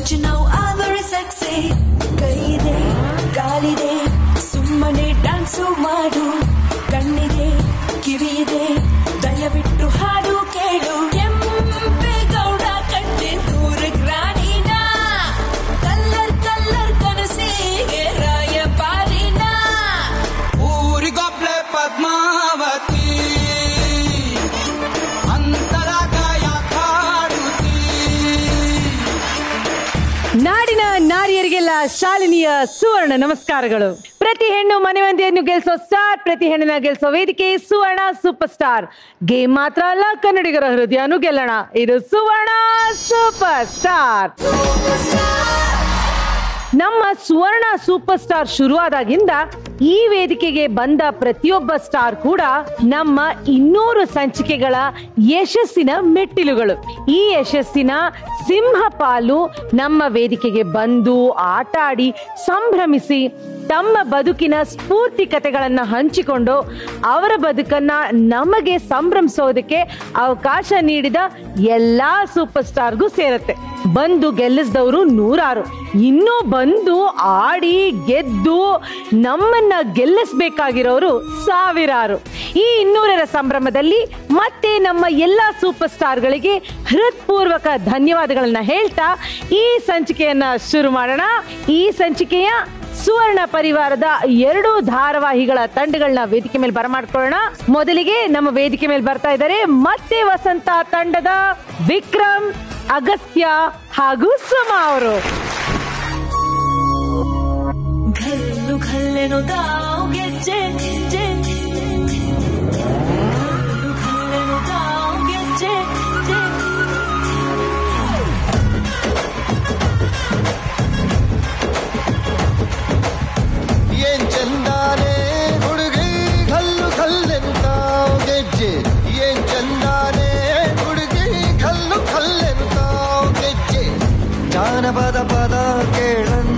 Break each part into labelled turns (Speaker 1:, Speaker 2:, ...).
Speaker 1: Don't you know I'm very sexy? ಕೈಯಿದೆ ಕಾಲಿದೆ ಸುಮ್ಮನೆ dance ಮಾಡು ಕಣ್ಣಿದೆ ಕಿವಿಯಿದೆ ದಯವಿಟ್ಟು ಹಾಡು ಕೇಳು ಕೆಂಪೇಗೌಡ ಕಟ್ಟೆ ದೂರ ಗ್ರಾಣಿನ ಕಲ್ಲರ್ ಕಲ್ಲರ್ ಕನಸಿಗೆ ರಾಯಪಾರಿನ
Speaker 2: ಊರಿಗೊಬ್ಳೆ ಪದ್ಮಾವತಿ ಅಂತರಾಗಾಯ ಕಾಡುತ್ತೀ
Speaker 3: ನಾಡಿನ ನಾರಿಯರಿಗೆಲ್ಲ ಶಾಲಿನಿಯ ಸುವರ್ಣ ನಮಸ್ಕಾರಗಳು ಪ್ರತಿ ಹೆಣ್ಣು ಮನೆವಂದಿಯನ್ನು ಗೆಲ್ಸೋ ಸ್ಟಾರ್ ಪ್ರತಿ ಹೆಣ್ಣಿನ ಗೆಲ್ಸೋ ವೇದಿಕೆ ಸುವರ್ಣ ಸೂಪರ್ ಸ್ಟಾರ್ ಗೇಮ್ ಮಾತ್ರ ಅಲ್ಲ ಕನ್ನಡಿಗರ ಹೃದಯನೂ ಗೆಲ್ಲೋಣ ಇದು ಸುವರ್ಣ ಸೂಪರ್ ಸ್ಟಾರ್ ನಮ್ಮ ಸುವರ್ಣ ಸೂಪರ್ ಸ್ಟಾರ್ ಶುರುವಾದಾಗಿಂದ ಈ ವೇದಿಕೆಗೆ ಬಂದ ಪ್ರತಿಯೊಬ್ಬ ಸ್ಟಾರ್ ಕೂಡ ನಮ್ಮ ಇನ್ನೂರು ಸಂಚಿಕೆಗಳ ಯಶಸ್ಸಿನ ಮೆಟ್ಟಿಲುಗಳು ಈ ಯಶಸ್ಸಿನ ಸಿಂಹ ಪಾಲು ನಮ್ಮ ವೇದಿಕೆಗೆ ಬಂದು ಆಟ ಆಡಿ ಸಂಭ್ರಮಿಸಿ ತಮ್ಮ ಬದುಕಿನ ಸ್ಫೂರ್ತಿ ಕಥೆಗಳನ್ನ ಹಂಚಿಕೊಂಡು ಅವರ ಬದುಕನ್ನ ನಮಗೆ ಸಂಭ್ರಮಿಸೋದಕ್ಕೆ ಅವಕಾಶ ನೀಡಿದ ಎಲ್ಲಾ ಸೂಪರ್ ಸ್ಟಾರ್ಗೂ ಸೇರುತ್ತೆ ಬಂದು ಗೆಲ್ಲಿಸಿದವರು ನೂರಾರು ಇನ್ನೂ ಬಂದು ಆಡಿ ಗೆದ್ದು ನಮ್ಮನ್ನ ಗೆಲ್ಲಿಸ್ಬೇಕಾಗಿರೋರು ಸಾವಿರಾರು ಈ ಇನ್ನೂರರ ಸಂಭ್ರಮದಲ್ಲಿ ಮತ್ತೆ ನಮ್ಮ ಎಲ್ಲಾ ಸೂಪರ್ ಸ್ಟಾರ್ಗಳಿಗೆ ಹೃತ್ಪೂರ್ವಕ ಧನ್ಯವಾದಗಳನ್ನ ಹೇಳ್ತಾ ಈ ಸಂಚಿಕೆಯನ್ನ ಶುರು ಮಾಡೋಣ ಈ ಸಂಚಿಕೆಯ ಸುವರ್ಣ ಪರಿವಾರದ ಎರಡು ಧಾರಾವಾಹಿಗಳ ತಂಡಗಳನ್ನ ವೇದಿಕೆ ಮೇಲೆ ಬರಮಾಡ್ಕೊಳ್ಳೋಣ ಮೊದಲಿಗೆ ನಮ್ಮ ವೇದಿಕೆ ಮೇಲೆ ಬರ್ತಾ ಇದ್ದಾರೆ ಮತ್ತೆ ವಸಂತ ತಂಡದ ವಿಕ್ರಮ್ ಅಗಸ್ತ್ಯ ಹಾಗೂ ಸುಮಾ ಅವರು
Speaker 1: ಘಲ್ಲು ಘಲ್ಲೆನು ತಾವು ಗೆಜ್ಜೆ ಗೆಜ್ಜೆ ಘಲ್ಲು ಘಲ್ಲೆನು ತಾವು ಗೆಜ್ಜೆ ಗೆಜ್ಜೆ.
Speaker 4: ಏನ್ ಚಂದಾನೆ ಹುಡುಗಿ ಕಲ್ಲು ಕಲ್ಲೆಂತ ಗೆಜ್ಜೆ ಏನ್ ಚಂದಾನೆ ಹುಡುಗಿ ಕಲ್ಲು ಕಲ್ಲೆಂತ ಗೆಜ್ಜೆ ಜಾನಪದ ಪದ ಕೇಳನ್ನ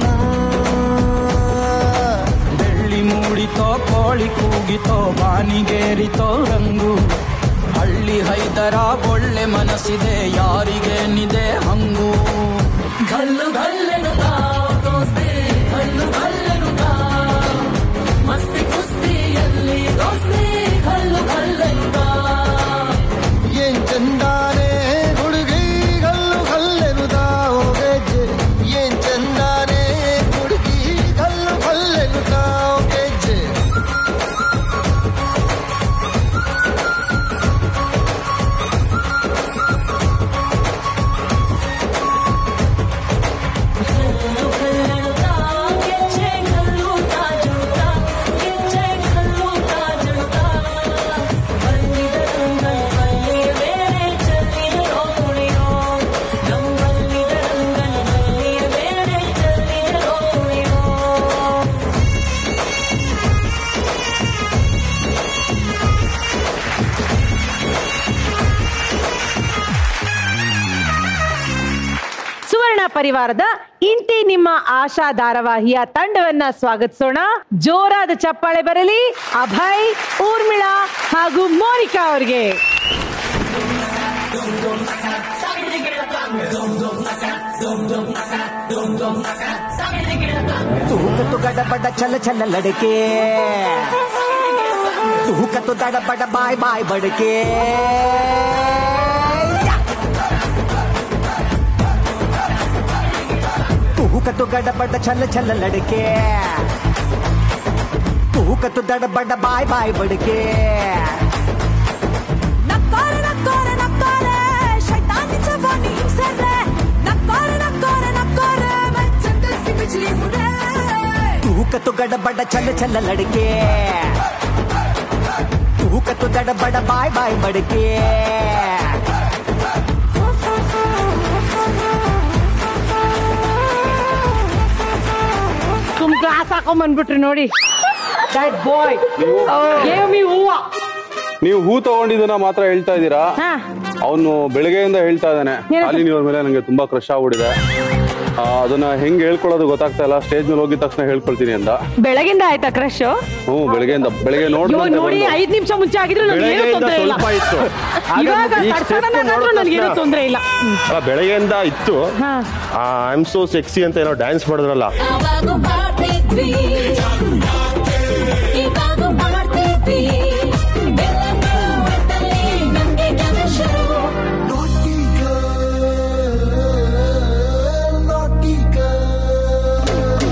Speaker 2: ಬೆಳ್ಳಿ ಮೂಡಿತೋ ಕೋಳಿ ಕೂಗಿತೋ ಬಾನಿಗೇರಿತೋ ರಂಗು ಹಳ್ಳಿ ಹೈದರ ಒಳ್ಳೆ ಮನಸ್ಸಿದೆ ಯಾರಿಗೇನಿದೆ ಹಂಗು
Speaker 1: ಘಲ್ಲು ಘಲ್ಲೆನು ತಾವು ದೋಸ್ತಿ ಘಲ್ಲು ಘಲ್ಲೆನು ತಾವು ಮಸ್ತಿ ಕುಸ್ತಿಯಲ್ಲಿ ದೋಸ್ತಿ ಘಲ್ಲು ಘಲ್ಲೆನು ತಾವು
Speaker 4: ಏನ್ ಚಂದಾನೆ ಹುಡುಗಿ ಕಲ್ಲು ಕಲ್ಲೆನುತ ಗೆಜ್ಜೆ ಏನ್ ಚಂದಾನೆ ಹುಡುಗಿ ಕಲ್ಲು ಕಲ್ಲೆನುತ ಗೆಜ್ಜೆ
Speaker 1: ಘಲ್ಲು ಘಲ್ಲೆನು ತಾವು ಗೆಜ್ಜೆ ಘಲ್ಲು ತಾಜುತ ಗೆಜ್ಜೆ ಘಲ್ಲು ತಾಜುತ ಬಂದಿದ ರಂಗಲ್ ಬಲ್ಲಿಯ ಬೇರೆ ಚೆಲ್ಲಿದರೋ ಕುಣಿಯೋ ನಮ್ಮಲ್ಲಿದ ರಂಗಲ್ ಬಲ್ಲಿಯ ಬೇರೆ ಚೆಲ್ಲಿದರೋ ಕುಣಿಯೋ
Speaker 3: ಸುವರ್ಣ ಪರಿವಾರದ ಇಂತಿ ನಿಮ್ಮ ಆಶಾ ಧಾರಾವಾಹಿಯ ತಂಡವನ್ನ ಸ್ವಾಗತಿಸೋಣ ಜೋರಾದ ಚಪ್ಪಾಳೆ ಬರಲಿ ಅಭಯ್ ಊರ್ಮಿಳಾ ಹಾಗೂ ಮೋನಿಕಾ ಅವರಿಗೆ
Speaker 5: ತೂಕ ತು ಗಡ ಬಡ ಚಲ ಚಲ ಲಡಕೆ ತೂಕ ತು ದಡ ಬಡ ಬಾಯ್ ಬಾಯ್ ಬಡಕೆ ತೂಕ ತು ಗಡ ಬಡ ಚಲ ಚಲ ಲಡಕೆ ತೂಕ ತು ದಡ ಬಡ ಬಾಯ್ ಬಾಯ್ ಬಡಕೆ
Speaker 1: ನಕ್ಕೋರೆ ನಕ್ಕೋರೆ ನಕ್ಕೋರೆ ಶೈತಾನಿ ಜವಾನಿ ಹಿಂಸೆರೆ ನಕ್ಕೋರೆ ನಕ್ಕೋರೆ ನಕ್ಕೋರೆ ಮಚ್ಚಂದಕ್ಕೆ ಬಿಜ್ಲಿ ಹುಡೆ
Speaker 5: ತೂಕ ತು ಗಡ ಬಡ ಚಲ ಚಲ ಲಡಕೆ ತೂಕ ತು ದಡ ಬಡ ಬಾಯ್ ಬಾಯ್ ಬಡಕೆ
Speaker 3: ಸುಮ್ ಗ್ಲಾಸ್ ಹಾಕೊಂಡ್ ಬಂದ್ಬಿಟ್ರಿ ನೋಡಿ ದಟ್ ಬಾಯ್ ಗೇವ್ ಮಿ ಹೂವ
Speaker 6: ನೀವು ಹೂ ತಗೊಂಡಿದ್ದನ್ನ ಮಾತ್ರ ಹೇಳ್ತಾ ಇದ್ದೀರಾ
Speaker 3: ಹಾ
Speaker 6: ಅವನು ಬೆಳಗ್ಗೆಯಿಂದ ಹೇಳ್ತಾ ಇದ್ದಾನೆ
Speaker 3: ಏನಂತ?
Speaker 6: ಶಾಲಿನಿ ಅವ್ರ ಮೇಲೆ ನಂಗೆ ತುಂಬಾ ಕ್ರಶ್ ಆಗ್ಬಿಟ್ಟಿದೆ ಆ, ಅದನ್ನ ಹೆಂಗ್ ಹೇಳ್ಕೊಳ್ಳೋದು ಗೊತ್ತಾಗ್ತಾ ಇಲ್ಲ ಸ್ಟೇಜ್ ಮೇಲೆ ಹೋಗಿದ ತಕ್ಷಣ ಹೇಳ್ಕೊಳ್ತೀನಿ ಅಂದ
Speaker 3: ಬೆಳಗಿಂದ ಆಯ್ತಾ ಕ್ರಶ್
Speaker 6: ಹ್ಞೂ ಬೆಳಗ್ಗೆಯಿಂದ ಬೆಳಗ್ಗೆ
Speaker 3: ಇವಾಗ
Speaker 6: ನೋಡ್ದಂತೆ
Speaker 3: ನೋಡಿ
Speaker 6: ಬಂದು.
Speaker 3: ಐದ್ ನಿಮಿಷ ಮುಂಚೆ ಆಗಿದ್ರು ನನಗೆ ಏನು
Speaker 7: ಬೆಳಗ್ಗೆಯಿಂದ
Speaker 3: ತೊಂದರೆ ಇಲ್ಲ
Speaker 7: ಸ್ವಲ್ಪ ಇತ್ತು
Speaker 3: ಇವಾಗ
Speaker 7: ಹಾಗಾಗಿ ಈಗ
Speaker 3: ಸಡನ್
Speaker 7: step
Speaker 3: ಆಗಾದ್ರೂ
Speaker 7: ನೋಡಿದ
Speaker 3: ನನಗೇನು
Speaker 7: ತಕ್ಷಣ-
Speaker 3: ತೊಂದರೆ ಇಲ್ಲ
Speaker 7: ಅಲ್ಲ, ಬೆಳಗ್ಗೆಯಿಂದ ಇತ್ತು
Speaker 3: ಹಾ.
Speaker 7: ಐ ಆಮ್ ಸೋ ಸೆಕ್ಸಿ ಅಂತ ಏನೋ ಡ್ಯಾನ್ಸ್ ಮಾಡಿದ್ರಲ್ಲ
Speaker 1: ಅವಾಗ ಮಾಡ್ತಿದ್ವಿ ಇವಾಗ ಮಾಡ್ತಿದ್ವಿ ಬೆಳಗ್ಗೆ ಹೊತ್ತಲ್ಲಿ ನಮ್ಗೆ ಕೆಲಸ
Speaker 4: Naughty girl, naughty girl.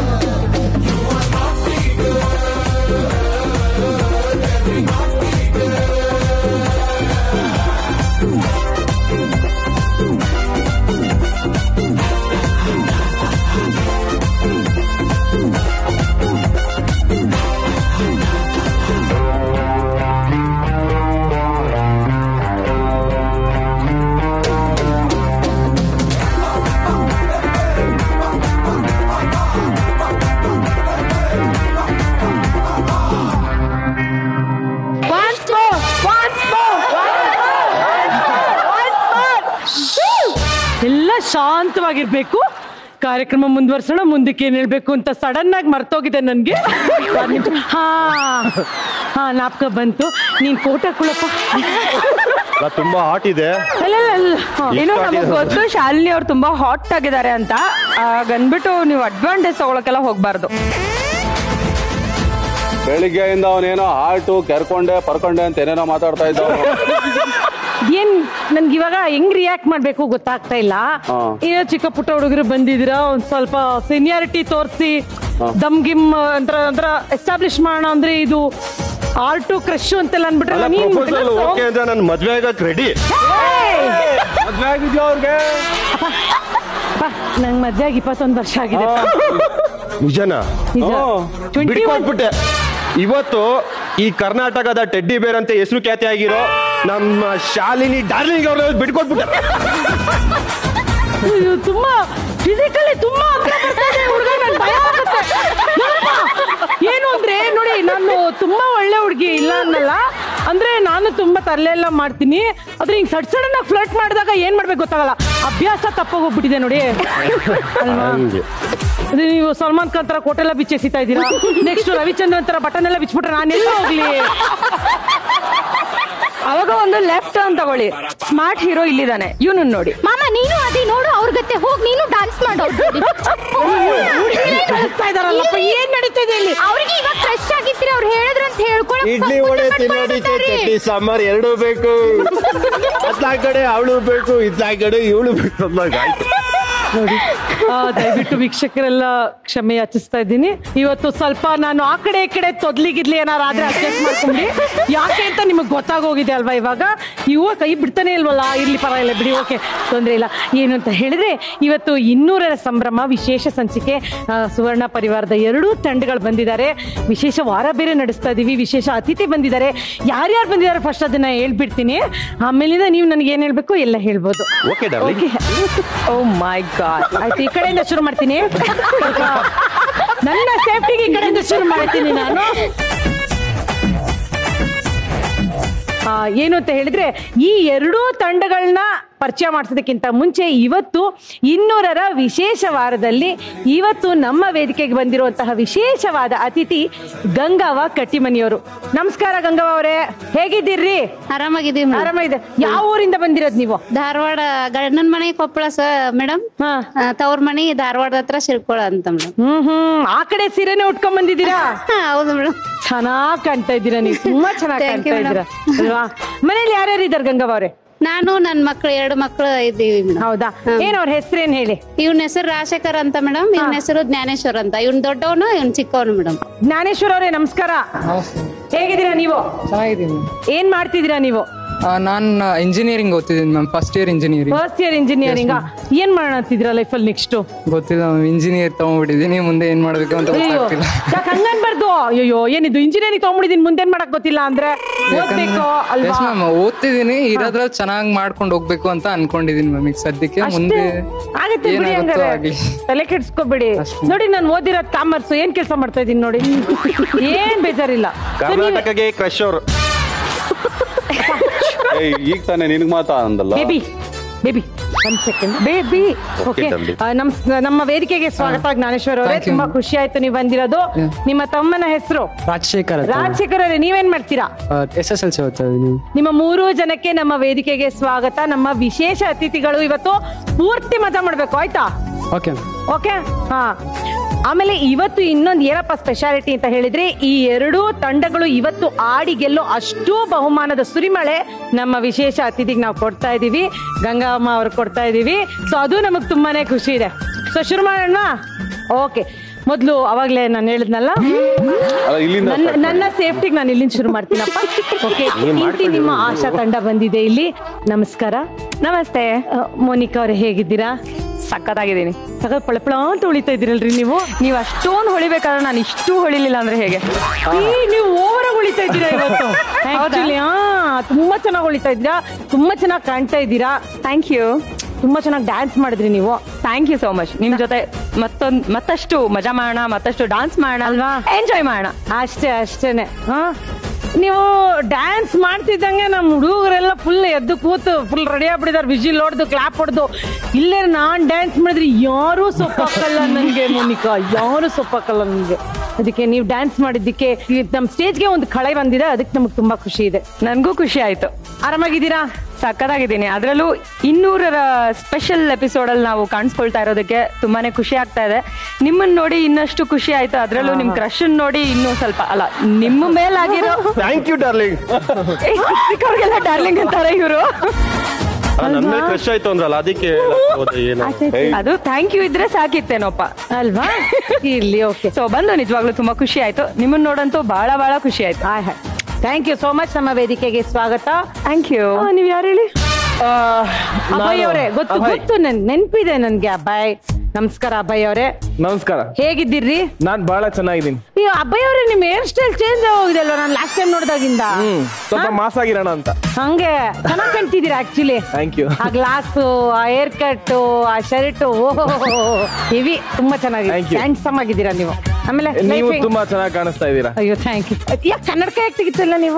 Speaker 3: Once more, once more, once more, once more, once more. ಎಲ್ಲ ಶಾಂತವಾಗಿರ್ಬೇಕು ಕಾರ್ಯಕ್ರಮ ಮುಂದುವರ್ಸೋಣ ಮುಂದಕ್ಕೆ ಏನ್ ಹೇಳ್ಬೇಕು ಅಂತ ಸಡನ್ ಆಗಿ ಮರ್ತೋಗಿದೆ ನನ್ಗೆ ಒಂದ್ ನಿಮಿಷ. ಹಾ ಹಾ ನಾಪ್ಕ ಬಂತು ನೀನ್ ಕೋಟ ಕುಳಪ್ಪ
Speaker 7: ಅಲ್ಲ, ತುಂಬಾ ಹಾಟ್ ಇದೆ
Speaker 3: ಅಲ್ಲ ಅಲ್ಲ, ಅಲ್ಲ. ಹಾ.
Speaker 8: ಏನೋ ನಮಗ್ ಗೊತ್ತು ಶಾಲಿನಿ ಅವ್ರು ತುಂಬಾ ಹಾಟ್ ಆಗಿದ್ದಾರೆ ಅಂತ ಗನ್ಬಿಟ್ಟು ನೀವು ಅಡ್ವಾಂಟೇಜ್ ತಗೊಳಕ್ಕೆಲ್ಲ ಹೋಗ್ಬಾರ್ದು
Speaker 6: ಬೆಳಿಗ್ಗೆಯಿಂದ ಅವನೇನೋ ಹಾರ್ಟು ಕೆರ್ಕೊಂಡೆ ಪರ್ಕೊಂಡೆ ಅಂತ ಏನೇನೋ ಮಾತಾಡ್ತಾ ಇದ್ದ ಅವ್ನು.
Speaker 3: ಏನ್ ನನ್ಗೆ ಇವಾಗ ಹೆಂಗ್ ರಿಯಾಕ್ಟ್ ಮಾಡ್ಬೇಕು ಗೊತ್ತಾಗ್ತಾ ಇಲ್ಲ
Speaker 6: ಹಾ.
Speaker 3: ಏನೋ ಚಿಕ್ಕ ಪುಟ್ಟ ಹುಡುಗರು ಬಂದಿದ್ದೀರಾ ಒಂದ್ ಸ್ವಲ್ಪ ಸೀನಿಯಾರಿಟಿ ತೋರಿಸಿ ದಮ್ ಗಿಮ್ ಅಂದ್ರ ಅಂದ್ರ ಎಸ್ಟಾಬ್ಲಿಷ್ ಮಾಡೋಣ ಅಂದ್ರೆ ಇದು ಆರ್ಟು ಕ್ರಶ್ ಅಂತೆಲ್ಲ ಅನ್ಬಿಟ್ರೆ
Speaker 7: ಅಲ್ಲ
Speaker 3: ನೀನ್
Speaker 7: ಪ್ರಪೋಸಲ್
Speaker 3: ಮನಸ್ಸು-
Speaker 7: ಓಕೆ ಅಂದ್ರೆ ನಾನು ಮದ್ವೆ ಆಗಕ್ ರೆಡಿ
Speaker 3: ಏಯ್!
Speaker 6: ಮದ್ವೆ ಆಗಿದ್ಯಾ ಅವ್ರಿಗೆ
Speaker 3: ಅಪ್ಪ, ನಂಗ್ ಮದ್ವೆ ಆಗಿ ಇಪ್ಪತ್ತೊಂದು ವರ್ಷ ಆಗಿದೆ
Speaker 7: ನಿಜನಾ
Speaker 3: ನಿಜ.
Speaker 6: ಹ್ಮ್.
Speaker 3: 21
Speaker 7: ಬಿಟ್ಕೊಟ್ಬಿಟ್ಟೆ ಇವತ್ತು ಈ ಕರ್ನಾಟಕದ ಟೆಡ್ಡಿ ಬೇರ್ ಅಂತ ಹೆಸರು ಖ್ಯಾತಿ ಆಗಿರೋ ನಮ್ಮ ಶಾಲಿನಿ ಡಾರ್ಲಿಂಗ್ ಅವ್ರ ಬಿಟ್ಕೊಟ್ಬಿಟ್ಟೆ
Speaker 3: ಅಯ್ಯೋ, ತುಂಬಾ ಫಿಸಿಕಲಿ ತುಂಬಾ ಹತ್ರ ಬರ್ತಾ ಇದೆ ಹುಡುಗ ನನ್ ಭಯ ಆಗುತ್ತೆ ನೋಡಪ್ಪ, ಏನು ಅಂದ್ರೆ ನೋಡಿ ನಾನು ತುಂಬಾ ಒಳ್ಳೆ ಹುಡುಗಿ ಇಲ್ಲ ಅನ್ನಲ್ಲ ಅಂದ್ರೆ ನಾನು ತುಂಬಾ ತರಲೆ ಎಲ್ಲ ಮಾಡ್ತೀನಿ ಆದ್ರೆ ಹಿಂಗ್ ಸಡ್ ಸಡನ್ ಆಗಿ ಫ್ಲರ್ಟ್ ಮಾಡಿದಾಗ ಏನ್ ಮಾಡ್ಬೇಕು ಗೊತ್ತಾಗಲ್ಲ ಅಭ್ಯಾಸ ತಪ್ಪಾಗೋಗ್ಬಿಟ್ಟಿದೆ ನೋಡಿ ಅಲ್ವಾ
Speaker 7: ಹಂಗೆ
Speaker 3: ಅದೇ ನೀವು ಸಲ್ಮಾನ್ ಖಾನ್ ತರ ಕೋಟೆಲ್ಲ ಬಿಚ್ಚೆಸಿತಾ ಇದ್ದೀರಾ ನೆಕ್ಸ್ಟ್ ರವಿಚಂದ್ರನ್ ತರ ಬಟನ್ ಎಲ್ಲ ಬಿಚ್ಬಿಟ್ರೆ ನಾನು ಎಲ್ಲ ಹೋಗ್ಲಿ
Speaker 8: ಅವಾಗ ಒಂದು ಲೆಫ್ಟ್ ಟರ್ನ್ ತಗೊಳ್ಳಿ ಸ್ಮಾರ್ಟ್ ಹೀರೋ ಇಲ್ಲಿದ್ದಾನೆ ಇವನು ನೋಡಿ
Speaker 9: ಮಾಮ ನೀನು ಅದೇ ನೋಡು ಅವ್ರ ಗತೆ ಹೋಗಿ ನೀನು ಡಾನ್ಸ್ ಮಾಡೋ
Speaker 3: ಕಳಿಸ್ತಾ ಇದಾರಲ್ಲಪ್ಪ ಏನ್ ನಡೀತಾ ಇದೆ ಇಲ್ಲಿ
Speaker 9: ಅವ್ರಿಗೆ ಇವಾಗ ಫ್ರೆಶ್ ಆಗಿತ್ರಿ ಅವ್ರು ಹೇಳಿದ್ರು ಅಂತ ಹೇಳ್ಕೊಳಕ್
Speaker 7: ಇಡ್ಲಿ
Speaker 9: ಸ್ವಲ್ಪ
Speaker 7: ವಡೆ
Speaker 9: ಊಟ
Speaker 7: ತಿನ್ನೋದಿಕ್ಕೆ
Speaker 9: ಮಾಡ್ಕೊಳ್ತಾರ್ರಿ.
Speaker 7: ಚಟ್ನಿ ಸಾಂಬಾರ್ ಎರಡೂ ಬೇಕು ಅತ್ಲಾ ಕಡೆ ಅವಳು ಬೇಕು ಇತ್ಲಾ ಕಡೆ ಇವಳು ಬೇಕು ಅಂದಾಗ ಆಯ್ತು
Speaker 3: ನೋಡಿ ಆ, ದಯವಿಟ್ಟು ವೀಕ್ಷಕರೆಲ್ಲ ಕ್ಷಮೆ ಯಾಚಿಸ್ತಾ ಇದ್ದೀನಿ ಇವತ್ತು ಸ್ವಲ್ಪ ನಾನು ಆ ಕಡೆ ಈ ಕಡೆ ತೊದ್ಲಿಗಿದ್ಲಿ ಏನಾರ ಆದ್ರೆ ಅಡ್ಜಸ್ಟ್ ಮಾಡ್ಕೊಂಡ್ರಿ ಯಾಕೆ ಅಂತ ನಿಮಗೆ ಗೊತ್ತಾಗೋಗಿದೆ ಅಲ್ವಾ ಇವಾಗ ಇವ ಕೈ ಬಿಡ್ತಾನೆ ಇಲ್ವಲ್ಲ ಇರ್ಲಿ ಪರವಾಗಿಲ್ಲ ಬಿಡಿ ಓಕೆ ತೊಂದ್ರೆ ಇಲ್ಲ ಏನು ಅಂತ ಹೇಳಿದ್ರೆ ಇವತ್ತು ಇನ್ನೂರರ ಸಂಭ್ರಮ ವಿಶೇಷ ಸಂಚಿಕೆ ಆ, ಸುವರ್ಣ ಪರಿವಾರದ ಎರಡೂ ತಂಡಗಳು ಬಂದಿದ್ದಾರೆ ವಿಶೇಷ ವಾರ ಬೇರೆ ನಡೆಸ್ತಾ ಇದೀವಿ ವಿಶೇಷ ಅತಿಥಿ ಬಂದಿದ್ದಾರೆ ಯಾರ್ಯಾರು ಬಂದಿದ್ದಾರೆ ಫಸ್ಟ್ ಅದನ್ನ ಹೇಳ್ಬಿಡ್ತೀನಿ ಆಮೇಲಿಂದ ನೀವು ನನಗೆ ಏನ್ ಹೇಳ್ಬೇಕು ಎಲ್ಲ ಹೇಳ್ಬೋದು
Speaker 7: okay darling
Speaker 8: oh my god
Speaker 3: ಆಯ್ತು ಈ ಕಡೆಯಿಂದ ಶುರು ಮಾಡ್ತೀನಿ ನನ್ನ ಸೇಫ್ಟಿಗೆ ಈ ಕಡೆಯಿಂದ ಶುರು ಮಾಡ್ತೀನಿ ನಾನು ಆ, ಏನು ಅಂತ ಹೇಳಿದ್ರೆ ಈ ಎರಡೂ ತಂಡಗಳನ್ನ ಪರಿಚಯ ಮಾಡಿಸೋದಕ್ಕಿಂತ ಮುಂಚೆ ಇವತ್ತು ಇನ್ನೂರರ ವಿಶೇಷ ವಾರದಲ್ಲಿ ಇವತ್ತು ನಮ್ಮ ವೇದಿಕೆಗೆ ಬಂದಿರುವಂತಹ ವಿಶೇಷವಾದ ಅತಿಥಿ ಗಂಗವ್ವ ಕಟ್ಟಿಮನಿಯವರು ನಮಸ್ಕಾರ ಗಂಗವ್ವ ಅವರೇ ಹೇಗಿದ್ದೀರಿ
Speaker 9: ಆರಾಮಾಗಿದೀವಿ ಮೇಡಮ್
Speaker 3: ಆರಾಮಾಗಿದೆ ಯಾವ ಊರಿಂದ ಬಂದಿರೋದು ನೀವು
Speaker 9: ಧಾರವಾಡ ಗಂಡನ ಮನೆ ಕೊಪ್ಪಳ ಸ ಮೇಡಮ್
Speaker 3: ಹಾ
Speaker 9: ತವ್ರ ಮನೆ ಧಾರವಾಡದ ಹತ್ರ ಶಿರ್ಕೊಳ ಅಂತ ಮೇಡಮ್
Speaker 3: ಹ್ಮ್ ಹ್ಮ್ ಆ ಕಡೆ ಸೀರೆನೆ ಉಟ್ಕೊಂಡ್ ಬಂದಿದ್ದೀರಾ
Speaker 9: ಹೌದು ಮೇಡಮ್
Speaker 3: ಚೆನ್ನಾಗ್ ಕಾಣ್ತಾ ಇದ್ದೀರಾ ನೀವು ತುಂಬಾ ಚೆನ್ನಾಗಿ
Speaker 9: Thank
Speaker 3: ಕಾಣ್ತಾ
Speaker 9: you,
Speaker 3: ಇದ್ದೀರಾ ಅಲ್ವಾ ಮನೇಲಿ ಯಾರ್ಯಾರು ಇದ್ದಾರೆ ಗಂಗವ್ವ ಅವರೇ
Speaker 9: ನಾನು ನನ್ ಮಕ್ಳು ಎರಡು ಮಕ್ಳು ಇದ್ದೀವಿ ಮೇಡಮ್
Speaker 3: ಹೌದಾ ಏನ್ ಅವ್ರ ಹೆಸರೇನ್ ಹೇಳಿ
Speaker 9: ಇವನ್ ಹೆಸರು ರಾಜಶೇಖರ್ ಅಂತ ಮೇಡಮ್ ಇವನ್ ಹೆಸರು ಜ್ಞಾನೇಶ್ವರ್ ಅಂತ ಇವ್ನ್ ದೊಡ್ಡವನು ಇವ್ನ್ ಚಿಕ್ಕವನು ಮೇಡಮ್
Speaker 3: ಜ್ಞಾನೇಶ್ವರ ಅವರೇ ನಮಸ್ಕಾರ ಹೇಗಿದ್ದೀರಾ ನೀವು
Speaker 10: ಚೆನ್ನಾಗಿದ್ದೀನಿ
Speaker 3: ಏನ್ ಮಾಡ್ತಿದ್ದೀರಾ ನೀವು
Speaker 10: ನಾನು ಇಂಜಿನಿಯರಿಂಗ್ ಓದ್ತಿದ್ದೀನಿ ma'am first year engineering
Speaker 3: first year engineering ಏನ್ ಮಾಡತ್ತಿದ್ದೀರಾ ಲೈಫಲ್ಲಿ ನೆಕ್ಸ್ಟ್
Speaker 10: ಗೊತ್ತಿಲ್ಲ ಇಂಜಿನಿಯರ್ ತಗೊಂಡ್ಬಿಟ್ಟಿದ್ದೀನಿ ಮುಂದೆ ಏನ್ ಮಾಡ್ಬೇಕು ಅಂತ
Speaker 3: ಅಯ್ಯೋ
Speaker 10: ಗೊತ್ತಾಗ್ತಿಲ್ಲ
Speaker 3: ಯಾಕೆ ಹಂಗನ್ಬಾರ್ದು ಅಯ್ಯೋ ಏನಿದು ಇಂಜಿನಿಯರಿಂಗ್ ತಗೊಂಡ್ಬಿಟ್ಟಿದ್ದೀನಿ ಮುಂದೇನ್ ಮಾಡಕ್ ಗೊತ್ತಿಲ್ಲ ಅಂದ್ರೆ ಓದ್ಬೇಕು ಅಲ್ವಾ
Speaker 10: ಎಸ್ ಮ್ಯಾಮ್ ಓದ್ತಿದ್ದೀನಿ ಇರೋದ್ರಲ್ಲಿ ಚೆನ್ನಾಗಿ ಮಾಡ್ಕೊಂಡು ಹೋಗ್ಬೇಕು ಅಂತ ಅನ್ಕೊಂಡಿದೀನಿ ಮ್ಯಾಮ್ ಈಗ ಸದ್ಯಕ್ಕೆ
Speaker 3: ಅಷ್ಟೇ
Speaker 10: ಮುಂದೆ
Speaker 3: ಆಗತ್ತೆ ಬಿಡಿ
Speaker 10: ಏನಾಗುತ್ತೋ
Speaker 3: ಹಂಗಾರೆ
Speaker 10: ಆಗ್ಲಿ
Speaker 3: ತಲೆ ಕೆಡ್ಸ್ಕೊಬೇಡಿ
Speaker 10: ಅಷ್ಟೇ.
Speaker 3: ನೋಡಿ ನಾನು ಓದಿರೋದ್ ಕಾಮರ್ಸ್ ಏನ್ ಕೆಲಸ ಮಾಡ್ತಾ ಇದೀನಿ ನೋಡಿ ಏನ್ ಬೇಜಾರಿಲ್ಲ So ನೀವ್-
Speaker 7: ಕರ್ನಾಟಕಗೆ ಕ್ರಶ್ ಅವರು
Speaker 6: ಏಯ್ ಈಗ ತಾನೇ ನಿನಗ್ ಮಾತಾ ಅಂದಲ್ಲ
Speaker 3: ಬೇಬಿ ಬೇಬಿ ಒಂದ್ ಸೆಕೆಂಡ್ ಬೇಬಿ ಓಕೆ
Speaker 7: darling.
Speaker 3: ನಮ್ ನಮ್ಮ ವೇದಿಕೆಗೆ ಸ್ವಾಗತ ಜ್ಞಾನೇಶ್ವರ್ ಅವರೇ
Speaker 10: Thank you.
Speaker 3: ತುಂಬಾ ಖುಷಿ ಆಯ್ತು ನೀವು ಬಂದಿರೋದು ನಿಮ್ಮ ತಮ್ಮನ ಹೆಸರು
Speaker 10: ರಾಜಶೇಖರ್
Speaker 3: ರಾಜಶೇಖರ್ ಅವರೇ ನೀವೇನ್ ಮಾಡ್ತೀರಾ
Speaker 10: ಎಸ್ ಎಸ್ ಎಲ್ ಸಿ ಓದ್ತಾ ಇದ್ದೀನಿ
Speaker 3: ನಿಮ್ಮ ಮೂರು ಜನಕ್ಕೆ ನಮ್ಮ ವೇದಿಕೆಗೆ ಸ್ವಾಗತ ನಮ್ಮ ವಿಶೇಷ ಅತಿಥಿಗಳು ಇವತ್ತು ಪೂರ್ತಿ ಮಜಾ ಮಾಡ್ಬೇಕು ಆಯ್ತಾ
Speaker 10: ಓಕೆ
Speaker 3: ಓಕೆ ಹಾ ಆಮೇಲೆ ಇವತ್ತು ಇನ್ನೊಂದು ಏನಪ್ಪ ಸ್ಪೆಷಾಲಿಟಿ ಅಂತ ಹೇಳಿದ್ರೆ ಈ ಎರಡೂ ತಂಡಗಳು ಇವತ್ತು ಆಡಿ ಗೆಲ್ಲೋ ಅಷ್ಟು ಬಹುಮಾನದ ಸುರಿಮಳೆ ನಮ್ಮ ವಿಶೇಷ ಅತಿಥಿಗೆ ನಾವು ಕೊಡ್ತಾ ಇದೀವಿ ಗಂಗಾಮ್ಮ ಅವ್ರು ಕೊಡ್ತಾ ಇದೀವಿ ಸೊ ಅದು ನಮಗ್ ತುಂಬಾನೇ ಖುಷಿ ಇದೆ ಸೊ ಶುರು ಮಾಡೋಣ ಓಕೆ ಮೊದ್ಲು ಅವಾಗ್ಲೇ ನಾನು ಹೇಳಿದ್ನಲ್ಲ
Speaker 6: ಅಲ್ಲ ಇಲ್ಲಿಂದ
Speaker 3: ನನ್ನ
Speaker 6: start ಮಾಡಿ.
Speaker 3: ನನ್ನ ಸೇಫ್ಟಿಗೆ ನಾನು ಇಲ್ಲಿಂದ ಶುರು ಮಾಡ್ತೀನಪ್ಪ ಓಕೆ ಇಂತಿ ನಿಮ್ಮ ಆಶಾ ತಂಡ ಬಂದಿದೆ ಇಲ್ಲಿ ನಮಸ್ಕಾರ
Speaker 8: ನಮಸ್ತೆ
Speaker 3: ಆ, ಮೋನಿಕಾ ಅವ್ರೆ ಹೇಗಿದ್ದೀರಾ
Speaker 8: ಸಖತ್ತಾಗಿದ್ದೀನಿ
Speaker 3: ಸಗ ಪಳಪಳ ಅಂತ ಉಳಿತಾ ಇದ್ದೀರಲ್ರಿ ನೀವು
Speaker 8: ನೀವು ಅಷ್ಟೊಂದು ಹೊಳಿಬೇಕಾದ್ರೆ ನಾನು ಇಷ್ಟು ಹೊಳಿಲಿಲ್ಲ ಅಂದ್ರೆ ಹೇಗೆ
Speaker 3: ಈ, ನೀವು ಓವರ್ ಉಳಿತಾ ಇದ್ದೀರಾ ಇವತ್ತು ಆಕ್ಚುಲಿ ಹಾ ತುಂಬಾ ಚೆನ್ನಾಗಿ ಉಳಿತಾ ಇದ್ದೀರಾ ತುಂಬಾ ಚೆನ್ನಾಗಿ ಕಾಣ್ತಾ ಇದ್ದೀರಾ
Speaker 8: ಥ್ಯಾಂಕ್ ಯು
Speaker 3: ತುಂಬಾ ಚೆನ್ನಾಗಿ ಡ್ಯಾನ್ಸ್ ಮಾಡಿದ್ರಿ ನೀವು
Speaker 8: ಥ್ಯಾಂಕ್ ಯು ಸೋ ಮಚ್ ನಿಮ್ ಜೊತೆ ಮತ್ತೊಂದ್ ಮತ್ತಷ್ಟು ಮಜಾ ಮಾಡೋಣ ಮತ್ತಷ್ಟು ಡಾನ್ಸ್ ಮಾಡೋಣ
Speaker 3: ಅಲ್ವಾ?
Speaker 8: ಎಂಜಾಯ್ ಮಾಡೋಣ
Speaker 3: ಅಷ್ಟೇ ಅಷ್ಟೇನೆ ಹಾ ನೀವು ಡ್ಯಾನ್ಸ್ ಮಾಡ್ತಿದ್ದಂಗೆ ನಮ್ಮ ಹುಡುಗರೆಲ್ಲ ಫುಲ್ ಎದ್ದು ಕೂತು ಫುಲ್ ರೆಡಿ ಆಗ್ಬಿಟ್ಟಿದಾರೆ ವಿಜಿಲ್ ಹೊಡೆದು ಕ್ಲಾಪ್ ಹೊಡೆದು ಇಲ್ಲೇ ನಾನ್ ಡ್ಯಾನ್ಸ್ ಮಾಡಿದ್ರೆ ಯಾರೂ ಸೊಪ್ಪಾಕಲ್ಲ ನನ್ಗೆ ಮೋನಿಕಾ ಯಾರು ಸೊಪ್ಪಾಕಲ್ಲ ನನ್ಗೆ ಅದಕ್ಕೆ ನೀವು ಡ್ಯಾನ್ಸ್ ಮಾಡಿದ್ದಕ್ಕೆ ಈ ನಮ್ಮ ಸ್ಟೇಜ್ಗೆ ಒಂದು ಕಳೆ ಬಂದಿದೆ ಅದಕ್ಕೆ ನಮಗೆ ತುಂಬಾ ಖುಷಿ ಇದೆ
Speaker 8: ನನ್ಗೂ ಖುಷಿ ಆಯ್ತು
Speaker 3: ಆರಾಮಾಗಿದ್ದೀರಾ
Speaker 8: ಸಕ್ಕತ್ತಾಗಿದ್ದೀನಿ ಅದರಲ್ಲೂ ಇನ್ನೂರರ ಸ್ಪೆಷಲ್ ಎಪಿಸೋಡ್ ಅಲ್ಲಿ ನಾವು ಕಾಣಿಸ್ಕೊಳ್ತಾ ಇರೋದಕ್ಕೆ ತುಂಬಾನೇ ಖುಷಿ ಆಗ್ತಾ ಇದೆ ನಿಮ್ಮನ್ನ ನೋಡಿ ಇನ್ನಷ್ಟು ಖುಷಿ ಆಯ್ತು ಅದರಲ್ಲೂ ನಿಮ್ ಕ್ರಶ್ ನೋಡಿ ಇನ್ನೂ ಸ್ವಲ್ಪ ಅಲ್ಲ ನಿಮ್ಮ ಮೇಲಾಗಿರೋ
Speaker 7: ಥ್ಯಾಂಕ್ ಯು ಡಾರ್ಲಿಂಗ್
Speaker 8: ಸಿಕ್ಕವ್ರಿಗೆಲ್ಲ ಡಾರ್ಲಿಂಗ್ ಅಂತಾರೆ ಇವರು
Speaker 7: ನನ್ನ ಮೇಲೆ ಕ್ರಶ್ ಆಯ್ತು ಅಂದ್ರಲ್ಲ ಅದಕ್ಕೆ ಹೋದೆ ಏನು
Speaker 8: ಅದು ಥ್ಯಾಂಕ್ ಯು ಇದ್ರೆ ಸಾಕಿತ್ತೇನೋಪ್ಪ
Speaker 3: ಅಲ್ವಾ ಇರ್ಲಿ ಓಕೆ
Speaker 8: ಸೊ ಬಂದು ನಿಜವಾಗ್ಲೂ ತುಂಬಾ ಖುಷಿ ಆಯ್ತು ನಿಮ್ಮನ್ನ ನೋಡಂತೂ ಬಹಳ ಬಹಳ ಖುಷಿ ಆಯ್ತು
Speaker 3: hi hi thank you so much ನಮ್ಮ ವೇದಿಕೆಗೆ ಸ್ವಾಗತ
Speaker 8: ಥ್ಯಾಂಕ್ ಯು
Speaker 3: ಆ, ನೀವ್ ಯಾರು ಹೇಳಿ ಅಭಯ್ ಅವರೇ ಗೊತ್ತು ಗೊತ್ತು ನನ್ ನೆನ್ಪಿದೆ ನನ್ಗೆ ಅಭಯ್ ನಮಸ್ಕಾರ ಅಭಯ್ ಅವರೇ
Speaker 11: ನಮಸ್ಕಾರ
Speaker 3: ಹೇಗಿದ್ದೀರಿ
Speaker 11: ನಾನ್ ಬಹಳ ಚೆನ್ನಾಗಿದ್ದೀನಿ
Speaker 3: ನೀವು ಅಭಯ್ ಅವರೇ ನಿಮ್ ಹೇರ್ ಸ್ಟೈಲ್ ಚೇಂಜ್ ಆಗೋಗಿದೆ ಅಲ್ವಾ ನಾನು ಲಾಸ್ಟ್ ಟೈಮ್ ನೋಡಿದಾಗಿಂದ
Speaker 11: ಸ್ವಲ್ಪ ಮಾಸ್ ಆಗಿರೋಣ ಅಂತ
Speaker 3: ಹಂಗೆ ಚೆನ್ನಾಗ್ ಕಾಣ್ತಿದ್ದೀರಾ ಆಕ್ಚುಲಿ
Speaker 11: ಥ್ಯಾಂಕ್ ಯು
Speaker 3: ಆ ಗ್ಲಾಸು ಆ ಹೇರ್ ಕಟ್ ಆ ಶರ್ಟ್ ಓಹೋ ಹೆವಿ ತುಂಬಾ ಚೆನ್ನಾಗಿದೆ
Speaker 11: Thank you.
Speaker 3: ಹ್ಯಾಂಡ್ಸಮ್ ಆಗಿದ್ದೀರಾ ನೀವು ಆಮೇಲೆ
Speaker 11: ನೀವು
Speaker 3: life-
Speaker 11: ತುಂಬಾ ಚೆನ್ನಾಗಿ ಕಾಣಿಸ್ತಾ ಇದ್ದೀರಾ
Speaker 3: ಅಯ್ಯೋ ಥ್ಯಾಂಕ್ ಯು ಯಾಕೆ ಕನ್ನಡಕ ಯಾಕೆ ತೆಗಿತಿಲ್ಲ ನೀವು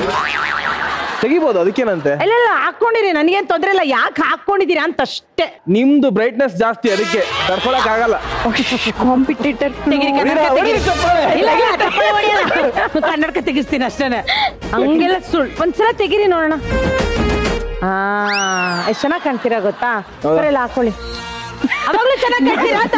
Speaker 11: ತೆಗಿಬೋದು ಅದಕ್ಕೇನಂತೆ
Speaker 3: ಇಲ್ಲ ಇಲ್ಲ ಹಾಕೊಂಡಿರಿ ನನಗೇನ್ ತೊಂದ್ರೆ ಇಲ್ಲ ಯಾಕೆ ಹಾಕೊಂಡಿದ್ದೀರಾ ಅಂತ ಅಷ್ಟೇ
Speaker 11: ನಿಮ್ದು ಬ್ರೈಟ್ನೆಸ್ ಜಾಸ್ತಿ ಅದಕ್ಕೆ ತಡ್ಕೊಳಕ್ ಆಗಲ್ಲ
Speaker 8: ಕಾಂಪಿಟೇಟರ್
Speaker 3: ತೆಗೀರಿ ಕನ್ನಡಕ
Speaker 11: ಹೊಡೀರಿ,
Speaker 3: ತೆಗೀರಿ.
Speaker 11: ಹೊಡೀರಿ ಚಪ್ಪಾಳೆ.
Speaker 3: ಇಲ್ಲ, ಇಲ್ಲ, ಚಪ್ಪಾಳೆ ಹೊಡೆಯಲ್ಲ. ಕನ್ನಡಕ ತೆಗಿಸ್ತೀನಿ ಅಷ್ಟೇನೆ ಹಂಗೆಲ್ಲ ಸುಳ್ಳು ಒಂದ್ಸಲ ತೆಗೀರಿ ನೋಡೋಣ ಹಾ ಎಷ್ಟ್ ಚೆನ್ನಾಗ್ ಕಾಣ್ತೀರಾ ಗೊತ್ತಾ ಬರಲ್ಲ ಹಾಕೊಳ್ಳಿ ಅವಾಗ್ಲೂ ಚೆನ್ನಾಗ್ ಕಾಣ್ತೀರಾ ಅಂತ.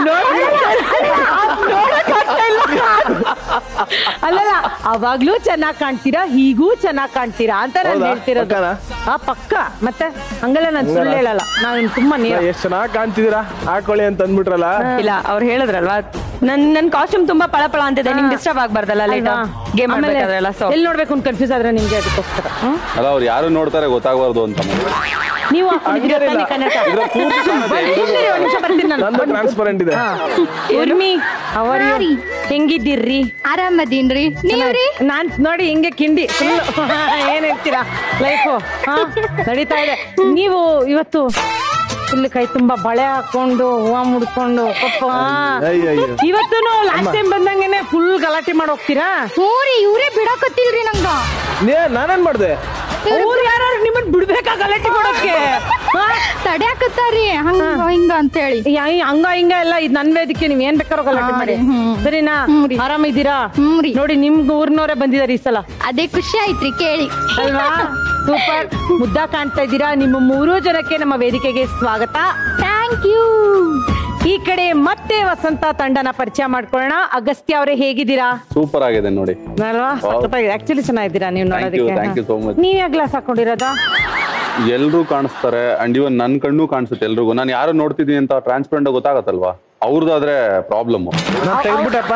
Speaker 3: ಅಲ್ಲಲ್ಲ ಅವಾಗ್ಲೂ ಚೆನ್ನಾಗ್ ಕಾಣ್ತೀರಾ ಹೀಗೂ ಚೆನ್ನಾಗ್ ಕಾಣ್ತೀರಾ ಅಂತ ನಾನು
Speaker 11: ಹೌದಾ?
Speaker 3: ಹೇಳ್ತಿರೋದು
Speaker 11: ಪಕ್ಕನಾ?
Speaker 3: ಆ ಪಕ್ಕ ಮತ್ತೆ ಹಂಗೆಲ್ಲ ನಾನು ಸುಳ್ಳು
Speaker 11: ಹಂಗಲ್ಲ?
Speaker 3: ಹೇಳಲ್ಲ ನಾನು ತುಂಬಾ ನೇರ
Speaker 11: ಎಷ್ಟ್ ಚೆನ್ನಾಗಿ ಕಾಣ್ತಿದ್ದೀರಾ ಹಾಕೊಳ್ಳಿ ಅಂತ ಅಂದ್ಬಿಟ್ರಲ್ಲ
Speaker 8: ಇಲ್ಲ ಅವ್ರು ಹೇಳಿದ್ರಲ್ವಾ ನನ್ ನನ್ ಕಾಸ್ಟ್ಯೂಮ್ ತುಂಬಾ ಪಳಪಳ ಅಂತಿದೆ ನಿಮ್ಗೆ ಡಿಸ್ಟರ್ಬ್ ಆಗ್ಬಾರ್ದಲ್ಲ ಲೈಟ್
Speaker 3: ಅಲ್ವಾ?
Speaker 8: ಗೇಮ್
Speaker 3: ಆಮೇಲೆ
Speaker 8: ಮಾಡ್ಬೇಕಾದ್ರಲ್ಲ ಸೊ
Speaker 3: ಎಲ್ಲಿ ನೋಡ್ಬೇಕು ಅಂತ ಕನ್ಫ್ಯೂಸ್ ಆದ್ರೆ ನಿಮ್ಗೆ ಅದಕ್ಕೋಸ್ಕರ ಹ್ಮ್?
Speaker 6: ಅಲ್ಲ ಅವ್ರು ಯಾರು ನೋಡ್ತಾರೆ ಗೊತ್ತಾಗಬಾರ್ದು ಅಂತ
Speaker 3: ನೀವು ಹಾಕೊಂಡಿದ್ದೀರಾ ತಾನೇ ಕನ್ನಡ
Speaker 11: ಇದ್ರ ಪೂರ್ತಿ ಕಾಣುತ್ತೆ.
Speaker 3: ಇರ್ಲಿ, ಒಂದ್ ನಿಮಿಷ ಬರ್ತೀನಿ ನಾನು
Speaker 11: ನಂದು ಟ್ರಾನ್ಸ್ಪರೆಂಟ್ ಇದೆ
Speaker 3: ಉರ್ಮಿ ಅವರ್ ಹೆಂಗಿದ್ದೀರಿ
Speaker 12: ಆರಾಮದೀನ್ರಿ ನೀವ್ರಿ
Speaker 3: ನಾನ್ ನೋಡಿ ಹಿಂಗೆ ಕಿಂಡಿ full. ಏನ್ ಹೇಳ್ತೀರಾ ಲೈಫು ನಡೀತಾ ಇದೆ ನೀವು ಇವತ್ತು ಫುಲ್ ಕೈ ತುಂಬಾ ಬಳೆ ಹಾಕೊಂಡು ಹೂವ ಮುಡ್ಕೊಂಡು ಪಪ್ಪ
Speaker 11: ಅಯ್ಯಯ್ಯೋ.
Speaker 3: ಇವತ್ತು ಲಾಸ್ಟ್ ಟೈಮ್ ಬಂದಂಗೆನೆ ಫುಲ್ ಗಲಾಟೆ ಮಾಡಿ ಹೋಗ್ತೀರಾ
Speaker 12: ಹ್ಞೂರಿ ಇವ್ರೇ ಬಿಡಾಕತ್ತಿಲ್ರಿ ನಂಗ
Speaker 11: ನೇ- ನಾನೇನ್ ಮಾಡ್ದೆ
Speaker 3: ಅವ್ರು ಯಾರು ನಿಮ್ಮನ್ ಬಿಡ್ಬೇಕಾ ಗಲಾಟೆ ಮಾಡೋಕೆ ಹಾ?
Speaker 12: ತಡ್ಯಾಕತ್ತಾರಿ ಹಂಗ ಹಿಂಗ ಅಂತೇಳಿ
Speaker 3: ಯಾ- ಈ ಹಂಗ ಹಿಂಗ ಎಲ್ಲ ಇದ್ ನನ್ ವೇದಿಕೆ ನೀವ್ ಏನ್ ಬೇಕಾರೋ ಗಲಾಟೆ
Speaker 12: ಹಾ
Speaker 3: ಮಾಡಿ
Speaker 12: ರೀ, ಹ್ಮ್.
Speaker 3: ಸರಿನಾ
Speaker 12: ಹ್ಮ್ ರೀ.
Speaker 3: ಆರಾಮಿದ್ದೀರಾ
Speaker 12: ಹ್ಮ್ ರೀ.
Speaker 3: ನೋಡಿ ನಿಮ್ ಊರ್ನವರೇ ಬಂದಿದಾರೆ ಈ ಸಲ
Speaker 12: ಅದೇ ಖುಷಿ ಆಯ್ತ್ರಿ ಕೇಳಿ
Speaker 3: ಅಲ್ವಾ ಸೂಪರ್ ಮುದ್ದ ಕಾಣ್ತಾ ಇದ್ದೀರಾ ನಿಮ್ಮ ಮೂರೂ ಜನಕ್ಕೆ ನಮ್ಮ ವೇದಿಕೆಗೆ ಸ್ವಾಗತ
Speaker 12: ಥ್ಯಾಂಕ್ ಯು
Speaker 3: ಈ ಕಡೆ ಮತ್ತೆ ವಸಂತ ತಂಡನ ಪರಿಚಯ ಮಾಡ್ಕೊಳ್ಳೋಣ ಅಗಸ್ತ್ಯ ಅವರೇ ಹೇಗಿದ್ದೀರಾ
Speaker 6: ಸೂಪರ್ ಆಗಿದೆ ನೋಡಿ
Speaker 3: ಅಲ್ವಾ ಸಖತ್ತಾಗಿದೆ ಆಕ್ಚುಲಿ ಚೆನ್ನಾಗಿದ್ದೀರಾ ನೀವು
Speaker 6: Thank you,
Speaker 3: ನೋಡೋದಕ್ಕೆ
Speaker 6: thank you so much.
Speaker 3: ನೀವ್ ಯಾವ ಗ್ಲಾಸ್ ಹಾಕೊಂಡಿರೋದಾ
Speaker 6: ಎಲ್ರೂ ಕಾಣಿಸ್ತಾರೆ ಅಂಡ್ ಇವನ್ ನನ್ ಕಣ್ಣು ಕಾಣಿಸುತ್ತೆ ಎಲ್ರಿಗೂ ನಾನು ಯಾರು ನೋಡ್ತಿದ್ದೀನಿ ಅಂತ ಟ್ರಾನ್ಸ್ಪರೆಂಟ್ ಗೊತ್ತಾಗತ್ತಲ್ವಾ ಅವ್ರದ್ದಾದ್ರೆ ಪ್ರಾಬ್ಲಮ್
Speaker 11: ನಾನ್ ತೆಗ್ದ್ಬಿಟ್ಟಪ್ಪ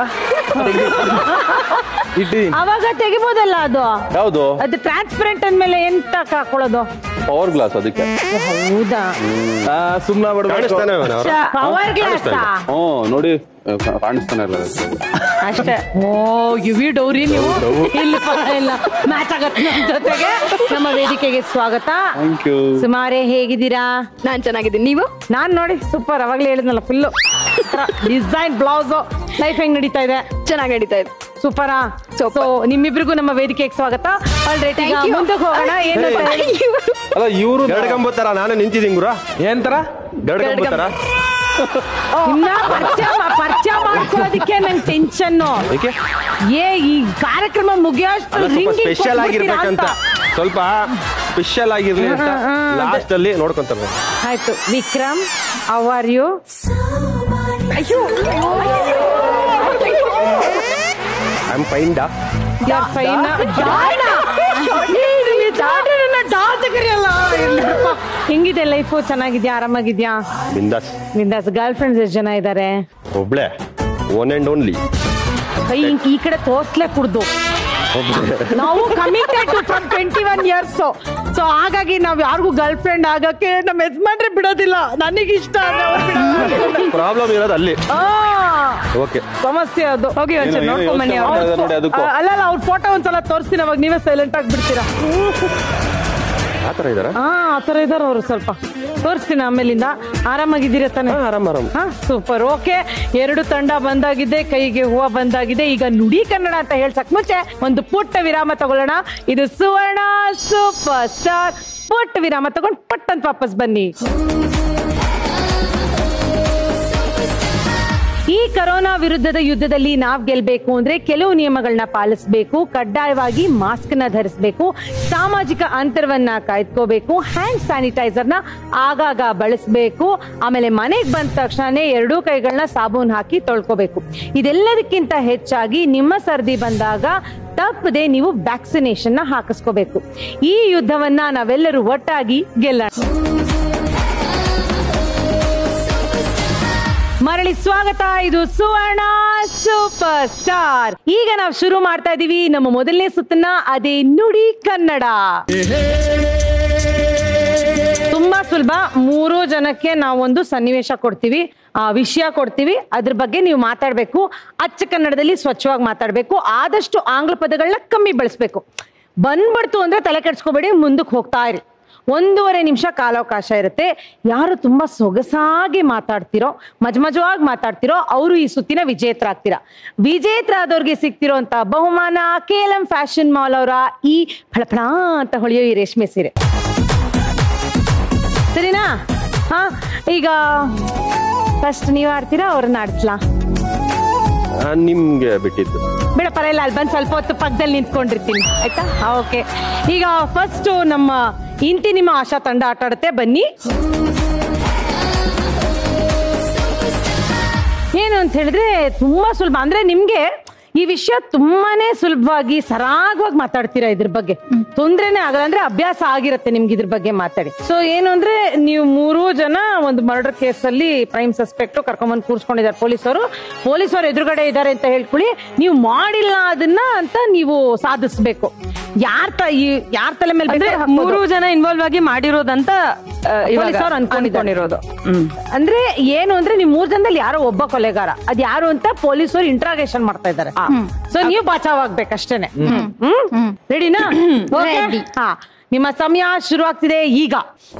Speaker 11: ಇಟ್ಟಿದ್ದೀನಿ
Speaker 3: ಅವಾಗ ತೆಗಿಬೋದಲ್ಲ ಅದು
Speaker 6: ಯಾವ್ದು
Speaker 3: ಅದು ಟ್ರಾನ್ಸ್ಪರೆಂಟ್ ಅಂದ್ಮೇಲೆ ಎಂತ ಹಾಕೊಳ್ಳೋದು
Speaker 6: ಪವರ್ ಗ್ಲಾಸ್ ಅದಕ್ಕೆ
Speaker 3: ಹೌದಾ
Speaker 11: ಆ, ಸುಮ್ನ ಬಿಡ್ಬೇಕು
Speaker 7: ಕಾಣಿಸ್ತಾನೆ ಅವನು ಅವ್ರು?
Speaker 3: ಪವರ್ ಗ್ಲಾಸ್
Speaker 6: ಹ್ಞೂ ನೋಡಿ ಕಾ- ಕಾಣಿಸ್ತಾನೆ ಇಲ್ಲ
Speaker 8: ಅಷ್ಟೇ
Speaker 3: ಓ ಇವಿ ಡೌರಿ ನೀವು ಇಲ್ಲಿ ಇಲ್ಲ ಮ್ಯಾಚ್ ಆಗತ್ತೆ ನಮ್ ಜೊತೆಗೆ ನಮ್ಮ ವೇದಿಕೆಗೆ ಸ್ವಾಗತ
Speaker 6: ಥ್ಯಾಂಕ್ ಯು
Speaker 3: ಸುಮಾರೇ ಹೇಗಿದ್ದೀರಾ
Speaker 8: ನಾನ್ ಚೆನ್ನಾಗಿದ್ದೀನಿ ನೀವು
Speaker 3: ನಾನ್ ನೋಡಿ ಸೂಪರ್ ಅವಾಗ್ಲೇ ಹೇಳಿದ್ನಲ್ಲ ಫುಲ್ಲು ಡಿಸೈನ್ ಬ್ಲೌಸ್ ಲೈಫ್ ಹೆಂಗ್ ನಡೀತಾ ಇದೆ
Speaker 8: ಚೆನ್ನಾಗಿ ನಡೀತಾ ಇದೆ
Speaker 3: ಸೂಪರಾ ಸೊ ನಿಮ್ಮಿಬ್ರಿಗೂ ನಮ್ಮ ವೇದಿಕೆಗೆ ಸ್ವಾಗತ ಆಲ್ರೈಟ್ ಈಗ
Speaker 12: Thank you.
Speaker 3: ಮುಂದಕ್ಕೆ ಹೋಗೋಣ ಏನು ಅಂತ ಹೇಳಿ
Speaker 6: ಅಲ್ಲ ಇವರು
Speaker 7: ಗಡ್ಗಂಬ ತರ ನಾನು ನಿಂತಿದ್ದೀನಿ ಗುರು
Speaker 11: ಏನ್ ತರ
Speaker 7: ಗಡ್ಗಂಬ ತರ
Speaker 3: ಇನ್ನ ಪರಿಚಯ ಮಾ- ಪರಿಚಯ ಮಾಡ್ಕೊಳ್ಳೋದಕ್ಕೆ ನಂಗೆ ಟೆನ್ಷನ್
Speaker 7: ಏಕೆ
Speaker 3: ಏ ಈ ಕಾರ್ಯಕ್ರಮ ಮುಗಿಯೋಷ್ಟು
Speaker 7: ಅಲ್ಲ ಸ್ವಲ್ಪ
Speaker 3: ರಿಂಗಿಂಗ್
Speaker 7: ಸ್ಪೆಷಲ್
Speaker 3: ಕೊಟ್ಬಿಡ್ತೀರಾ
Speaker 7: ಆಗಿರ್ಬೇಕಂತ
Speaker 3: ಅಂತ.
Speaker 7: ಸ್ವಲ್ಪ ಸ್ಪೆಷಲ್ ಆಗಿರ್ಲಿ ಅಂತ
Speaker 3: ಹ್ಮ್, ಹ್ಮ್, ಹ್ಮ್.
Speaker 7: ಲಾಸ್ಟ್ ಅಲ್ಲಿ ನೋಡ್ಕೊಂತಾರೆ
Speaker 3: ಆಯ್ತು Vikram how are you
Speaker 7: I am fine ಡಾ
Speaker 3: ಯಾರ್ ಫೈನ್ ಹೆಂಗಿದೆ ಲೈಫು ಚೆನ್ನಾಗಿದ್ಯಾ ಆರಾಮಾಗಿದ್ಯಾ
Speaker 7: ಬಿಂದಾಸ್
Speaker 3: ನಿಂದಾಸ್ ಗರ್ಲ್ ಫ್ರೆಂಡ್ಸ್ ಎಷ್ಟು ಜನ ಇದ್ದಾರೆ
Speaker 7: ಒಬ್ಳೆ ಒನ್ ಅಂಡ್ ಓನ್ಲಿ
Speaker 3: ಕೈ ಹಿಂಗ್ ಈ ಕಡೆ ತೋರ್ಸ್ಲೆ ಕುಡ್ದು ನಾವು committed from twenty one years so ಹಾಗಾಗಿ ನಾವ್ ಯಾರಿಗೂ ಗರ್ಲ್ ಫ್ರೆಂಡ್ ಆಗಕ್ಕೆ ನಮ್ಮ ಯಜಮಾನ್ರೆ ಬಿಡೋದಿಲ್ಲ ನನಗೆ ಇಷ್ಟ ಆದ್ರೆ ಅವ್ರು ಬಿಡಲ್ಲ.
Speaker 7: ಪ್ರಾಬ್ಲಮ್ ಇರೋದು ಅಲ್ಲಿ
Speaker 3: ಆ,
Speaker 7: ಓಕೆ
Speaker 3: ಸಮಸ್ಯೆ ಅದು ಹೋಗಿ
Speaker 6: ಒಂದ್ಸಲ ಏನೋ ನೋಡ್ಕೊಂಡ್ ಬನ್ನಿ ಯೋಚ್ನೆ ಅವ್ರ್ನ. ಮಾಡ್ತಾ ಇದ್ದಾರೆ ನೋಡಿ ಅದಕ್ಕೂ.
Speaker 3: ಅಲ್ಲ ಅಲ್ಲ ಅವ್ರ ಫೋಟೋ ಒಂದ್ಸಲ ತೋರಿಸ್ತೀನಿ ಅವಾಗ ನೀವೇ ಸೈಲೆಂಟ್ ಆಗಿ ಬಿಡ್ತೀರಾ
Speaker 7: ಆ ಥರ ಇದಾರ
Speaker 3: ಹಾ ಆತರ ಇದಾರ ಅವ್ರು ಸ್ವಲ್ಪ ತೋರಿಸ್ತೀನಿ ಆಮೇಲಿಂದ ಆರಾಮಾಗಿದ್ದೀರ ತಾನೆ
Speaker 7: ಆರಾಮ್ ಆರಾಮ್
Speaker 3: ಹಾ ಸೂಪರ್ ಓಕೆ ಎರಡು ತಂಡ ಬಂದಾಗಿದೆ ಕೈಗೆ ಹೂವ ಬಂದಾಗಿದೆ ಈಗ ನುಡಿ ಕನ್ನಡ ಅಂತ ಹೇಳ್ಸಕ್ ಮುಂಚೆ ಒಂದು ಪುಟ್ಟ ವಿರಾಮ ತಗೊಳ್ಳೋಣ ಇದು ಸುವರ್ಣ ಸೂಪರ್ ಸ್ಟಾರ್ ಪುಟ್ಟ ವಿರಾಮ ತಗೊಂಡು ಪಟ್ ಅಂತ ವಾಪಸ್ ಬನ್ನಿ ಈ ಕರೋನಾ ವಿರುದ್ಧದ ಯುದ್ಧದಲ್ಲಿ ನಾವ್ ಗೆಲ್ಬೇಕು ಅಂದ್ರೆ ಕೆಲವು ನಿಯಮಗಳನ್ನ ಪಾಲಿಸಬೇಕು ಕಡ್ಡಾಯವಾಗಿ ಮಾಸ್ಕ್ ನ ಧರಿಸಬೇಕು ಸಾಮಾಜಿಕ ಅಂತರವನ್ನ ಕಾಯ್ದುಕೋಬೇಕು ಹ್ಯಾಂಡ್ ಸ್ಯಾನಿಟೈಸರ್ ನ ಆಗಾಗ ಬಳಸಬೇಕು ಆಮೇಲೆ ಮನೆಗೆ ಬಂದ ತಕ್ಷಣನೇ ಎರಡೂ ಕೈಗಳನ್ನ ಸಾಬೂನ್ ಹಾಕಿ ತೊಳ್ಕೋಬೇಕು ಇದೆಲ್ಲದಕ್ಕಿಂತ ಹೆಚ್ಚಾಗಿ ನಿಮ್ಮ ಸರ್ದಿ ಬಂದಾಗ ತಪ್ಪದೆ ನೀವು ವ್ಯಾಕ್ಸಿನೇಷನ್ ನ ಹಾಕಿಸ್ಕೋಬೇಕು ಈ ಯುದ್ಧವನ್ನ ನಾವೆಲ್ಲರೂ ಒಟ್ಟಾಗಿ ಗೆಲ್ಲೋಣ ಮರಳಿ ಸ್ವಾಗತ ಇದು ಸುವರ್ಣ ಸೂಪರ್ ಸ್ಟಾರ್ ಈಗ ನಾವು ಶುರು ಮಾಡ್ತಾ ಇದೀವಿ ನಮ್ಮ ಮೊದಲನೇ ಸುತ್ತನ್ನ ಅದೇ ನುಡಿ ಕನ್ನಡ ತುಂಬಾ ಸುಲಭ ಮೂರು ಜನಕ್ಕೆ ನಾವೊಂದು ಸನ್ನಿವೇಶ ಕೊಡ್ತೀವಿ ಆ ವಿಷಯ ಕೊಡ್ತೀವಿ ಅದ್ರ ಬಗ್ಗೆ ನೀವು ಮಾತಾಡ್ಬೇಕು ಅಚ್ಚ ಕನ್ನಡದಲ್ಲಿ ಸ್ವಚ್ಛವಾಗಿ ಮಾತಾಡ್ಬೇಕು ಆದಷ್ಟು ಆಂಗ್ಲ ಪದಗಳನ್ನ ಕಮ್ಮಿ ಬಳಸ್ಬೇಕು ಬಂದ್ಬಿಡ್ತು ಅಂದ್ರೆ ತಲೆ ಕೆಡ್ಸ್ಕೊಬೇಡಿ ಮುಂದಕ್ಕೆ ಹೋಗ್ತಾ ಇರಿ ಒಂದೂವರೆ ನಿಮಿಷ ಕಾಲಾವಕಾಶ ಇರುತ್ತೆ ಯಾರು ತುಂಬಾ ಸೊಗಸಾಗಿ ಮಾತಾಡ್ತಿರೋ ಮಜ ಮಜವಾಗಿ ಮಾತಾಡ್ತಿರೋ ಅವರು ಈ ಸುತ್ತಿನ ವಿಜೇತರಾಗ್ತೀರಾ ವಿಜೇತರಾದವ್ರಿಗೆ ಸಿಗ್ತಿರೋಂತ ಬಹುಮಾನ K L M fashion mall ಅವರ ಈ ಫಳಫಳ ಅಂತ ಹೊಳೆಯೋ ಈ ರೇಷ್ಮೆ ಸೀರೆ ಸರಿನಾ ಹಾ ಈಗ ಫಸ್ಟ್ ನೀವ್ ಆಡ್ತೀರಾ ಅವ್ರನ್ನ ಆಡ್ಸ್ಲಾ
Speaker 7: ನಿಮ್ಗೆ ಬಿಟ್ಟಿದ್ದು
Speaker 3: ಬೇಡ ಪರವಾಗಿಲ್ಲ ಅಲ್ಲಿ ಬಂದು ಸ್ವಲ್ಪ ಹೊತ್ತು ಪಕ್ಕದಲ್ಲಿ ನಿಂತ್ಕೊಂಡಿರ್ತೀನಿ ಆಯ್ತಾ ಓಕೆ ಈಗ ಫಸ್ಟ್ ನಮ್ಮ ಇಂತಿ ನಿಮ್ಮ ಆಶಾ ತಂಡ ಆಟ ಆಡುತ್ತೆ ಬನ್ನಿ ಏನು ಅಂತ ಹೇಳಿದ್ರೆ ತುಂಬಾ ಸುಲಭ ಅಂದ್ರೆ ನಿಮ್ಗೆ ಈ ವಿಷಯ ತುಂಬಾನೇ ಸುಲಭವಾಗಿ ಸರಾಗವಾಗಿ ಮಾತಾಡ್ತೀರಾ ಇದ್ರ ಬಗ್ಗೆ ತೊಂದ್ರೆನೇ ಆಗಲ್ಲ ಅಂದ್ರೆ ಅಭ್ಯಾಸ ಆಗಿರುತ್ತೆ ನಿಮ್ಗೆ ಇದ್ರ ಬಗ್ಗೆ ಮಾತಾಡಿ ಸೊ ಏನು ಅಂದ್ರೆ ನೀವು ಮೂರು ಜನ ಒಂದು ಮರ್ಡರ್ ಕೇಸ್ ಅಲ್ಲಿ ಪ್ರೈಮ್ ಸಸ್ಪೆಕ್ಟ್ ಕರ್ಕೊಂಡ್ಬಂದು ಕೂರ್ಸ್ಕೊಂಡಿದ್ದಾರೆ ಪೊಲೀಸರು ಪೊಲೀಸರು ಎದುರುಗಡೆ ಇದ್ದಾರೆ ಅಂತ ಹೇಳ್ಕೊಳ್ಳಿ ನೀವು ಮಾಡಿಲ್ಲ ಅದನ್ನ ಅಂತ ನೀವು ಸಾಧಿಸ್ಬೇಕು ಯಾರ್ ತ ಈ- ಯಾರ್ ತಲೆ ಮೇಲೆ
Speaker 8: ಅಂದ್ರೆ
Speaker 3: ಬೇಕಾದ್ರೂ ಹಾಕ್ಬೋದು.
Speaker 8: ಮೂರು ಜನ ಇನ್ವಾಲ್ವ್ ಆಗಿ ಮಾಡಿರೋದಂತ ಆ, ಇವಾಗ
Speaker 3: ಪೊಲೀಸರು ಅನ್ಕೊಂಡಿದ್ದಾರೆ.
Speaker 8: ಅನ್ಕೊಂಡಿರೋದು ಹ್ಮ್
Speaker 3: ಅಂದ್ರೆ ಏನು ಅಂದ್ರೆ ನೀವು ಮೂರ್ ಜನದಲ್ಲಿ ಯಾರೋ ಒಬ್ಬ ಕೊಲೆಗಾರ ಅದ್ ಯಾರು ಅಂತ ಪೊಲೀಸರು ಇಂಟ್ರಾಗೇಷನ್ ಮಾಡ್ತಾ ಇದ್ದಾರೆ ಸೊ ನೀವು ಬಚಾವ್ ಆಗ್ಬೇಕಷ್ಟೇನೆ ಹ್ಮ್ ರೆಡಿನಾ
Speaker 12: Ready.
Speaker 3: ಹಾ ನಿಮ್ಮ ಸಮಯ ಶುರು ಆಗ್ತಿದೆ ಈಗ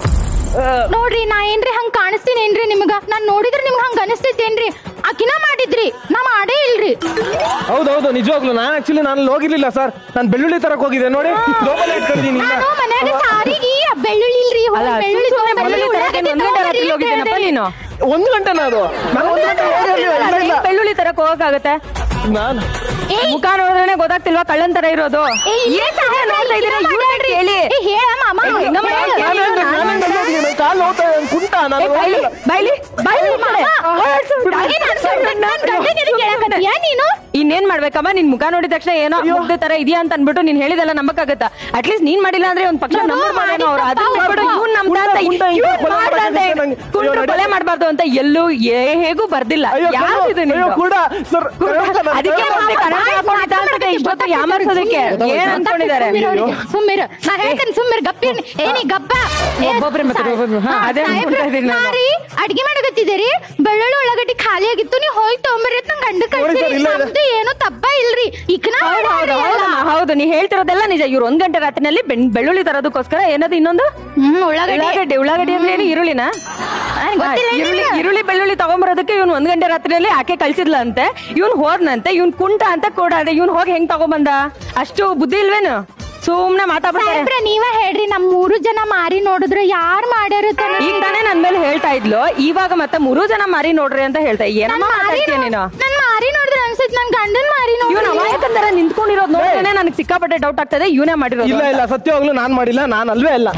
Speaker 12: ನೋಡ್ರಿ ನಾ ಏನ್ರಿ ಹಂಗ್ ಕಾಣಿಸ್ತೀನಿ ಏನ್ರಿ ನಿಮ್ಗ ನಾನ್ ನೋಡಿದ್ರೆ ನಿಮ್ಗೆ ಹಂಗ ಅನಿಸ್ತೈತೇನ್ರಿ ಅಕಿನ ಮಾಡಿದ್ರಿ ನಾ ಮಾಡೇ ಇಲ್ರಿ
Speaker 11: ಹೌದೌದು ನಿಜವಾಗ್ಲು ನಾನು ಆಕ್ಚುಲಿ ನಾನು ಅಲ್ಲಿ ಹೋಗಿರ್ಲಿಲ್ಲ ಸರ್ ನಾನು ಬೆಳ್ಳುಳ್ಳಿ ತರಕ್ ಹೋಗಿದ್ದೆ ನೋಡಿ ಲೋಕಲ್ ಇಟ್ಕೊಂಡಿದ್ದೀನಿ
Speaker 12: ನಾನು ಮನ್ಯಾಗ ಸಾರಿಗೆ ಬೆಳ್ಳುಳ್ಳಿ ಇಲ್ರಿ ಹೋಗ್
Speaker 8: ಅಲ್ಲ,
Speaker 12: ಬೆಳ್ಳುಳ್ಳಿ
Speaker 8: ಸುಮ್ನೆ
Speaker 12: ತಗೊಂಡ್
Speaker 8: ಬೆಳ್ಳುಳ್ಳಿ ತರಕ್ಕೆ
Speaker 12: ಉಳ್ಳಾಗಡ್ಡಿ
Speaker 8: ಒಂದ್ ಗಂಟೆ ರಾತ್ರಿ
Speaker 12: ತಗೊಂಡ್ರಿ
Speaker 8: ಹೋಗಿದ್ದೀನಪ್ಪ
Speaker 12: ಅಂತ
Speaker 8: ನೀನು
Speaker 11: ಒಂದು ಗಂಟೆನ ಅದು ನಾನು ಒಂದು ಗಂಟೆ ಹೋಗಿರ್ಲಿಲ್ಲ ಇಲ್ಲ ಇಲ್ಲ
Speaker 8: ಬೆಳ್ಳುಳ್ಳಿ ತರಕ್ ಹೋಗಕ್ಕಾಗತ್ತೆ
Speaker 11: ನಾನು
Speaker 8: ಮುಖ ನೋಡಿದ್ರೆ ಗೊತ್ತಾಗ್ತಿಲ್ವಾ ಕಳ್ಳನ್ ತರ ಇರೋದು
Speaker 12: ಏ, ಇಲ್ಲೇ ಸಾಹೇಬ್ರ
Speaker 8: ನೋಡ್ತಾ ಇದ್ದೀರಾ?
Speaker 12: ಇಲ್ಲೇ
Speaker 8: ಇವ್ರನ್ನ
Speaker 12: ಮಾಡ್ಯಾಳ್ರಿ.
Speaker 8: ಕೇಳಿ.
Speaker 12: ಏ, ಹೇಳ ಮಾಮ
Speaker 8: ಏ, ಹಿಂಗ ಮಾಡಿ
Speaker 12: ಹೇಳ.
Speaker 8: ಕೇಳಿ.
Speaker 11: ನಾನು ಹೇಳ್ದೆ, ನಾನು ಹೇಳ್ದೆ, ಹೋಗಿ, ನನ್ನ ಕಾಲು ನೋವ್ತಾ ಇದೆ, ಕುಂಟ ನಾನು
Speaker 8: ಏ, ಬಾಯ್ಲಿ,
Speaker 11: ಹೋಗಿಲ್ಲ.
Speaker 8: ಬಾಯ್ಲಿ, ಬಾಯ್ಲಿ,
Speaker 12: ಮಾಮ,
Speaker 8: ಈ ಕಡೆ.
Speaker 12: ಏನ್ ಅನ್ಸ್ಕೊಂಡ್ ನನ್ ಗಂಡನಿಗೆ ಕೇಳಕತ್ತೀಯಾ ನೀನು
Speaker 8: ಇನ್ನೇನ್ ಮಾಡ್ಬೇಕಮ್ಮ ನಿನ್ ಮುಖ ನೋಡಿದ ತಕ್ಷಣ ಏನೋ ಮುಗ್ದ ತರ ಇದೆಯಾ ಅಂತ ಅನ್ಬಿಟ್ಟು ನೀನ್ ಹೇಳಿದೆಲ್ಲ ನಂಬಕ್ಕಾಗತ್ತಾ ಅಟ್ಲೀಸ್ಟ್ ನೀನ್ ಮಾಡಿಲ್ಲ ಅಂದ್ರೆ ಒಂದ್ ಪಕ್ಷ
Speaker 12: ನಾನು
Speaker 8: ನಂಬಿಡ್ಬೋದೇನೋ ಅವ್ರು ಅದನ್ನ
Speaker 12: ಮಾಡಿದ್ದು
Speaker 8: ಬಿಟ್ಬಿಟ್ಟು
Speaker 12: ತಪ್ಪು.
Speaker 8: ಇವ್ನ್ ನಮ್ದ ಅಂತ
Speaker 11: ಕುಂಟ, ಕುಂಟ,
Speaker 8: ಇವ್ನ್
Speaker 11: ಕೊಲೆ
Speaker 8: ಮಾಡ್ದ ಅಂತ
Speaker 11: ಮಾಡ್ಬೇಕು ನಂಗೆ.
Speaker 8: ಕುಂಟ್ರು
Speaker 11: ಅಯ್ಯೋ,
Speaker 8: ಕೊಲೆ ಮಾಡ್ಬಾರ್ದು ಅಂತ ಎಲ್ಲೂ ಏ- ಹೇಗೂ ಬರ್ದಿಲ್ಲ
Speaker 11: ಅಯ್ಯೋ
Speaker 8: ಯಾವ್ದು ಇದು
Speaker 11: ಅಯ್ಯೋ
Speaker 8: ನಿಮ್ದು?
Speaker 11: ಕೂಡ ಸರ್
Speaker 8: ಅದಕ್ಕೆ ಮತ್ತೆ ಕನ್ನಡ ಹಾಕೊಂಡಿದ್ದ ಅಂತ ಇಷ್ಟೊತ್ತು ಯಾಮಾರ್ಸೋದಕ್ಕೆ ಏನ್ ಅನ್ಕೊಂಡಿದ್ದಾರೆ
Speaker 12: ಸುಮ್ಮಿರು ನಾ ಹೇಳ್ತೇನೆ ಸುಮ್ಮಿರು ಗಪ್ಪಿರ್ ಏನಿ ಗಬ್ಬ ಏ,
Speaker 3: ಒಬ್ಬೊಬ್ರೆ ಮತ್ತೆ
Speaker 12: ಸಾಹೇಬ್-
Speaker 3: ಒಬ್ಬೊಬ್ರು. ಹಾ,
Speaker 12: ಹಾ,
Speaker 8: ಅದೇ
Speaker 12: ಸಾಹೇಬ್ರ,
Speaker 8: ಅನ್ಕೊಳ್ತಾ ಇದೀನಿ ನಾನು.
Speaker 12: ನಾ ರೀ ಅಡ್ಗೆ ಮಾಡಕತ್ತಿದ್ದೀರಿ ಬೆಳ್ಳುಳ್ಳಿ ಉಳ್ಳಾಗಡ್ಡಿ ಖಾಲಿ ಆಗಿತ್ತು ನೀವು ಹೋಗಿ ತಗೊಂಬರ್ರಿ ಅಂತ ನಂಗ್ ಗಂಡ
Speaker 11: ನೋಡಿ ಸರ್,
Speaker 12: ಕಳ್ಸಿರಿ
Speaker 11: ಇಲ್ಲ ಇದೆ.
Speaker 12: ನಮ್ದು ಏನು ತಪ್ಪ ಇಲ್ರಿ ಇಕ್ನ
Speaker 8: ಹೌದು ಹೌದು ಹೌದಮ್ಮ ಹೌದು ನೀ ಹೇಳ್ತಿರೋದೆಲ್ಲ ನಿಜ ಇವ್ರು ಒಂದ್ ಗಂಟೆ ರಾತ್ರಿನಲ್ಲಿ ಬೆಣ್- ಬೆಳ್ಳುಳ್ಳಿ ತರೋದಕ್ಕೋಸ್ಕರ ಏನದು ಇನ್ನೊಂದು
Speaker 12: ಹ್ಮ್ ಉಳ್ಳಾಗಡ್ಡಿ
Speaker 8: ಉಳ್ಳಾಗಡ್ಡಿ ಉಳ್ಳಾಗಡ್ಡಿ ಅಂದ್ರೆ ಏನು ಈರುಳ್ಳಿನ
Speaker 12: ನನಗ್ ಗೊತ್ತಿಲ್ಲ
Speaker 8: ಈರುಳ್ಳಿ
Speaker 12: ನಿಂಗೆ.
Speaker 8: ಈರುಳ್ಳಿ ಬೆಳ್ಳುಳ್ಳಿ ತಗೊಂಬರೋದಕ್ಕೆ ಇವ್ನು ಒಂದ್ ಗಂಟೆ ರಾತ್ರಿಯಲ್ಲಿ ಆಕೆ ಕಳ್ಸಿದ್ಲಂತೆ ಇವ್ನ್ ಹೋದ್ನಂತೆ ಇವ್ನ್ ಕುಂಟ ಅಂತ ಕೂಡ ಇವ್ನ್ ಹೋಗಿ ಹೆಂಗ್ ತಗೊಂಬಂದ ಅಷ್ಟು ಬುದ್ಧಿ ಇಲ್ವೇನು ಸುಮ್ನೆ ಮಾತಾಡ್ಬಿಡ್ತಾರೆ
Speaker 12: ಸಾಹೇಬ್ರೆ ನೀವೇ ಹೇಳ್ರಿ ನಮ್ ಮೂರು ಜನ ಮಾರಿ ನೋಡಿದ್ರೆ ಯಾರ್ ಮಾಡ್ಯಾರ
Speaker 8: ಈಗ ತಾನೇ ನನ್ ಮೇಲೆ ಹೇಳ್ತಾ ಇದ್ಲು ಇವಾಗ ಮತ್ತೆ ಮೂರು ಜನ ಮಾರಿ ನೋಡ್ರಿ ಅಂತ ಹೇಳ್ತಾ ಏನಮ್ಮ ಮಾತಾಡ್ತೀಯ ನೀನು
Speaker 12: ನನ್ ಮಾರಿ ನೋಡಿದ್ರೆ ಅನ್ಸುತ್ತೆ ನನ್ ಗಂಡನ್ ಮಾರಿ
Speaker 8: ಇವನ್
Speaker 12: ನೋಡಿ
Speaker 8: ಅಮಾಯಕಂತರ ನಿಂತ್ಕೊಂಡಿರೋದು ನೋಡ್ತಾನೆ ನನಗೆ ಸಿಕ್ಕಾಪಟ್ಟೆ ಡೌಟ್ ಆಗ್ತದೆ ಇವನೇ ಮಾಡಿರೋದು
Speaker 11: ಇಲ್ಲ ಇಲ್ಲ ಸತ್ಯವಾಗ್ಲೂ ನಾನ್ ಮಾಡಿಲ್ಲ ನಾನ್ ಅಲ್ವೇ ಅಲ್ಲ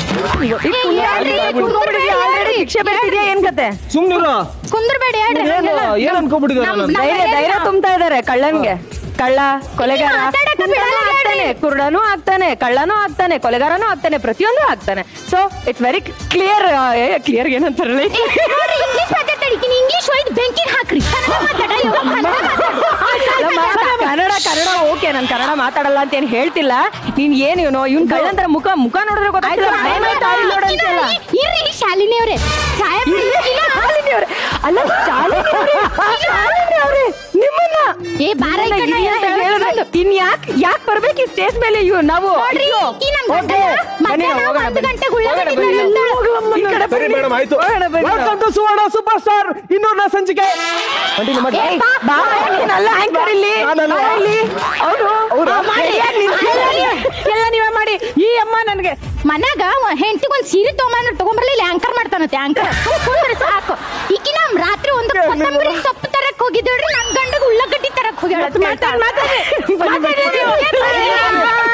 Speaker 8: ಆಲ್ರೆಡಿ ಶಿಕ್ಷೆ ಬೇಕಿದೆಯಾ ಏನ್ ಕತೆ
Speaker 11: ಸುಮ್ನಿರು
Speaker 12: ಕುಂದ್ರಬೇಡಿ ಹೇಳ್ರಿ
Speaker 11: ಏನು
Speaker 12: ಹಂಗೆಲ್ಲ.
Speaker 11: ಏನ್ ಅನ್ಕೋಬಿಟ್ಟಿದ್ದಾರೆ
Speaker 12: ನಮ್-
Speaker 11: ನನ್ನ
Speaker 12: ನಮ್
Speaker 8: ಧೈರ್ಯ ಧೈರ್ಯ
Speaker 12: ಮನೆಯಲ್ಲ.
Speaker 8: ತುಂಬ್ತಾ ಇದಾರೆ ಕಳ್ಳನ್ಗೆ ಕಳ್ಳ ಕೊಲೆಗಾರ
Speaker 12: ಮಾತಾಡಕ್ಕೆ
Speaker 8: ಕುಂಡನೂ
Speaker 12: ಬಿಡಲ್ಲ
Speaker 8: ಆಗ್ತಾನೆ ಕುರುಡನೂ ಆಗ್ತಾನೆ ಕಳ್ಳನೂ ಆಗ್ತಾನೆ ಕೊಲೆಗಾರನೂ ಆಗ್ತಾನೆ ಪ್ರತಿಯೊಂದು ಆಗ್ತಾನೆ so it's very clear clear ಏನಂತಾರಲ್ಲ
Speaker 12: ನೋಡ್ರಿ ಇಂಗ್ಲಿಷ್ ಮಾತಾಡ್ತಾಡಿ ಇಂಗ್ಲಿಷ್ ಹೋಯ್ತು ಬೆಂಕಿ ಹಾಕ್ರಿ ಕನ್ನಡ ಮಾತಾಡ ಇವ್ರು ಕನ್ನಡ ಮಾತಾಡು.
Speaker 8: ಕನ್ನಡ ಕನ್ನಡ ಓಕೆ ನಾನು ಕನ್ನಡ ಮಾತಾಡಲ್ಲ ಅಂತ ಏನ್ ಹೇಳ್ತಿಲ್ಲ ನೀನ್ ಏನ್ ಇವನು ಇವ್ನ್ ಕಳ್ಳಂತರ ಮುಖ ಮುಖ ನೋಡಿದ್ರೆ ಗೊತ್ತಾಗ್ತಿಲ್ಲ ಬಾಯಿ ಮೇಲೆ ತಾಳಿ ನೋಡಂತಿಲ್ಲ
Speaker 12: ಇರ್ರಿ ಶಾಲಿನಿ ಅವ್ರೆ ಸಾಹೇಬ್ರೆ ಇಲ್ಲ.
Speaker 8: ಶಾಲಿನಿ ಅವ್ರೆ ಅಲ್ಲ ಶಾಲಿನಿ ಅವ್ರೆ ಶಾಲಿನಿ ಅವ್ರೆ ನಿಮ್ಮನ್ನ
Speaker 12: ಏ ಬಾರ ಈ ಕಡೆ
Speaker 8: ಇರಿ ಅಂತ
Speaker 12: ಹೇಳು.
Speaker 8: ಹೇಳಿದ್ರೆ ಇನ್ ಯಾಕ್ ಯಾಕ್ ಬರ್ಬೇಕು ಈ ಸ್ಟೇಜ್ ಮೇಲೆ ಇವ್ ನಾವು
Speaker 12: ನೋಡ್ರಿ,
Speaker 8: ಅಯ್ಯೋ.
Speaker 12: ಈ ನನ್
Speaker 8: ಓಕೆ,
Speaker 12: ಗಂಡನ
Speaker 8: ಬನ್ನಿ ನಾವು
Speaker 12: ಮಧ್ಯಾಹ್ನ
Speaker 8: ಹೋಗೋಣ,
Speaker 12: ಒಂದು
Speaker 8: ಬನ್ನಿ.
Speaker 12: ಗಂಟೆಗೆ ಉಳ್ಳಾಗಡ್ಡಿ
Speaker 8: ಹೋಗೋಣ, ಬನ್ನಿ.
Speaker 12: ತಿಂತಾಳೆ.
Speaker 8: ಈ ಕಡೆ
Speaker 11: ಸರಿ
Speaker 8: ಬನ್ನಿ.
Speaker 11: ಮೇಡಮ್ ಆಯ್ತು
Speaker 8: ಹೋಗೋಣ, ಬನ್ನಿ.
Speaker 11: Welcome to Suvarna super star ಇನ್ನೂರನೇ ಸಂಚಿಕೆ ಕಂಟಿನ್ಯೂ ಮಾಡಿ
Speaker 8: ಏಯ್, ಬಾ, ನೀನಲ್ಲ ಆಂಕರ್ ಇಲ್ಲಿ
Speaker 11: ನಾನಲ್ಲ.
Speaker 8: ಬಾ ಇಲ್ಲಿ ಅವ್ರು
Speaker 11: ಅವ್ರಾ?
Speaker 8: ಆ, ಮಾಡಿ, ಯಾಕ್ ನಿನ್ ಎಲ್ಲ ನೀವೇ ಮಾಡಿ ಈ ಅಮ್ಮ ನನ್ಗೆ
Speaker 12: ಮನ್ಯಾಗ ಹೆಂಡತಿಗೆ ಒಂದ್ ಸೀರೆ ತಗೊಂಬಂದ್ರೆ ತಗೊಂಬರ್ಲಿಲ್ಲ ಆಂಕರ್ ಮಾಡ್ತಾನತ್ತೆ ಆಂಕರ್ ಕುಂದ್ರೆ ಸಾಕು ಈಕಿನ ರಾತ್ರಿ ಒಂದು ಕೊತ್ತಂಬರಿ ಸೊಪ್ಪು ತರಕ್ ಹೋಗಿದ್ದೇಳ್ರಿ ನನ್ ಗಂಡಗ ಉಳ್ಳಾಗಡ್ಡಿ ತರಕ್ ಹೋಗ್ಯಾಳ
Speaker 8: ಮಾತಾಡ್, ಮಾತಾಡಿ. ಬನ್ನಿ, ಬನ್ನಿ.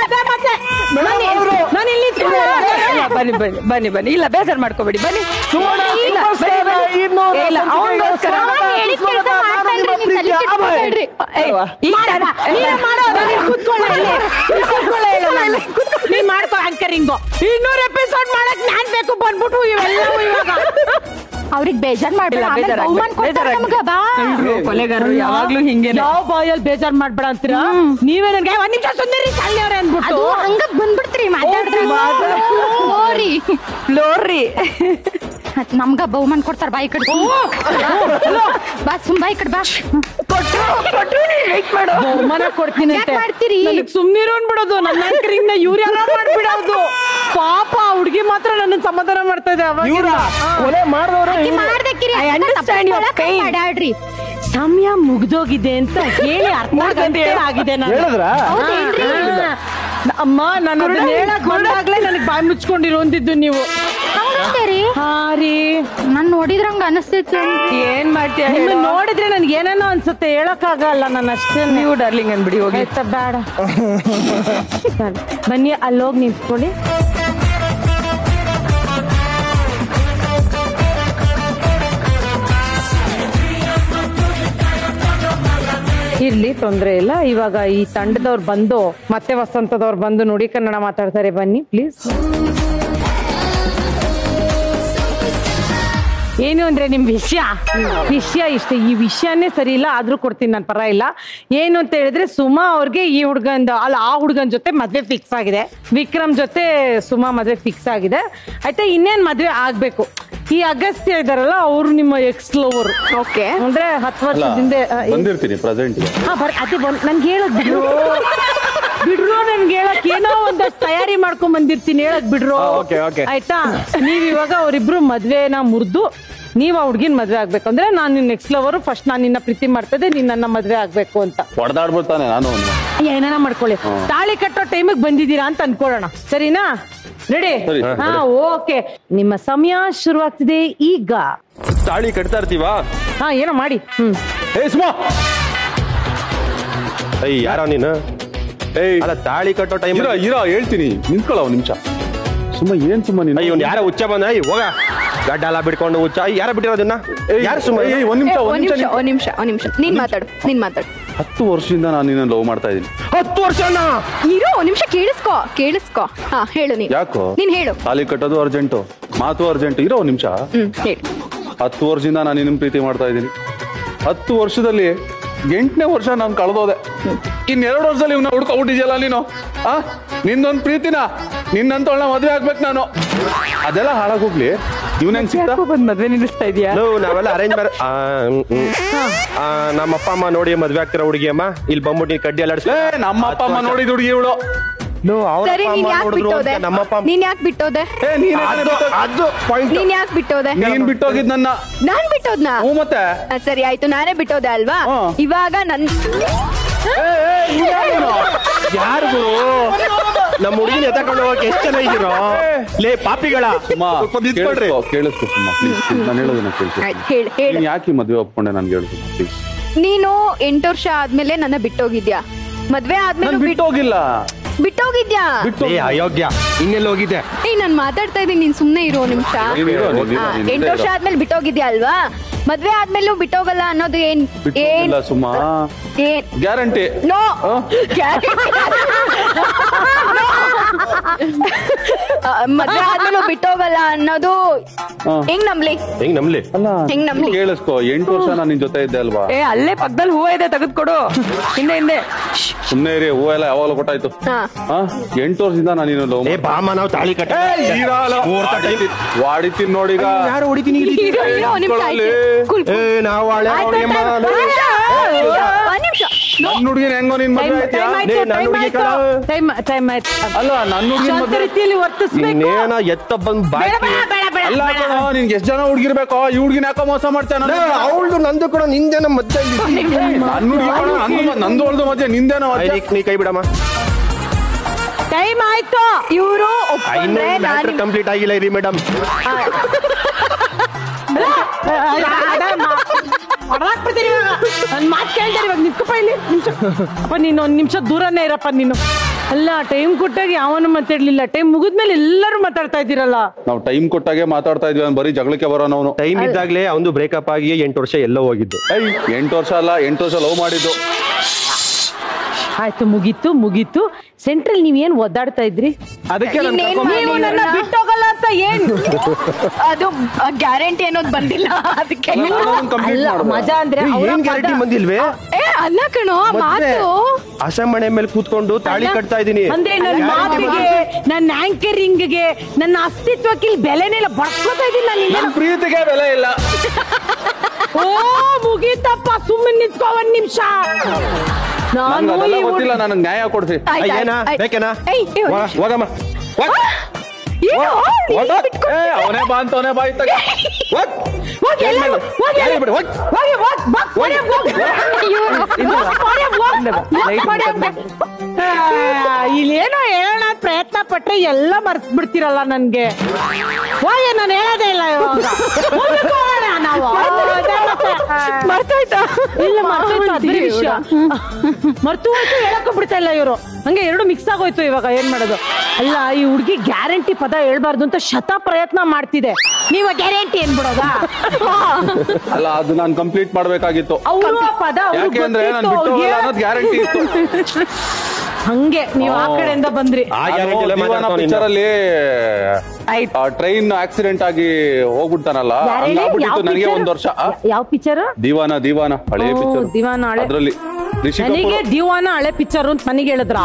Speaker 8: ನಾನು ಇಲ್ಲಿ ಇಲ್ಲ, ಬನ್ನಿ ಬನ್ನಿ ಬನ್ನಿ ಬನ್ನಿ ಇಲ್ಲ ಬೇಜಾರ್ ಮಾಡ್ಕೋಬೇಡಿ ಬನ್ನಿ
Speaker 11: ಸುವರ್ಣ
Speaker 8: ಇಲ್ಲ,
Speaker 11: ಸೂಪರ್
Speaker 8: ಬನ್ನಿ,
Speaker 11: ಸ್ಟಾರ್
Speaker 8: ಬನ್ನಿ.
Speaker 11: ಇನ್ನೂರನೇ
Speaker 8: ಇಲ್ಲ,
Speaker 11: ಸಂಚಿಕೆಗೆ
Speaker 8: ಅವ್ನ್ಗೋಸ್ಕರ
Speaker 11: ಸ್ವಾಗತ,
Speaker 12: ಅವ್ನ್ ಹೇಳಿದ್ ಕೆಲ್ಸ
Speaker 11: ಸುಸ್ವಾಗತ,
Speaker 12: ಮಾಡ್ತಾನ್ರಿ,
Speaker 11: ನಾನು
Speaker 12: ನೀವ್ ತಲೆ
Speaker 11: ಪ್ರೀತಿಯ ಅಭಯ್.
Speaker 12: ಕೆಡ್ಸ್ಕೊಬೇಡ್ರಿ.
Speaker 8: ಏಯ್, ಈ ತರ- ನೀನೇ ಮಾಡೋ, ನಾನು ಇಲ್ಲಿ ಕೂತ್ಕೊಳ್ಳೆ ಇಲ್ಲಿ. ಇಲ್ಲಿ ಕೂತ್ಕೊಳ್ಳೆ ಹೇಳು ನಾನು.
Speaker 3: ನೀ ಮಾಡ್ಕೋ ಆಂಕರಿಂಗು ಇನ್ನೂರ್ ಎಪಿಸೋಡ್ ಮಾಡಕ್ ನಾನ್ ಬೇಕು ಬಂದ್ಬಿಟ್ಟು ಇವೆಲ್ಲವೂ ಇವಾಗ
Speaker 12: ಅವ್ರಿಗೆ ಬೇಜಾರ್
Speaker 8: ಇಲ್ಲ,
Speaker 12: ಮಾಡ್ಬೇಡ ಆಮೇಲೆ
Speaker 8: ಬೇಜಾರಾಗ್ಬೇಡ,
Speaker 12: ಬಹುಮಾನ ಕೊಡ್ತಾರೆ
Speaker 8: ಬೇಜಾರಾಗ್ಬೇಡ.
Speaker 12: ನಮ್ಗ ಬಾ
Speaker 8: ಎಲ್ರು ಕೊಲೆಗಾರರು ಯಾವಾಗ್ಲೂ ಹಿಂಗೇನೆ
Speaker 3: ಯಾವ ಬಾಯಲ್ಲಿ ಬೇಜಾರ್ ಮಾಡ್ಬೇಡ ಅಂತೀರಾ ನೀವೇ ನನ್ಗೆ ಒಂದ್ ನಿಮಿಷ ಸುಂದರಿ ಶಾಲಿನಿ ಅವ್ರೆ
Speaker 12: ಅದು
Speaker 3: ಅನ್ಬಿಟ್ಟು
Speaker 12: ಹಂಗ ಬಂದ್ಬಿಡ್ತ್ರಿ ಮಾತಾಡಿದ್ರೆ ಓರಿ
Speaker 8: ಲೋರ್ರಿ
Speaker 12: ನಮ್ಗ ಬಹುಮಾನ ಕೊಡ್ತಾರ ಬಾಯಿ ಕಡೆ ಬಾ ಸುಮ್ ಬಾಯಿ ಕಡೆ ಬಾ
Speaker 8: ಕೊಟ್ರು ಕೊಟ್ರು ವೇಟ್ ಮಾಡು
Speaker 3: ಬಹುಮಾನ ಕೊಡ್ತೀನಿ
Speaker 12: ಯಾಕ್ ಮಾಡ್ತೀರಿ?
Speaker 3: ನನಗ್ ಸುಮ್ನಿರು ಅನ್ಬಿಡೋದು ನನ್ನ ಆಂಕರಿಂಗ್ ನ ಇವ್ರು ಯಾರೋ ಮಾಡ್ಬಿಡೋದು ಪಾಪ ಹುಡುಗಿ ಮಾತ್ರ ನನ್ನ ಸಮಾಧಾನ ಮಾಡ್ತಾ ಇದೆ
Speaker 11: ಇವ್ರ
Speaker 3: ಅವಾಗ
Speaker 11: ಕೊಲೆ ಮಾಡಿದವರು
Speaker 12: ಮಾಡ್ದಕ್ಕಿರಿ
Speaker 8: I understand your pain.
Speaker 12: ಮಾಡಾಡ್ರಿ
Speaker 3: ಸಮಯ ಮುಗ್ದೋಗಿದೆ ಅಂತ ಹೇಳಿ ಅರ್ಧ
Speaker 8: ಮುಗ್ದಂತೆ
Speaker 3: ಗಂಟೆ
Speaker 8: ಹೇಳು.
Speaker 3: ಆಗಿದೆ ನಾನು
Speaker 11: ಹೇಳಿದ್ರಾ?
Speaker 12: ಹೌದೇನ್ರಿ?
Speaker 3: ಹಾ. ಅಮ್ಮ ನಾನು ಅದನ್ನ ಹೇಳಕ್ ಬಂದಾಗ್ಲೇ ನನಗ್ ಬಾಯಿ ಮುಚ್ಕೊಂಡಿರೋ ಅಂತಿದ್ದು ನೀವು
Speaker 12: ಹಂಗಂತೇರಿ
Speaker 3: ಹಾ ರೀ
Speaker 12: ನಾನ್ ನೋಡಿದ್ರಂಗ ಅನಿಸ್ತೈತಿ
Speaker 8: ಏನ್ ಮಾಡ್ತೀಯ
Speaker 3: ನಿಮ್ಮನ್ನ
Speaker 8: ಹೇಳು?
Speaker 3: ನೋಡಿದ್ರೆ ನನ್ಗೆ ಏನೇನೋ ಅನ್ಸುತ್ತೆ ಹೇಳಕ್ ಆಗಲ್ಲ ನಾನು ಅಷ್ಟೇ
Speaker 8: ನೀವು ಡಾರ್ಲಿಂಗ್ ಅನ್ಬಿಡಿ ಹೋಗಿ
Speaker 3: ಆಯ್ತಾ ಬೇಡ ಬನ್ನಿ ಅಲ್ಲೋಗಿ ನಿಂತ್ಕೊಳ್ಳಿ ಇರ್ಲಿ ತೊಂದ್ರೆ ಇಲ್ಲ ಇವಾಗ ಈ ತಂಡದವ್ರು ಬಂದು ಮತ್ತೆ ವಸಂತದವ್ರು ಬಂದು ನುಡಿ ಕನ್ನಡ ಮಾತಾಡ್ತಾರೆ ಬನ್ನಿ ಪ್ಲೀಸ್ ಏನು ಅಂದ್ರೆ ನಿಮ್ ವಿಷಯ ವಿಷಯ ಇಷ್ಟ ಈ ವಿಷಯನೇ ಸರಿ ಇಲ್ಲ ಆದ್ರೂ ಕೊಡ್ತೀನಿ ನಾನು ಪರ ಇಲ್ಲ ಏನು ಅಂತ ಹೇಳಿದ್ರೆ ಸುಮಾ ಅವ್ರಿಗೆ ಈ ಹುಡ್ಗಂದ ಅಲ್ಲ ಆ ಹುಡ್ಗನ್ ಜೊತೆ ಮದ್ವೆ ಫಿಕ್ಸ್ ಆಗಿದೆ ವಿಕ್ರಮ್ ಜೊತೆ ಸುಮಾ ಮದ್ವೆ ಫಿಕ್ಸ್ ಆಗಿದೆ ಆಯ್ತಾ ಇನ್ನೇನ್ ಮದ್ವೆ ಆಗ್ಬೇಕು ಈ ಅಗಸ್ತ್ಯ ಇದಾರಲ್ಲ ಅವ್ರು ನಿಮ್ಮ ಎಕ್ಸ್ ಲವರ್
Speaker 8: ಓಕೆ
Speaker 3: ಅಂದ್ರೆ ಹತ್ತು
Speaker 6: ಅಲ್ಲ
Speaker 3: ವರ್ಷದಿಂದ ಆ, ಏ-
Speaker 6: ಬಂದಿರ್ತೀನಿ ಪ್ರೆಸೆಂಟ್
Speaker 3: ಹಾ ಬರ್ ಅದೇ ಬಂದ್ ನನ್ಗೆ ಹೇಳಕ್ ಬಿಡ್ರು ಬಿಡ್ರು ನನ್ಗೆ ಹೇಳಕ್ ಏನೋ ಒಂದಷ್ಟು ತಯಾರಿ ಮಾಡ್ಕೊಂಡ್ ಬಂದಿರ್ತೀನಿ ಹೇಳಕ್ ಬಿಡ್ರು
Speaker 11: ಹಾ, okay, okay.
Speaker 3: ಆಯ್ತಾ ನೀವ್ ಇವಾಗ ಅವ್ರಿಬ್ರು ಮದ್ವೆನ ಮುರಿದು ನೀವ್ ಆ ಹುಡ್ಗಿನ್ ಮದ್ವೆ ಆಗ್ಬೇಕು ಅಂದ್ರೆ ನಾನು ನಿನ್ ನೆಕ್ಸ್ಟ್ ಲವರ್ ಫಸ್ಟ್ ನಾನು ನಿನ್ನ ಪ್ರೀತಿ ಮಾಡ್ತದೆ ನೀನ್ ನನ್ನ ಮದ್ವೆ ಆಗ್ಬೇಕು ಅಂತ
Speaker 6: ಹೊಡೆದಾಡ್ಬಿಡ್ತಾನೆ ನಾನು ಅವ್ನು.
Speaker 3: ಏನಾನ ಮಾಡ್ಕೊಳ್ಳಿ ತಾಳಿ ಕಟ್ಟೋ ಟೈಮಿಗೆ ಬಂದಿದ್ದೀರಾ ಅಂತ ಅನ್ಕೊಳ್ಳೋಣ ಸರಿನಾ ರೆಡಿ
Speaker 6: ಸರಿ,
Speaker 3: ಹಾ ಓಕೆ ನಿಮ್ಮ ಸಮಯ ಶುರುವಾಗ್ತಿದೆ ಈಗ
Speaker 7: ತಾಳಿ ಕಟ್ತಾ ಇರ್ತೀವಾ
Speaker 3: ಹಾ ಏನೋ ಮಾಡಿ ಹ್ಮ್
Speaker 11: ಏ ಸುಮಾ
Speaker 7: ಏಯ್ ಯಾರೋ ನೀನು
Speaker 6: ಏಯ್
Speaker 7: ಅಲ್ಲ ತಾಳಿ ಕಟ್ಟೋ ಟೈಮ್
Speaker 6: ಇರೋ ಇರೋ ಹೇಳ್ತೀನಿ ನಿಂತ್ಕೊಳ್ಳ ಒಂದ್ ನಿಮಿಷ ಸುಮ್ಮ ಏನ್ ಸುಮ್ಮ ನೀನು
Speaker 7: ಇವ್ನು ಯಾರ ಹುಚ್ಚ ಬಂದ ಏಯ್ ಹೋಗ ಗಡ್ಡ ಎಲ್ಲ ಬಿಡ್ಕೊಂಡು ಹುಚ್ಚ ಯಾರ ಬಿಟ್ಟಿರೋದನ್ನ
Speaker 6: ಏಯ್,
Speaker 7: ಯಾರು ಸುಮ್ಮ
Speaker 6: ಏಯ್, ಒಂದ್ ನಿಮಿಷ ಒಂದ್
Speaker 13: ಒಂದ್
Speaker 6: ನಿಮಿಷ
Speaker 13: ನಿಮಿಷ ಒಂದ್ ನಿಮಿಷ ಒಂದ್ ನಿಮಿಷ ನೀನ್ ಮಾತಾಡು ನೀನ್ ಮಾತಾಡು
Speaker 6: ಹತ್ತು ವರ್ಷದಿಂದ ನಾನು ನಿನ್ನ ಲವ್ ಮಾಡ್ತಾ ಇದ್ದೀನಿ
Speaker 7: ಹತ್ತು ವರ್ಷ
Speaker 13: ಇರೋ ಒಂದ್ ನಿಮಿಷ ಕೇಳಿಸ್ಕೊ ಕೇಳಿಸ್ಕೊ ಹಾ ಹೇಳು ನೀನ್
Speaker 6: ಯಾಕೋ
Speaker 13: ನೀನ್ ಹೇಳು
Speaker 6: ತಾಲಿ ಕಟ್ಟೋದು ಅರ್ಜೆಂಟು ಮಾತು ಅರ್ಜೆಂಟ್ ಇರೋ ಒಂದ್ ನಿಮಿಷ
Speaker 13: ಹ್ಮ್ ಹೇಳು
Speaker 6: ಹತ್ತು ವರ್ಷದಿಂದ ನಾನು ನಿನ್ನ ಪ್ರೀತಿ ಮಾಡ್ತಾ ಇದ್ದೀನಿ ಹತ್ತು ವರ್ಷದಲ್ಲಿ ಎಂಟನೇ ವರ್ಷ ನಾನು ಕಳೆದೋದೆ ಇನ್ನೆರಡು ವರ್ಷದಲ್ಲಿ ಇವ್ನ ಹುಡ್ಕೊಬಿಟ್ಟಿದ್ಯಲ್ಲ ನೀನು ಆ ನಿಂದೊಂದು ಪ್ರೀತಿನ ನಿನ್ನಂತವಳ ಮದುವೆ ಆಗ್ಬೇಕು ನಾನು ಅದೆಲ್ಲ ಹಾಳಾಗೋಗ್ಲಿ ಇವನ್ ಹೆಂಗ್ ಸಿಗ್ತಾ
Speaker 8: ಬಂದ್ ಮದ್ವೆ ನಿಲ್ಲಿಸ್ತಾ ಇದೀಯಾ
Speaker 7: ಲೋ ನಾವೆಲ್ಲ ಅರೇಂಜ್ ಮ್ಯಾರೇಜ್ ನಮ್ಮ ಅಪ್ಪ ಅಮ್ಮ ನೋಡಿ ಮದ್ವೆ ಆಗ್ತಿರೋ ಹುಡುಗಿ ಅಮ್ಮ ಇಲ್ಲಿ ಬಂದ್ಬಿಟ್ಟು ನೀನ್ ಕಡ್ಡಿ ಎಲ್ಲ
Speaker 6: ಏ, ನಮ್ಮ ಅಪ್ಪ ಅಮ್ಮ ನೋಡಿದ ಹುಡುಗಿ ಇವಳು
Speaker 13: ಸರಿ ನೀನ್ ಯಾಕೆ ಬಿಟ್ಟೋದೆ
Speaker 7: ನಮ್ಮ ಅಪ್ಪ ಅಮ್ಮ
Speaker 13: ನೀನ್ ಯಾಕೆ ಬಿಟ್ಟೋದೆ
Speaker 6: ಏ ನೀನ್
Speaker 7: ಅದು ಅದು ಪಾಯಿಂಟ್
Speaker 13: ನೀನ್ ಯಾಕೆ ಬಿಟ್ಟೋದೆ
Speaker 6: ನೀನ್ ಬಿಟ್ಟೋಗಿದ್ ನನ್ನ
Speaker 13: ನಾನ್ ಬಿಟ್ಟೋದ್ನಾ
Speaker 6: ಹ್ಞೂ ಮತ್ತೆ
Speaker 13: ಆ, ಸರಿ ಆಯ್ತು ನಾನೇ ಬಿಟ್ಟೋದೆ ಅಲ್ವಾ
Speaker 6: ಹಾ.
Speaker 13: ಇವಾಗ ನನ್
Speaker 7: ಯಾರು ಗುರು ನಮ್ಮ ಹುಡುಗಿನ ಎತ್ತಕೊಂಡು ಹೋಗಕ್ಕೆ ಎಷ್ಟು ಜನ ಇದ್ದೀರೋ ಲೇ ಪಾಪಿಗಳ ಸ್ವಲ್ಪ ನಿಂತ್ಕೊಳ್ರಿ
Speaker 6: ಕೇಳಿಸ್ಕೊ ಕೇಳಿಸ್ಕೊ ಸುಮ್ಮ ಪ್ಲೀಸ್ ನಾನು ಹೇಳೋದನ್ನ ಕೇಳಿಸ್ಕೊ
Speaker 13: ಆಯ್ತು ಹೇಳಿ ಹೇಳಿ
Speaker 6: ನೀನ್ ಯಾಕೆ ಈ ಮದ್ವೆ ಒಪ್ಕೊಂಡೆ ನನ್ಗೆ ಹೇಳು ಸುಮ್ಮ ಪ್ಲೀಸ್
Speaker 13: ನೀನು ಎಂಟು ವರ್ಷ ಆದ್ಮೇಲೆ ನನ್ನ ಬಿಟ್ಟೋಗಿದ್ಯಾ ಮದ್ವೆ ಆದ್ಮೇಲೆ
Speaker 6: ನಾನು ಬಿಟ್ಟೋಗಿಲ್ಲ
Speaker 13: ಬಿಟ್ಟೋಗಿದ್ಯಾ
Speaker 7: ಏ ಅಯೋಗ್ಯ ಇನ್ನೆಲ್ಲ ಹೋಗಿದ್ದೆ
Speaker 13: ಏಯ್ ನಾನ್ ಮಾತಾಡ್ತಾ ಇದೀನಿ ನೀನ್ ಸುಮ್ನೆ ಇರೋ ಒಂದ್ ನಿಮಿಷ
Speaker 6: ನೀನ್ ಇರು, ನೀನ್ ಇರು,
Speaker 13: ಹಾ,
Speaker 6: ನೀನ್
Speaker 13: ಎಂಟು
Speaker 6: ಇರು.
Speaker 13: ವರ್ಷ ಆದ್ಮೇಲೆ ಬಿಟ್ಟೋಗಿದ್ಯಾ ಅಲ್ವಾ ಮದ್ವೆ ಆದ್ಮೇಲೂ ಬಿಟ್ಟೋಗಲ್ಲ ಅನ್ನೋದು ಏನ್ ಏನ್
Speaker 6: ಬಿಟ್ಟೋಗಿಲ್ಲ ಸುಮ್ಮ
Speaker 13: ಏನ್
Speaker 6: ಗ್ಯಾರಂಟಿ
Speaker 13: ನೋ ಮದ್ವೆ ಆದ್ಮೇಲೂ ಬಿಟ್ಟೋಗಲ್ಲ ಅನ್ನೋದು
Speaker 6: ಹಾ.
Speaker 13: ಹೆಂಗ್ ನಂಬ್ಲಿ
Speaker 7: ಹೆಂಗ್ ನಂಬ್ಲಿ
Speaker 13: ಹೆಂಗ್ ನಂಬ್ಲಿ
Speaker 6: ಕೇಳಿಸ್ಕೊ ಎಂಟು ವರ್ಷ ನಾನು ನಿನ್ ಜೊತೆ ಇದ್ದೆ ಅಲ್ವಾ
Speaker 8: ಏ ಅಲ್ಲೇ ಪಕ್ಕದಲ್ಲಿ ಹೂವ ಇದೆ ತೆಗೆದ್ಕೊಡು ಹಿಂದೆ ಹಿಂದೆ
Speaker 6: ಸುಮ್ನೆ ಇರಿ ಹೂವು ಎಲ್ಲ ಯಾವಾಗಲೂ ಕೊಟ್ಟಾಯ್ತು
Speaker 13: ಹಾ
Speaker 6: ಹಾ ಎಂಟು ವರ್ಷದಿಂದ ನಾನು ನೀನು ಲವ್
Speaker 7: ಏ ಬಾಮ ನಾವು ತಾಳಿ ಕಟ್ಟ
Speaker 6: ವಾಡಿತೀನಿ ನೋಡೀಗ
Speaker 7: ಯಾರು ಹೊಡಿತೀನಿ
Speaker 13: ಇರೋ ಇರೋ ಒಂದ್ ನಿಮಿಷ ಆಯ್ತು ಕೂಲ್
Speaker 7: ಏ ನಾವು ಹಳೆ
Speaker 13: ಆಯ್ತು,
Speaker 7: ಹುಡುಗಿ ಅಮ್ಮ.
Speaker 13: ಆಯ್ತು, ಆಯ್ತು. ಒಂದ್ ನಿಮಿಷ
Speaker 6: ನನ್ನ ಹುಡುಗಿನ ಹೆಂಗೋ ನಿನ್ ಮದ್ವೆ ಆಯ್ತಾ
Speaker 7: ಲೇ, ನನ್ನ ಹುಡುಗಿ ಕಣ.
Speaker 3: ಟೈಮ್ ಟೈಮ್ ಆಯ್ತು
Speaker 6: ಅಲ್ಲ ನನ್ನ ಹುಡುಗಿನ
Speaker 3: ಶಾಂತ
Speaker 6: ಮದ್ವೆ
Speaker 3: ರೀತಿಯಲ್ಲಿ ವರ್ತಿಸ್ಬೇಕು
Speaker 7: ಇನ್ನೇನ ಎತ್ತ ಬಂದ್ ಬಾಯ್
Speaker 6: ಅಲ್ಲ ಕಣೋ, ನಿನ್ಗೆ ಎಷ್ಟ್ ಜನ ಹುಡುಗಿರ್ಬೇಕೋ ಈ ಹುಡುಗಿನ ಯಾಕೋ ಮೋಸ ಮಾಡ್ತಾನ
Speaker 7: ಅವಳ್ದು ನಂದು ಕೂಡ ನಿಂದೇನ ಮಧ್ಯ
Speaker 6: ನನ್ನ ಹುಡುಗಿ ಕಣೋ, ನಂದು ನಂದು ಹೊಳ್ದು ಮಧ್ಯೆ ನಿಂದೇನೋ ಮಧ್ಯೆ
Speaker 7: ನೀ ಕೈ ಬಿಡಮ್ಮ
Speaker 3: ಟೈಮ್ ಆಯ್ತು
Speaker 13: ಇವರು
Speaker 7: ಇನ್ನೂ
Speaker 13: ಒಪ್ಕೊಂಡ್ರೆ
Speaker 7: ಮ್ಯಾಟ್ರ್
Speaker 13: ನಾನು
Speaker 7: ಕಂಪ್ಲೀಟ್ ಆಗಿಲ್ಲ ಇರಿ ಮೇಡಮ್
Speaker 3: ನನ್ ಮಾತು ಕೇಳ್ತಾರೆ ಇವಾಗ ನಿಂತ್ಕೊಪ್ಪ ಇಲ್ಲಿ ನಿಮಿಷ ಅಪ್ಪ ನೀನು ಒಂದ್ ನಿಮಿಷ ದೂರನೇ ಇರಪ್ಪ ನೀನು ಅಲ್ಲ ಟೈಮ್ ಕೊಟ್ಟಾಗ ಯಾವನು ಮಾತಾಡ್ಲಿಲ್ಲ ಟೈಮ್ ಮುಗಿದ್ಮೇಲೆ ಎಲ್ಲರೂ ಮಾತಾಡ್ತಾ ಇದ್ದೀರಲ್ಲ
Speaker 6: ನಾವು ಟೈಮ್ ಕೊಟ್ಟಾಗೆ ಮಾತಾಡ್ತಾ ಇದ್ವಿ ಅವ್ನು ಬರೀ ಜಗಳಕ್ಕೆ ಬರೋನು ಅವನು
Speaker 7: ಟೈಮ್ ಇದ್ದಾಗ್ಲೇ ಅವನು ಬ್ರೇಕಪ್ ಆಗಿ ಎಂಟು ವರ್ಷ ಎಲ್ಲ ಹೋಗಿದ್ದು
Speaker 6: ಎಂಟು ವರ್ಷ ಅಲ್ಲ ಎಂಟು ವರ್ಷ ಲವ್ ಮಾಡಿದ್ದು
Speaker 3: ಆಯ್ತು ಮುಗೀತು ಮುಗೀತು ಸೆಂಟ್ರಲ್ ನೀವ್ ಏನ್ ಒದ್ದಾಡ್ತಾ ಇದ್ರಿ
Speaker 11: ಅದಕ್ಕೆ ನನ್
Speaker 13: ಇನ್ನೇನ್
Speaker 11: ಕರ್ಕೊಂಡ್
Speaker 3: ನೀವು ನನ್ನ
Speaker 13: ಇಲ್ಲ.
Speaker 3: ಬಿಟ್ಟೋಗಲ್ಲ ಅಂತ ಏನ್
Speaker 13: ಅದು ಗ್ಯಾರಂಟಿ ಅನ್ನೋದು ಬಂದಿಲ್ಲ ಅದಕ್ಕೆ
Speaker 6: ಕಂಪ್ಲೀಟ್
Speaker 3: ಅಲ್ಲ
Speaker 6: ಮಾಡ್ದೆ
Speaker 3: ಮಜಾ ಅಂದ್ರೆ
Speaker 7: ಏ,
Speaker 3: ಅವ್ರ
Speaker 7: ಏನ್
Speaker 3: ಪದ-
Speaker 7: ಗ್ಯಾರಂಟಿ ಬಂದಿಲ್ವೇ
Speaker 13: ಏ ಅಲ್ಲ ಕಣೋ
Speaker 7: ಮದ್ವೆ.
Speaker 13: ಮಾತು
Speaker 7: ಆಸಮಣೆ ಮೇಲೆ ಕೂತ್ಕೊಂಡು ತಾಳಿ
Speaker 3: ಅಲ್ಲ,
Speaker 7: ಕಟ್ತಾ ಇದೀನಿ
Speaker 3: ಅಂದ್ರೆ ನನ್ನ ಮಾತಿಗೆ ನನ್ನ ಆಂಕರಿಂಗ್ಗೆ ನನ್ನ ಅಸ್ತಿತ್ವಕ್ಕೆ ಇಲ್ಲಿ ಬೆಲೆನೇ ಇಲ್ಲ ಬಡ್ಕೋತಾ ಇದೀನಿ ನಾನು
Speaker 6: ನನ್ನ
Speaker 3: ಇನ್ನೇನು.
Speaker 6: ಪ್ರೀತಿಗೆ ಬೆಲೆ ಇಲ್ಲ
Speaker 3: ಓ ಮುಗೀತಪ್ಪ ಸುಮ್ಮನೆ ನಿಂತ್ಕೋ ಒಂದ್ ನಿಮಿಷ
Speaker 6: ನನ್ಗೆ
Speaker 3: ನಾನು
Speaker 6: ಅದೆಲ್ಲ
Speaker 3: ಈ ಹುಡ್-
Speaker 6: ಗೊತ್ತಿಲ್ಲ ನನಗೆ ನ್ಯಾಯ ಕೊಡ್ಸಿ
Speaker 13: ಆಯ್ತ್,
Speaker 7: ಏನ
Speaker 13: ಆಯ್ತ್, ಆಯ್ತ್.
Speaker 7: ಬೇಕೇನಾ
Speaker 13: ಏಯ್, ಏಯ್, ಒಂದ್
Speaker 7: ಹೋಗ-
Speaker 13: ನಿಮಿಷ.
Speaker 7: ಹೋಗಮ್ಮ ಹೋಗ್.
Speaker 13: ಏನು?
Speaker 7: ಹೋಗ.
Speaker 6: ಏ ಅವನೇ ಬಾ ಅಂತ ಅವನೇ ಬಾ ಇತ್ತ
Speaker 7: ಹೋಗ್.
Speaker 3: ಹೋಗಿ ಎಲ್ಲ-
Speaker 7: ಏನ್
Speaker 3: ಹೋಗಿ
Speaker 7: ಮಾಡಿ?
Speaker 3: ಎಲ್ಲ-
Speaker 7: ಯಾರೇ ಬಿಡು, ಹೋಗ್.
Speaker 3: ಹೋಗಿ, ಹೋಗ್, ಬಾ, ಹೋಗಿ, ಹೋಗಿ.
Speaker 13: ಇವ್ರು.
Speaker 3: ಹೋಗಿ, ಹೋಗಿ, ಹೋಗಿ, ಹೋಗಿ. ಆ, ಇಲ್ಲೇನೋ ಹೇಳೋಣ ಅಂತ ಪ್ರಯತ್ನ ಪಟ್ರೆ ಎಲ್ಲ ಮರ್ಸ್ ಬಿಡ್ತಿರಲ್ಲ ನನ್ಗೆ ಹೋಗಿ ನಾನು ಹೇಳೋದೇ ಇಲ್ಲ ಇವಾಗ ಮುಂದಕ್ಕೆ ಹೋಗೋಣ ನಾವು ಅದೇ ಮತ್ತೆ.
Speaker 13: ಮರ್ತೋಯ್ತಾ
Speaker 3: ಇಲ್ಲ ಮರ್ತೋಯ್ತು ಅದ್ರ ವಿಷಯ ಮರ್ತು ಹೋಯ್ತು ಹೇಳಕ್ಕೂ ಬಿಡ್ತಾ ಇಲ್ಲ ಇವರು ಹಂಗೆ ಎರಡು ಮಿಕ್ಸ್ ಆಗೋಯ್ತು ಇವಾಗ ಏನ್ ಮಾಡೋದು ಅಲ್ಲ ಈ ಹುಡುಗಿ ಗ್ಯಾರಂಟಿ ಪದ ಹೇಳ್ಬಾರ್ದು ಅಂತ ಶತ ಪ್ರಯತ್ನ ಮಾಡ್ತಿದೆ ನೀವ ಗ್ಯಾರಂಟಿ ಏನ್ಬಿಡೋದಾ
Speaker 6: ಅಲ್ಲ ಅದು ನಾನು ಕಂಪ್ಲೀಟ್ ಮಾಡ್ಬೇಕಾಗಿತ್ತು
Speaker 3: ಅವರು ಆ ಪದ ಅವ್ರಿಗ್
Speaker 6: ಯಾಕೆ ಅಂದ್ರೆ ನಾನು
Speaker 3: ಗೊತ್ತಿತ್ತು
Speaker 6: ಬಿಟ್ಟು ಹೋಗಲ್ಲ
Speaker 3: ಅವ್ರಿಗೆ.
Speaker 6: ಅನ್ನೋದು ಗ್ಯಾರಂಟಿ ಇತ್ತು
Speaker 3: ಹಂಗೆ ನೀವ್ ಆ ಕಡೆಯಿಂದ ಬಂದ್ರಿ
Speaker 7: ಆ ಗ್ಯಾರಂಟಿ ಎಲ್ಲ ಮಾತಾಡ್ತಾವ್
Speaker 6: ಪಿಕ್ಚರ್
Speaker 7: ನೀನು.
Speaker 6: ಅಲ್ಲಿ ಟ್ರೈನ್ ಆಕ್ಸಿಡೆಂಟ್ ಆಗಿ ಹೋಗ್ಬಿಡ್ತಾನಲ್ಲ
Speaker 3: ಯಾರ್ ಹೇಳಿ?
Speaker 6: ಹಂಗಾಗ್ಬಿಟ್ಟಿತ್ತು
Speaker 3: ಯಾವ
Speaker 6: ನನಗೆ
Speaker 3: picture?
Speaker 6: ಒಂದ್ ವರ್ಷ ಆ,
Speaker 3: ಯಾವ ಪಿಕ್ಚರ್
Speaker 6: ದಿವಾನ ದಿವಾನ ಹಳೆ
Speaker 3: ಓ,
Speaker 6: ಪಿಕ್ಚರ್
Speaker 3: ದಿವಾನ ಹಳೆ.
Speaker 6: ಅದ್ರಲ್ಲಿ ರಿಷಿ
Speaker 3: ನನಗೆ
Speaker 6: ಕಪೂರ್
Speaker 3: ದಿವಾನ ಹಳೆ ಪಿಕ್ಚರ್ ಅಂತ ನನಗೆ ಹೇಳಿದ್ರ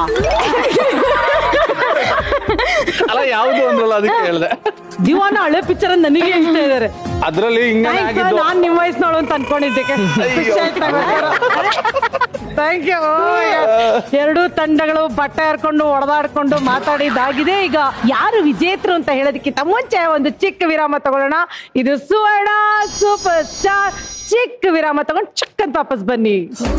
Speaker 6: ಅಲ್ಲ ಯಾವ್ದು ಅಂದ್ರಲ್ಲ ಅದಕ್ಕೆ ಹೇಳ್ದೆ
Speaker 3: ದಿವಾನ ಹಳೆ ಪಿಕ್ಚರ್ ಅಂತ ನನಗೆ ಹೇಳ್ತಾ ಇದಾರೆ
Speaker 6: ಅದ್ರಲ್ಲಿ ಹಿಂಗನೇ ಆಗಿದ್ದು
Speaker 3: ನಾನ್ ನಿಮ್ಮ ವಯಸ್ಸಿನವಳು ಅಂತ ಅನ್ಕೊಂಡಿದ್ದೆ ಥ್ಯಾಂಕ್ ಯು ಎರಡು ತಂಡಗಳು ಬಟ್ಟೆ ಹರ್ಕೊಂಡು ಹೊಡೆದಾಡ್ಕೊಂಡು ಮಾತಾಡಿದಾಗಿದೆ ಈಗ ಯಾರು ವಿಜೇತರು ಅಂತ ಹೇಳೋದಕ್ಕಿಂತ ಮುಂಚೆ ಒಂದು ಚಿಕ್ಕ ವಿರಾಮ ತಗೊಳ್ಳೋಣ ಇದು ಸುವರ್ಣ ಸೂಪರ್ ಸ್ಟಾರ್ ಚಿಕ್ಕ ವಿರಾಮ ತಗೊಂಡು ಚಕ್ ಅಂತ ವಾಪಸ್ ಬನ್ನಿ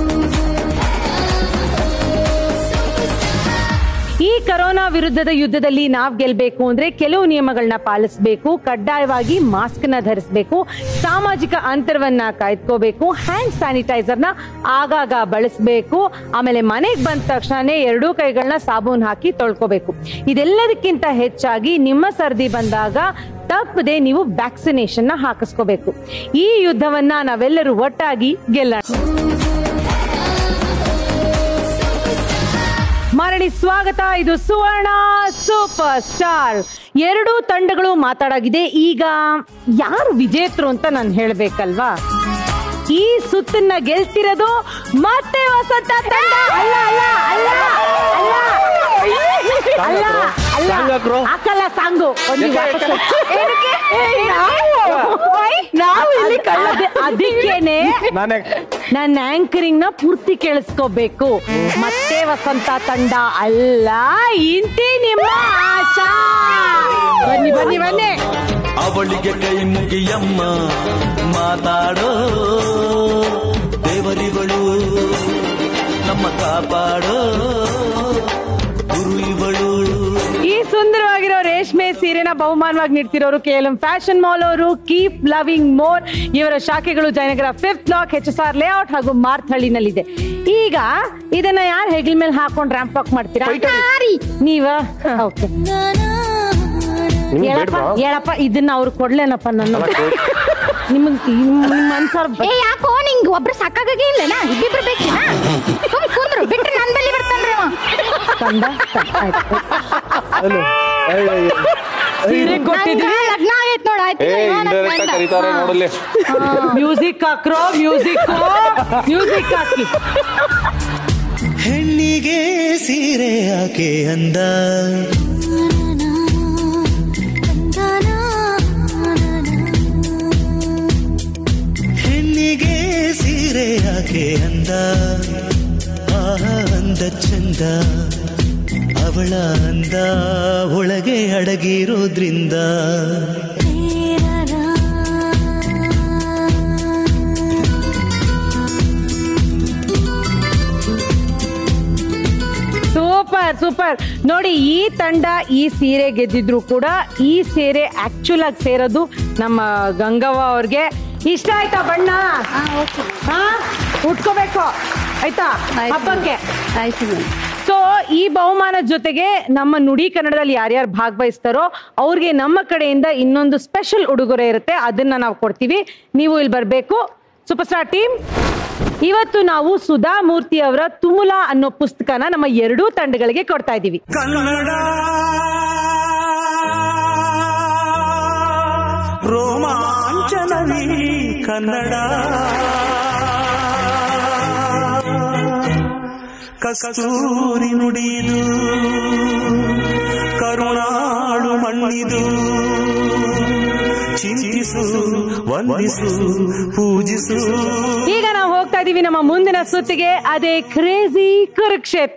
Speaker 3: ಈ ಕರೋನಾ ವಿರುದ್ಧದ ಯುದ್ಧದಲ್ಲಿ ನಾವ್ ಗೆಲ್ಬೇಕು ಅಂದ್ರೆ ಕೆಲವು ನಿಯಮಗಳನ್ನ ಪಾಲಿಸಬೇಕು ಕಡ್ಡಾಯವಾಗಿ ಮಾಸ್ಕ್ ನ ಧರಿಸಬೇಕು ಸಾಮಾಜಿಕ ಅಂತರವನ್ನ ಕಾಯ್ದುಕೋಬೇಕು ಹ್ಯಾಂಡ್ ಸ್ಯಾನಿಟೈಸರ್ ನ ಆಗಾಗ ಬಳಸಬೇಕು ಆಮೇಲೆ ಮನೆಗೆ ಬಂದ ತಕ್ಷಣನೇ ಎರಡೂ ಕೈಗಳನ್ನ ಸಾಬೂನ್ ಹಾಕಿ ತೊಳ್ಕೋಬೇಕು ಇದೆಲ್ಲದಕ್ಕಿಂತ ಹೆಚ್ಚಾಗಿ ನಿಮ್ಮ ಸರ್ದಿ ಬಂದಾಗ ತಪ್ಪದೆ ನೀವು ವ್ಯಾಕ್ಸಿನೇಷನ್ ನ ಹಾಕಿಸ್ಕೋಬೇಕು ಈ ಯುದ್ಧವನ್ನ ನಾವೆಲ್ಲರೂ ಒಟ್ಟಾಗಿ ಗೆಲ್ಲೋಣ ಮರಳಿ ಸ್ವಾಗತ ಇದು ಸುವರ್ಣ ಸೂಪರ್ ಸ್ಟಾರ್ ಎರಡೂ ತಂಡಗಳು ಮಾತಾಡಾಗಿದೆ ಈಗ ಯಾರು ವಿಜೇತರು ಅಂತ ನಾನು ಹೇಳ್ಬೇಕಲ್ವಾ ಈ ಸುತ್ತನ್ನ ಗೆಲ್ತಿರೋದು ಮತ್ತೆ ವಸಂತ ತಂಡ ಅಲ್ಲ ಅಲ್ಲ ಅಲ್ಲ ಅಲ್ಲ ಅಲ್ಲ ಅಲ್ಲ
Speaker 7: ಸಾಂಗಾಕ್ರು?
Speaker 3: ಹಾಕಲ್ಲ ಸಾಂಗು ಒಂದು
Speaker 7: ಯಾಕೆ,
Speaker 3: ವಾಪಸ್
Speaker 7: ಯಾಕೆ?
Speaker 3: ಏನಕ್ಕೆ? ಏ, ನಾವು ನಾವು ಇಲ್ಲಿ ಕಳ್ಳ- ಅದಕ್ಕೇನೆ
Speaker 11: ನಾನೇ
Speaker 3: ನನ್ನ ಆಂಕರಿಂಗ್ ನ ಪೂರ್ತಿ ಕೇಳಿಸ್ಕೋಬೇಕು ಮತ್ತೆ ವಸಂತ ತಂಡ ಅಲ್ಲ ಇಂತಿ ನಿಮ್ಮ ಆಶಾ ಬನ್ನಿ ಬನ್ನಿ ಬನ್ನಿ
Speaker 4: ಅವಳಿಗೆ ಕೈ ಮುಗಿಯಮ್ಮ ಮಾತಾಡೋ ದೇವರಿಗಳು ನಮ್ಮ ಕಾಪಾಡೋ ಗುರು ಇವಳು
Speaker 3: ಈ ಸುಂದರವಾಗಿರೋ ರೇಷ್ಮೆ ಸೀರೆನ ಬಹುಮಾನವಾಗಿ ನೀಡ್ತಿರೋರು K L M fashion mall ಅವರು ಕೀಪ್ ಲವಿಂಗ್ ಮೋರ್ ಇವರ ಶಾಖೆಗಳು Jayanagar fifth block H S R layout ಹಾಗೂ ಮಾರ್ಥಳ್ಳಿನಲ್ಲಿದೆ ಈಗ ಇದನ್ನ ಯಾರು ಹೆಗಲ್ ಮೇಲೆ ಹಾಕೊಂಡು ರ್ಯಾಂಪ್ ವಾಕ್ ಮಾಡ್ತೀರಾ ನೀವ ಓಕೆ
Speaker 7: ನಿಮ್ಗೆ
Speaker 3: ಹೇಳಪ್ಪ
Speaker 7: ಬೇಡ್ವಾ?
Speaker 3: ಹೇಳಪ್ಪ ಇದನ್ನ ಅವ್ರು ಕೊಡ್ಲೇನಪ್ಪ ನನ್ನ ನಿಮ್ಗ್ ನಿಮ್ಮ ಮನ್ಸಾರ್
Speaker 12: ಏ ಯಾಕೋ ನಿಂಗ್ ಒಬ್ರು ಸಾಕಾಗೇ ಇಲ್ಲನಾ ಇಬ್ಬಿಬ್ರು ಬೇಕಿನಾ ಸುಮ್ ಕುಂದ್ರು ಬಿಟ್ರೆ ನನ್ ಬಲ್ಲಿ ಬರ್ತಾನ್ರಿ ಅವ
Speaker 3: ಕಂದ ಸೀರೆ ಕೊಟ್ಟಿದ್ವಿ
Speaker 12: ನಂಗ ಲಗ್ನ ಆಗೈತ್ ನೋಡ್ ಆಯ್ತು
Speaker 6: ಏ ಇಂಡೈರೆಕ್ಟ್ ಆಗಿ ಕರೀತಾರೆ ನೋಡಲ್ಲಿ
Speaker 3: ಮ್ಯೂಸಿಕ್ ಹಾಕ್ರೋ ಮ್ಯೂಸಿಕ್ ಮ್ಯೂಸಿಕ್ ಹಾಕಿ
Speaker 4: ಹೆಣ್ಣಿಗೆ ಸೀರೆ ಯಾಕೆ ಅಂದ ಹೆಣ್ಣಿಗೆ ಸೀರೆ ಯಾಕೆ ಅಂದ ಆಹ ಅಂದ ಚಂದ ಅವಳ ಅಂದ ಒಳಗೆ ಅಡಗಿರೋದ್ರಿಂದ
Speaker 3: ಸೂಪರ್ ಸೂಪರ್ ನೋಡಿ ಈ ತಂಡ ಈ ಸೀರೆ ಗೆದ್ದಿದ್ರು ಕೂಡ ಈ ಸೀರೆ ಆಕ್ಚುಲ್ ಆಗಿ ಸೇರೋದು ನಮ್ಮ ಗಂಗವ್ವ ಅವ್ರಿಗೆ ಇಷ್ಟ ಆಯ್ತಾ ಬಣ್ಣ ಹಾ ಉಟ್ಕೋಬೇಕು ಆಯ್ತಾ ಹಬ್ಬಕ್ಕೆ
Speaker 9: ಆಯ್ತು
Speaker 3: ಸೊ ಈ ಬಹುಮಾನದ ಜೊತೆಗೆ ನಮ್ಮ ನುಡಿ ಕನ್ನಡದಲ್ಲಿ ಯಾರ್ಯಾರು ಭಾಗವಹಿಸ್ತಾರೋ ಅವ್ರಿಗೆ ನಮ್ಮ ಕಡೆಯಿಂದ ಇನ್ನೊಂದು ಸ್ಪೆಷಲ್ ಉಡುಗೊರೆ ಇರುತ್ತೆ ಅದನ್ನ ನಾವು ಕೊಡ್ತೀವಿ ನೀವು ಇಲ್ಲಿ ಬರಬೇಕು ಸೂಪರ್ ಸ್ಟಾರ್ ಟೀಮ್ ಇವತ್ತು ನಾವು ಸುಧಾ ಮೂರ್ತಿ ಅವರ ತುಮುಲ ಅನ್ನೋ ಪುಸ್ತಕನ ನಮ್ಮ ಎರಡೂ ತಂಡಗಳಿಗೆ ಕೊಡ್ತಾ ಇದ್ದೀವಿ
Speaker 4: ಕನ್ನಡ ರೋಮಾಂಚನವೀ ಕನ್ನಡ ಕಸ್ತೂರಿ ನುಡಿದು ಕರುಣಾಳು ಮಣ್ಣಿದು ಚಿಂತಿಸು ವಂದಿಸು ಪೂಜಿಸು
Speaker 3: ಈಗ ನಾವು ಹೋಗ್ತಾ ಇದೀವಿ ನಮ್ಮ ಮುಂದಿನ ಸುತ್ತಿಗೆ ಅದೇ ಕ್ರೇಜಿ ಕುರುಕ್ಷೇತ್ರ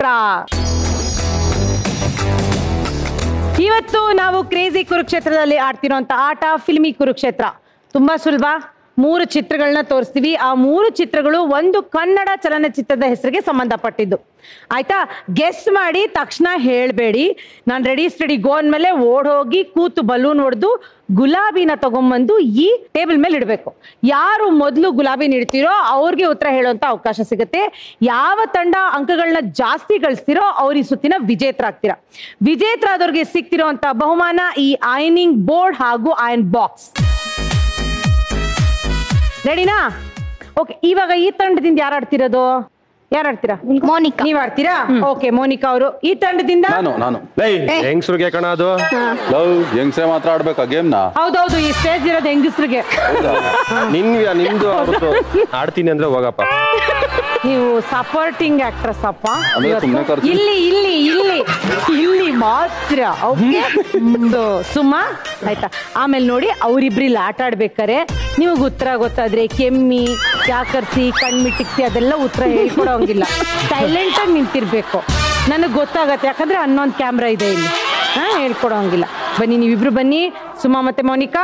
Speaker 3: ಇವತ್ತು ನಾವು ಕ್ರೇಜಿ ಕುರುಕ್ಷೇತ್ರದಲ್ಲಿ ಆಡ್ತಿರೋಂತ ಆಟ ಫಿಲ್ಮಿ ಕುರುಕ್ಷೇತ್ರ ತುಂಬಾ ಸುಲಭ ಮೂರು ಚಿತ್ರಗಳನ್ನ ತೋರಿಸ್ತೀವಿ ಆ ಮೂರು ಚಿತ್ರಗಳು ಒಂದು ಕನ್ನಡ ಚಲನಚಿತ್ರದ ಹೆಸರಿಗೆ ಸಂಬಂಧಪಟ್ಟಿದ್ದು ಆಯ್ತಾ ಗೆಸ್ ಮಾಡಿ ತಕ್ಷಣ ಹೇಳ್ಬೇಡಿ ನಾನು ರೆಡಿ ಸ್ಟಡಿ ಗೋ ಅಂದ್ಮೇಲೆ ಓಡ್ ಹೋಗಿ ಕೂತು ಬಲೂನ್ ಹೊಡೆದು ಗುಲಾಬಿನ ತಗೊಂಬಂದು ಈ ಟೇಬಲ್ ಮೇಲೆ ಇಡಬೇಕು ಯಾರು ಮೊದಲು ಗುಲಾಬಿ ನೀಡ್ತೀರೋ ಅವ್ರಿಗೆ ಉತ್ತರ ಹೇಳುವಂತ ಅವಕಾಶ ಸಿಗುತ್ತೆ ಯಾವ ತಂಡ ಅಂಕಗಳನ್ನ ಜಾಸ್ತಿ ಗಳಿಸ್ತಿರೋ ಅವ್ರ ಈ ಸುತ್ತಿನ ವಿಜೇತರಾಗ್ತೀರಾ ವಿಜೇತರಾದವ್ರಿಗೆ ಸಿಗ್ತಿರೋಂತ ಬಹುಮಾನ ಈ ಐನಿಂಗ್ ಬೋರ್ಡ್ ಹಾಗೂ ಐನ್ ಬಾಕ್ಸ್ ರೆಡಿನಾ ಓಕೆ ಇವಾಗ ಈ ತಂಡದಿಂದ ಯಾರು ಆಡ್ತಿರೋದು ಯಾರು ಆಡ್ತೀರಾ
Speaker 12: ಮೋನಿಕಾ
Speaker 3: ನೀವ್ ಆಡ್ತೀರಾ ಓಕೆ ಮೋನಿಕಾ ಅವರು ಈ ತಂಡದಿಂದ
Speaker 6: ನಾನು ನಾನು
Speaker 7: ಹೆಂಗ್ಸ್ರಿಗೆ ಕಣ ಅದು
Speaker 6: ಲವ್ ಹೆಂಗ್ಸ್ರೆ ಮಾತ್ರ ಆಡ್ಬೇಕಾ ಗೇಮ್ನ
Speaker 3: ಹೌದೌದು ಈ ಸ್ಟೇಜ್ ಇರೋದು ಹೆಂಗಸ್ರಿಗೆ
Speaker 7: ನಿನ್ ನಿಮ್ದು ಅವ್ರದ್ದು ಆಡ್ತೀನಿ ಅಂದ್ರೆ ಹೋಗಪ್ಪ
Speaker 3: ನೀವು ಸಪೋರ್ಟಿಂಗ್ ಆಕ್ಟ್ರೆಸ್ ಅಪ್ಪ
Speaker 6: ಅಂದ್ರೆ
Speaker 3: ಇವತ್ತು.
Speaker 6: ಸುಮ್ನೆ ಖರ್ಚು.
Speaker 3: ಇಲ್ಲಿ ಇಲ್ಲಿ ಇಲ್ಲಿ ಇಲ್ಲಿ ಮಾತ್ರ ಓಕೆ ಒಂದು ಸುಮ್ಮ ಆಯ್ತಾ ಆಮೇಲೆ ನೋಡಿ ಅವ್ರಿಬ್ರು ಇಲ್ಲಿ ಆಟ ಆಡ್ಬೇಕಾರೆ ನಿಮಗೆ ಉತ್ತರ ಗೊತ್ತಾದ್ರೆ ಕೆಮ್ಮಿ ಯಾಕರ್ಸಿ ಕಣ್ಮಿಟ್ಟಿಕ್ಸಿ ಅದೆಲ್ಲ ಉತ್ತರ ಹೇಳ್ಕೊಡೋಂಗಿಲ್ಲ ಸೈಲೆಂಟ್ ಆಗಿ ನಿಂತಿರ್ಬೇಕು ನನಗೆ ಗೊತ್ತಾಗತ್ತೆ ಯಾಕಂದ್ರೆ ಹನ್ನೊಂದು ಕ್ಯಾಮ್ರಾ ಇದೆ ಇಲ್ಲಿ ಹಾ ಹೇಳ್ಕೊಡೋಂಗಿಲ್ಲ ಬನ್ನಿ ನೀವಿಬ್ರು ಬನ್ನಿ ಸುಮಾ ಮತ್ತೆ ಮೋನಿಕಾ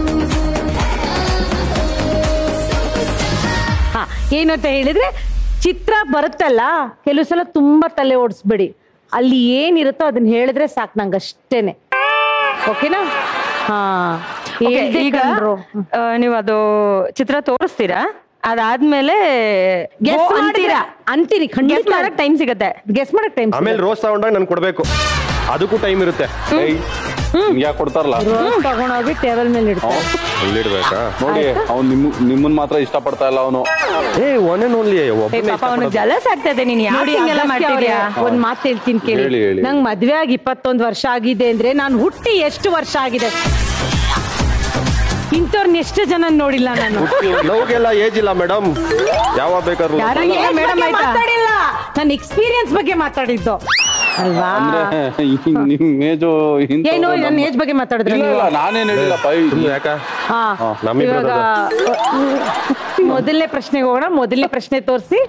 Speaker 3: ಹಾ ಏನು ಅಂತ ಹೇಳಿದ್ರೆ ಚಿತ್ರ ಬರುತ್ತಲ್ಲ ಕೆಲವು ಸಲ ತುಂಬಾ ತಲೆ ಓಡಿಸ್ಬೇಡಿ ಅಲ್ಲಿ ಏನಿರುತ್ತೋ ಅದನ್ನ ಹೇಳಿದ್ರೆ ಸಾಕು ನಂಗೆ ಅಷ್ಟೇನೆ ಓಕೆನಾ ಹಾ
Speaker 8: Okay,
Speaker 3: ಹೇಳ್ದೆ
Speaker 8: ಈಗ
Speaker 3: ಕಣ್ರು.
Speaker 8: ಆ, ನೀವು ಅದು ಚಿತ್ರ ತೋರಿಸ್ತೀರಾ ಅದಾದ್ಮೇಲೆ
Speaker 3: Guess
Speaker 8: go
Speaker 3: ಮಾಡಿದ್ರೆ ಅಂತೀರಿ ಖಂಡಿತ
Speaker 8: Guess ಮಾಡಕ್ ಟೈಮ್ ಸಿಗತ್ತೆ
Speaker 3: ಗೆಸ್ ಮಾಡಕ್ ಟೈಮ್
Speaker 7: ಆಮೇಲೆ ರೋಸ್ ತಗೊಂಡಾಗ ನನ್ ಕೊಡ್ಬೇಕು ಅದಕ್ಕೂ ಟೈಮ್ ಇರುತ್ತೆ
Speaker 6: ಯಾಕೆ ಕೊಡ್ತಾರಲ್ಲ
Speaker 3: ತಗೊಂಡೋಗಿ ಟೇಬಲ್ ಮೇಲೆ ಇಡ್ತಾರೆ
Speaker 7: ಅಲ್ಲಿಡ್ಬೇಕಾ
Speaker 6: ನೋಡಿ ಅವ್ನು ನಿಮ್ ನಿಮ್ಮನ್ ಮಾತ್ರ ಇಷ್ಟಪಡ್ತಾ ಇಲ್ಲ ಅವನು
Speaker 7: ಏ ಒನ್ ಅಂಡ್ ಓನ್ಲಿ
Speaker 8: ಏ,
Speaker 7: ಒಬ್ಬನೇ
Speaker 8: ಪಾಪ ಅವನು ಜಲಸ್ ಆಗ್ತದೆ ನೀನ್
Speaker 3: ನೋಡಿ
Speaker 8: ಯಾಕೆ ಎಲ್ಲ
Speaker 3: ಅಗಸ್ತ್ಯ ಅವ್ರೆ,
Speaker 8: ಮಾಡ್ತಿದ್ಯಾ
Speaker 3: ಒಂದ್ ಮಾತು ಹೇಳ್ತೀನಿ ಕೇಳಿ
Speaker 6: ಹೇಳಿ, ಹೇಳಿ.
Speaker 3: ನಂಗ್ ಮದ್ವೆ ಆಗಿ ಇಪ್ಪತ್ತೊಂದು ವರ್ಷ ಆಗಿದೆ ಅಂದ್ರೆ ನಾನು ಹುಟ್ಟಿ ಎಷ್ಟು ವರ್ಷ ಆಗಿದೆ ಇಂಥವ್ರನ್ನ ಎಷ್ಟು ಜನ ನೋಡಿಲ್ಲ ನಾನು
Speaker 7: ಲವ್ಗೆಲ್ಲ ಏಜ್ ಇಲ್ಲ ಮೇಡಮ್ ಯಾವಾಗ ಬೇಕಾದ್ರು
Speaker 3: ಯಾರಂಗೆ
Speaker 8: ಅಲ್ಲ,
Speaker 3: ಮೇಡಮ್
Speaker 8: madam ಆಯ್ತಾ?
Speaker 3: ಮಾತಾಡಿಲ್ಲ ನನ್ನ ಎಕ್ಸ್ಪೀರಿಯನ್ಸ್ ಬಗ್ಗೆ ಮಾತಾಡಿದ್ದು ಅಲ್ವಾ
Speaker 6: ಅಂದ್ರೆ ನಿಮ್ ಏಜು
Speaker 3: ಏನು ನನ್ನ ಏಜ್ ಬಗ್ಗೆ ಮಾತಾಡಿದ್ರೆ
Speaker 6: ಇಲ್ಲ ಇಲ್ಲ ನಾನೇನ್ ಹೇಳಿಲ್ಲಪ್ಪ ಈ-
Speaker 7: ಯಾಕ
Speaker 3: ಹಾ
Speaker 7: ನಮ್ಮಿಬ್ರದ್ದು
Speaker 3: ಇವಾಗ ಮೊದಲನೇ ಪ್ರಶ್ನೆಗೆ ಹೋಗೋಣ ಮೊದಲನೇ ಪ್ರಶ್ನೆ ತೋರಿಸಿ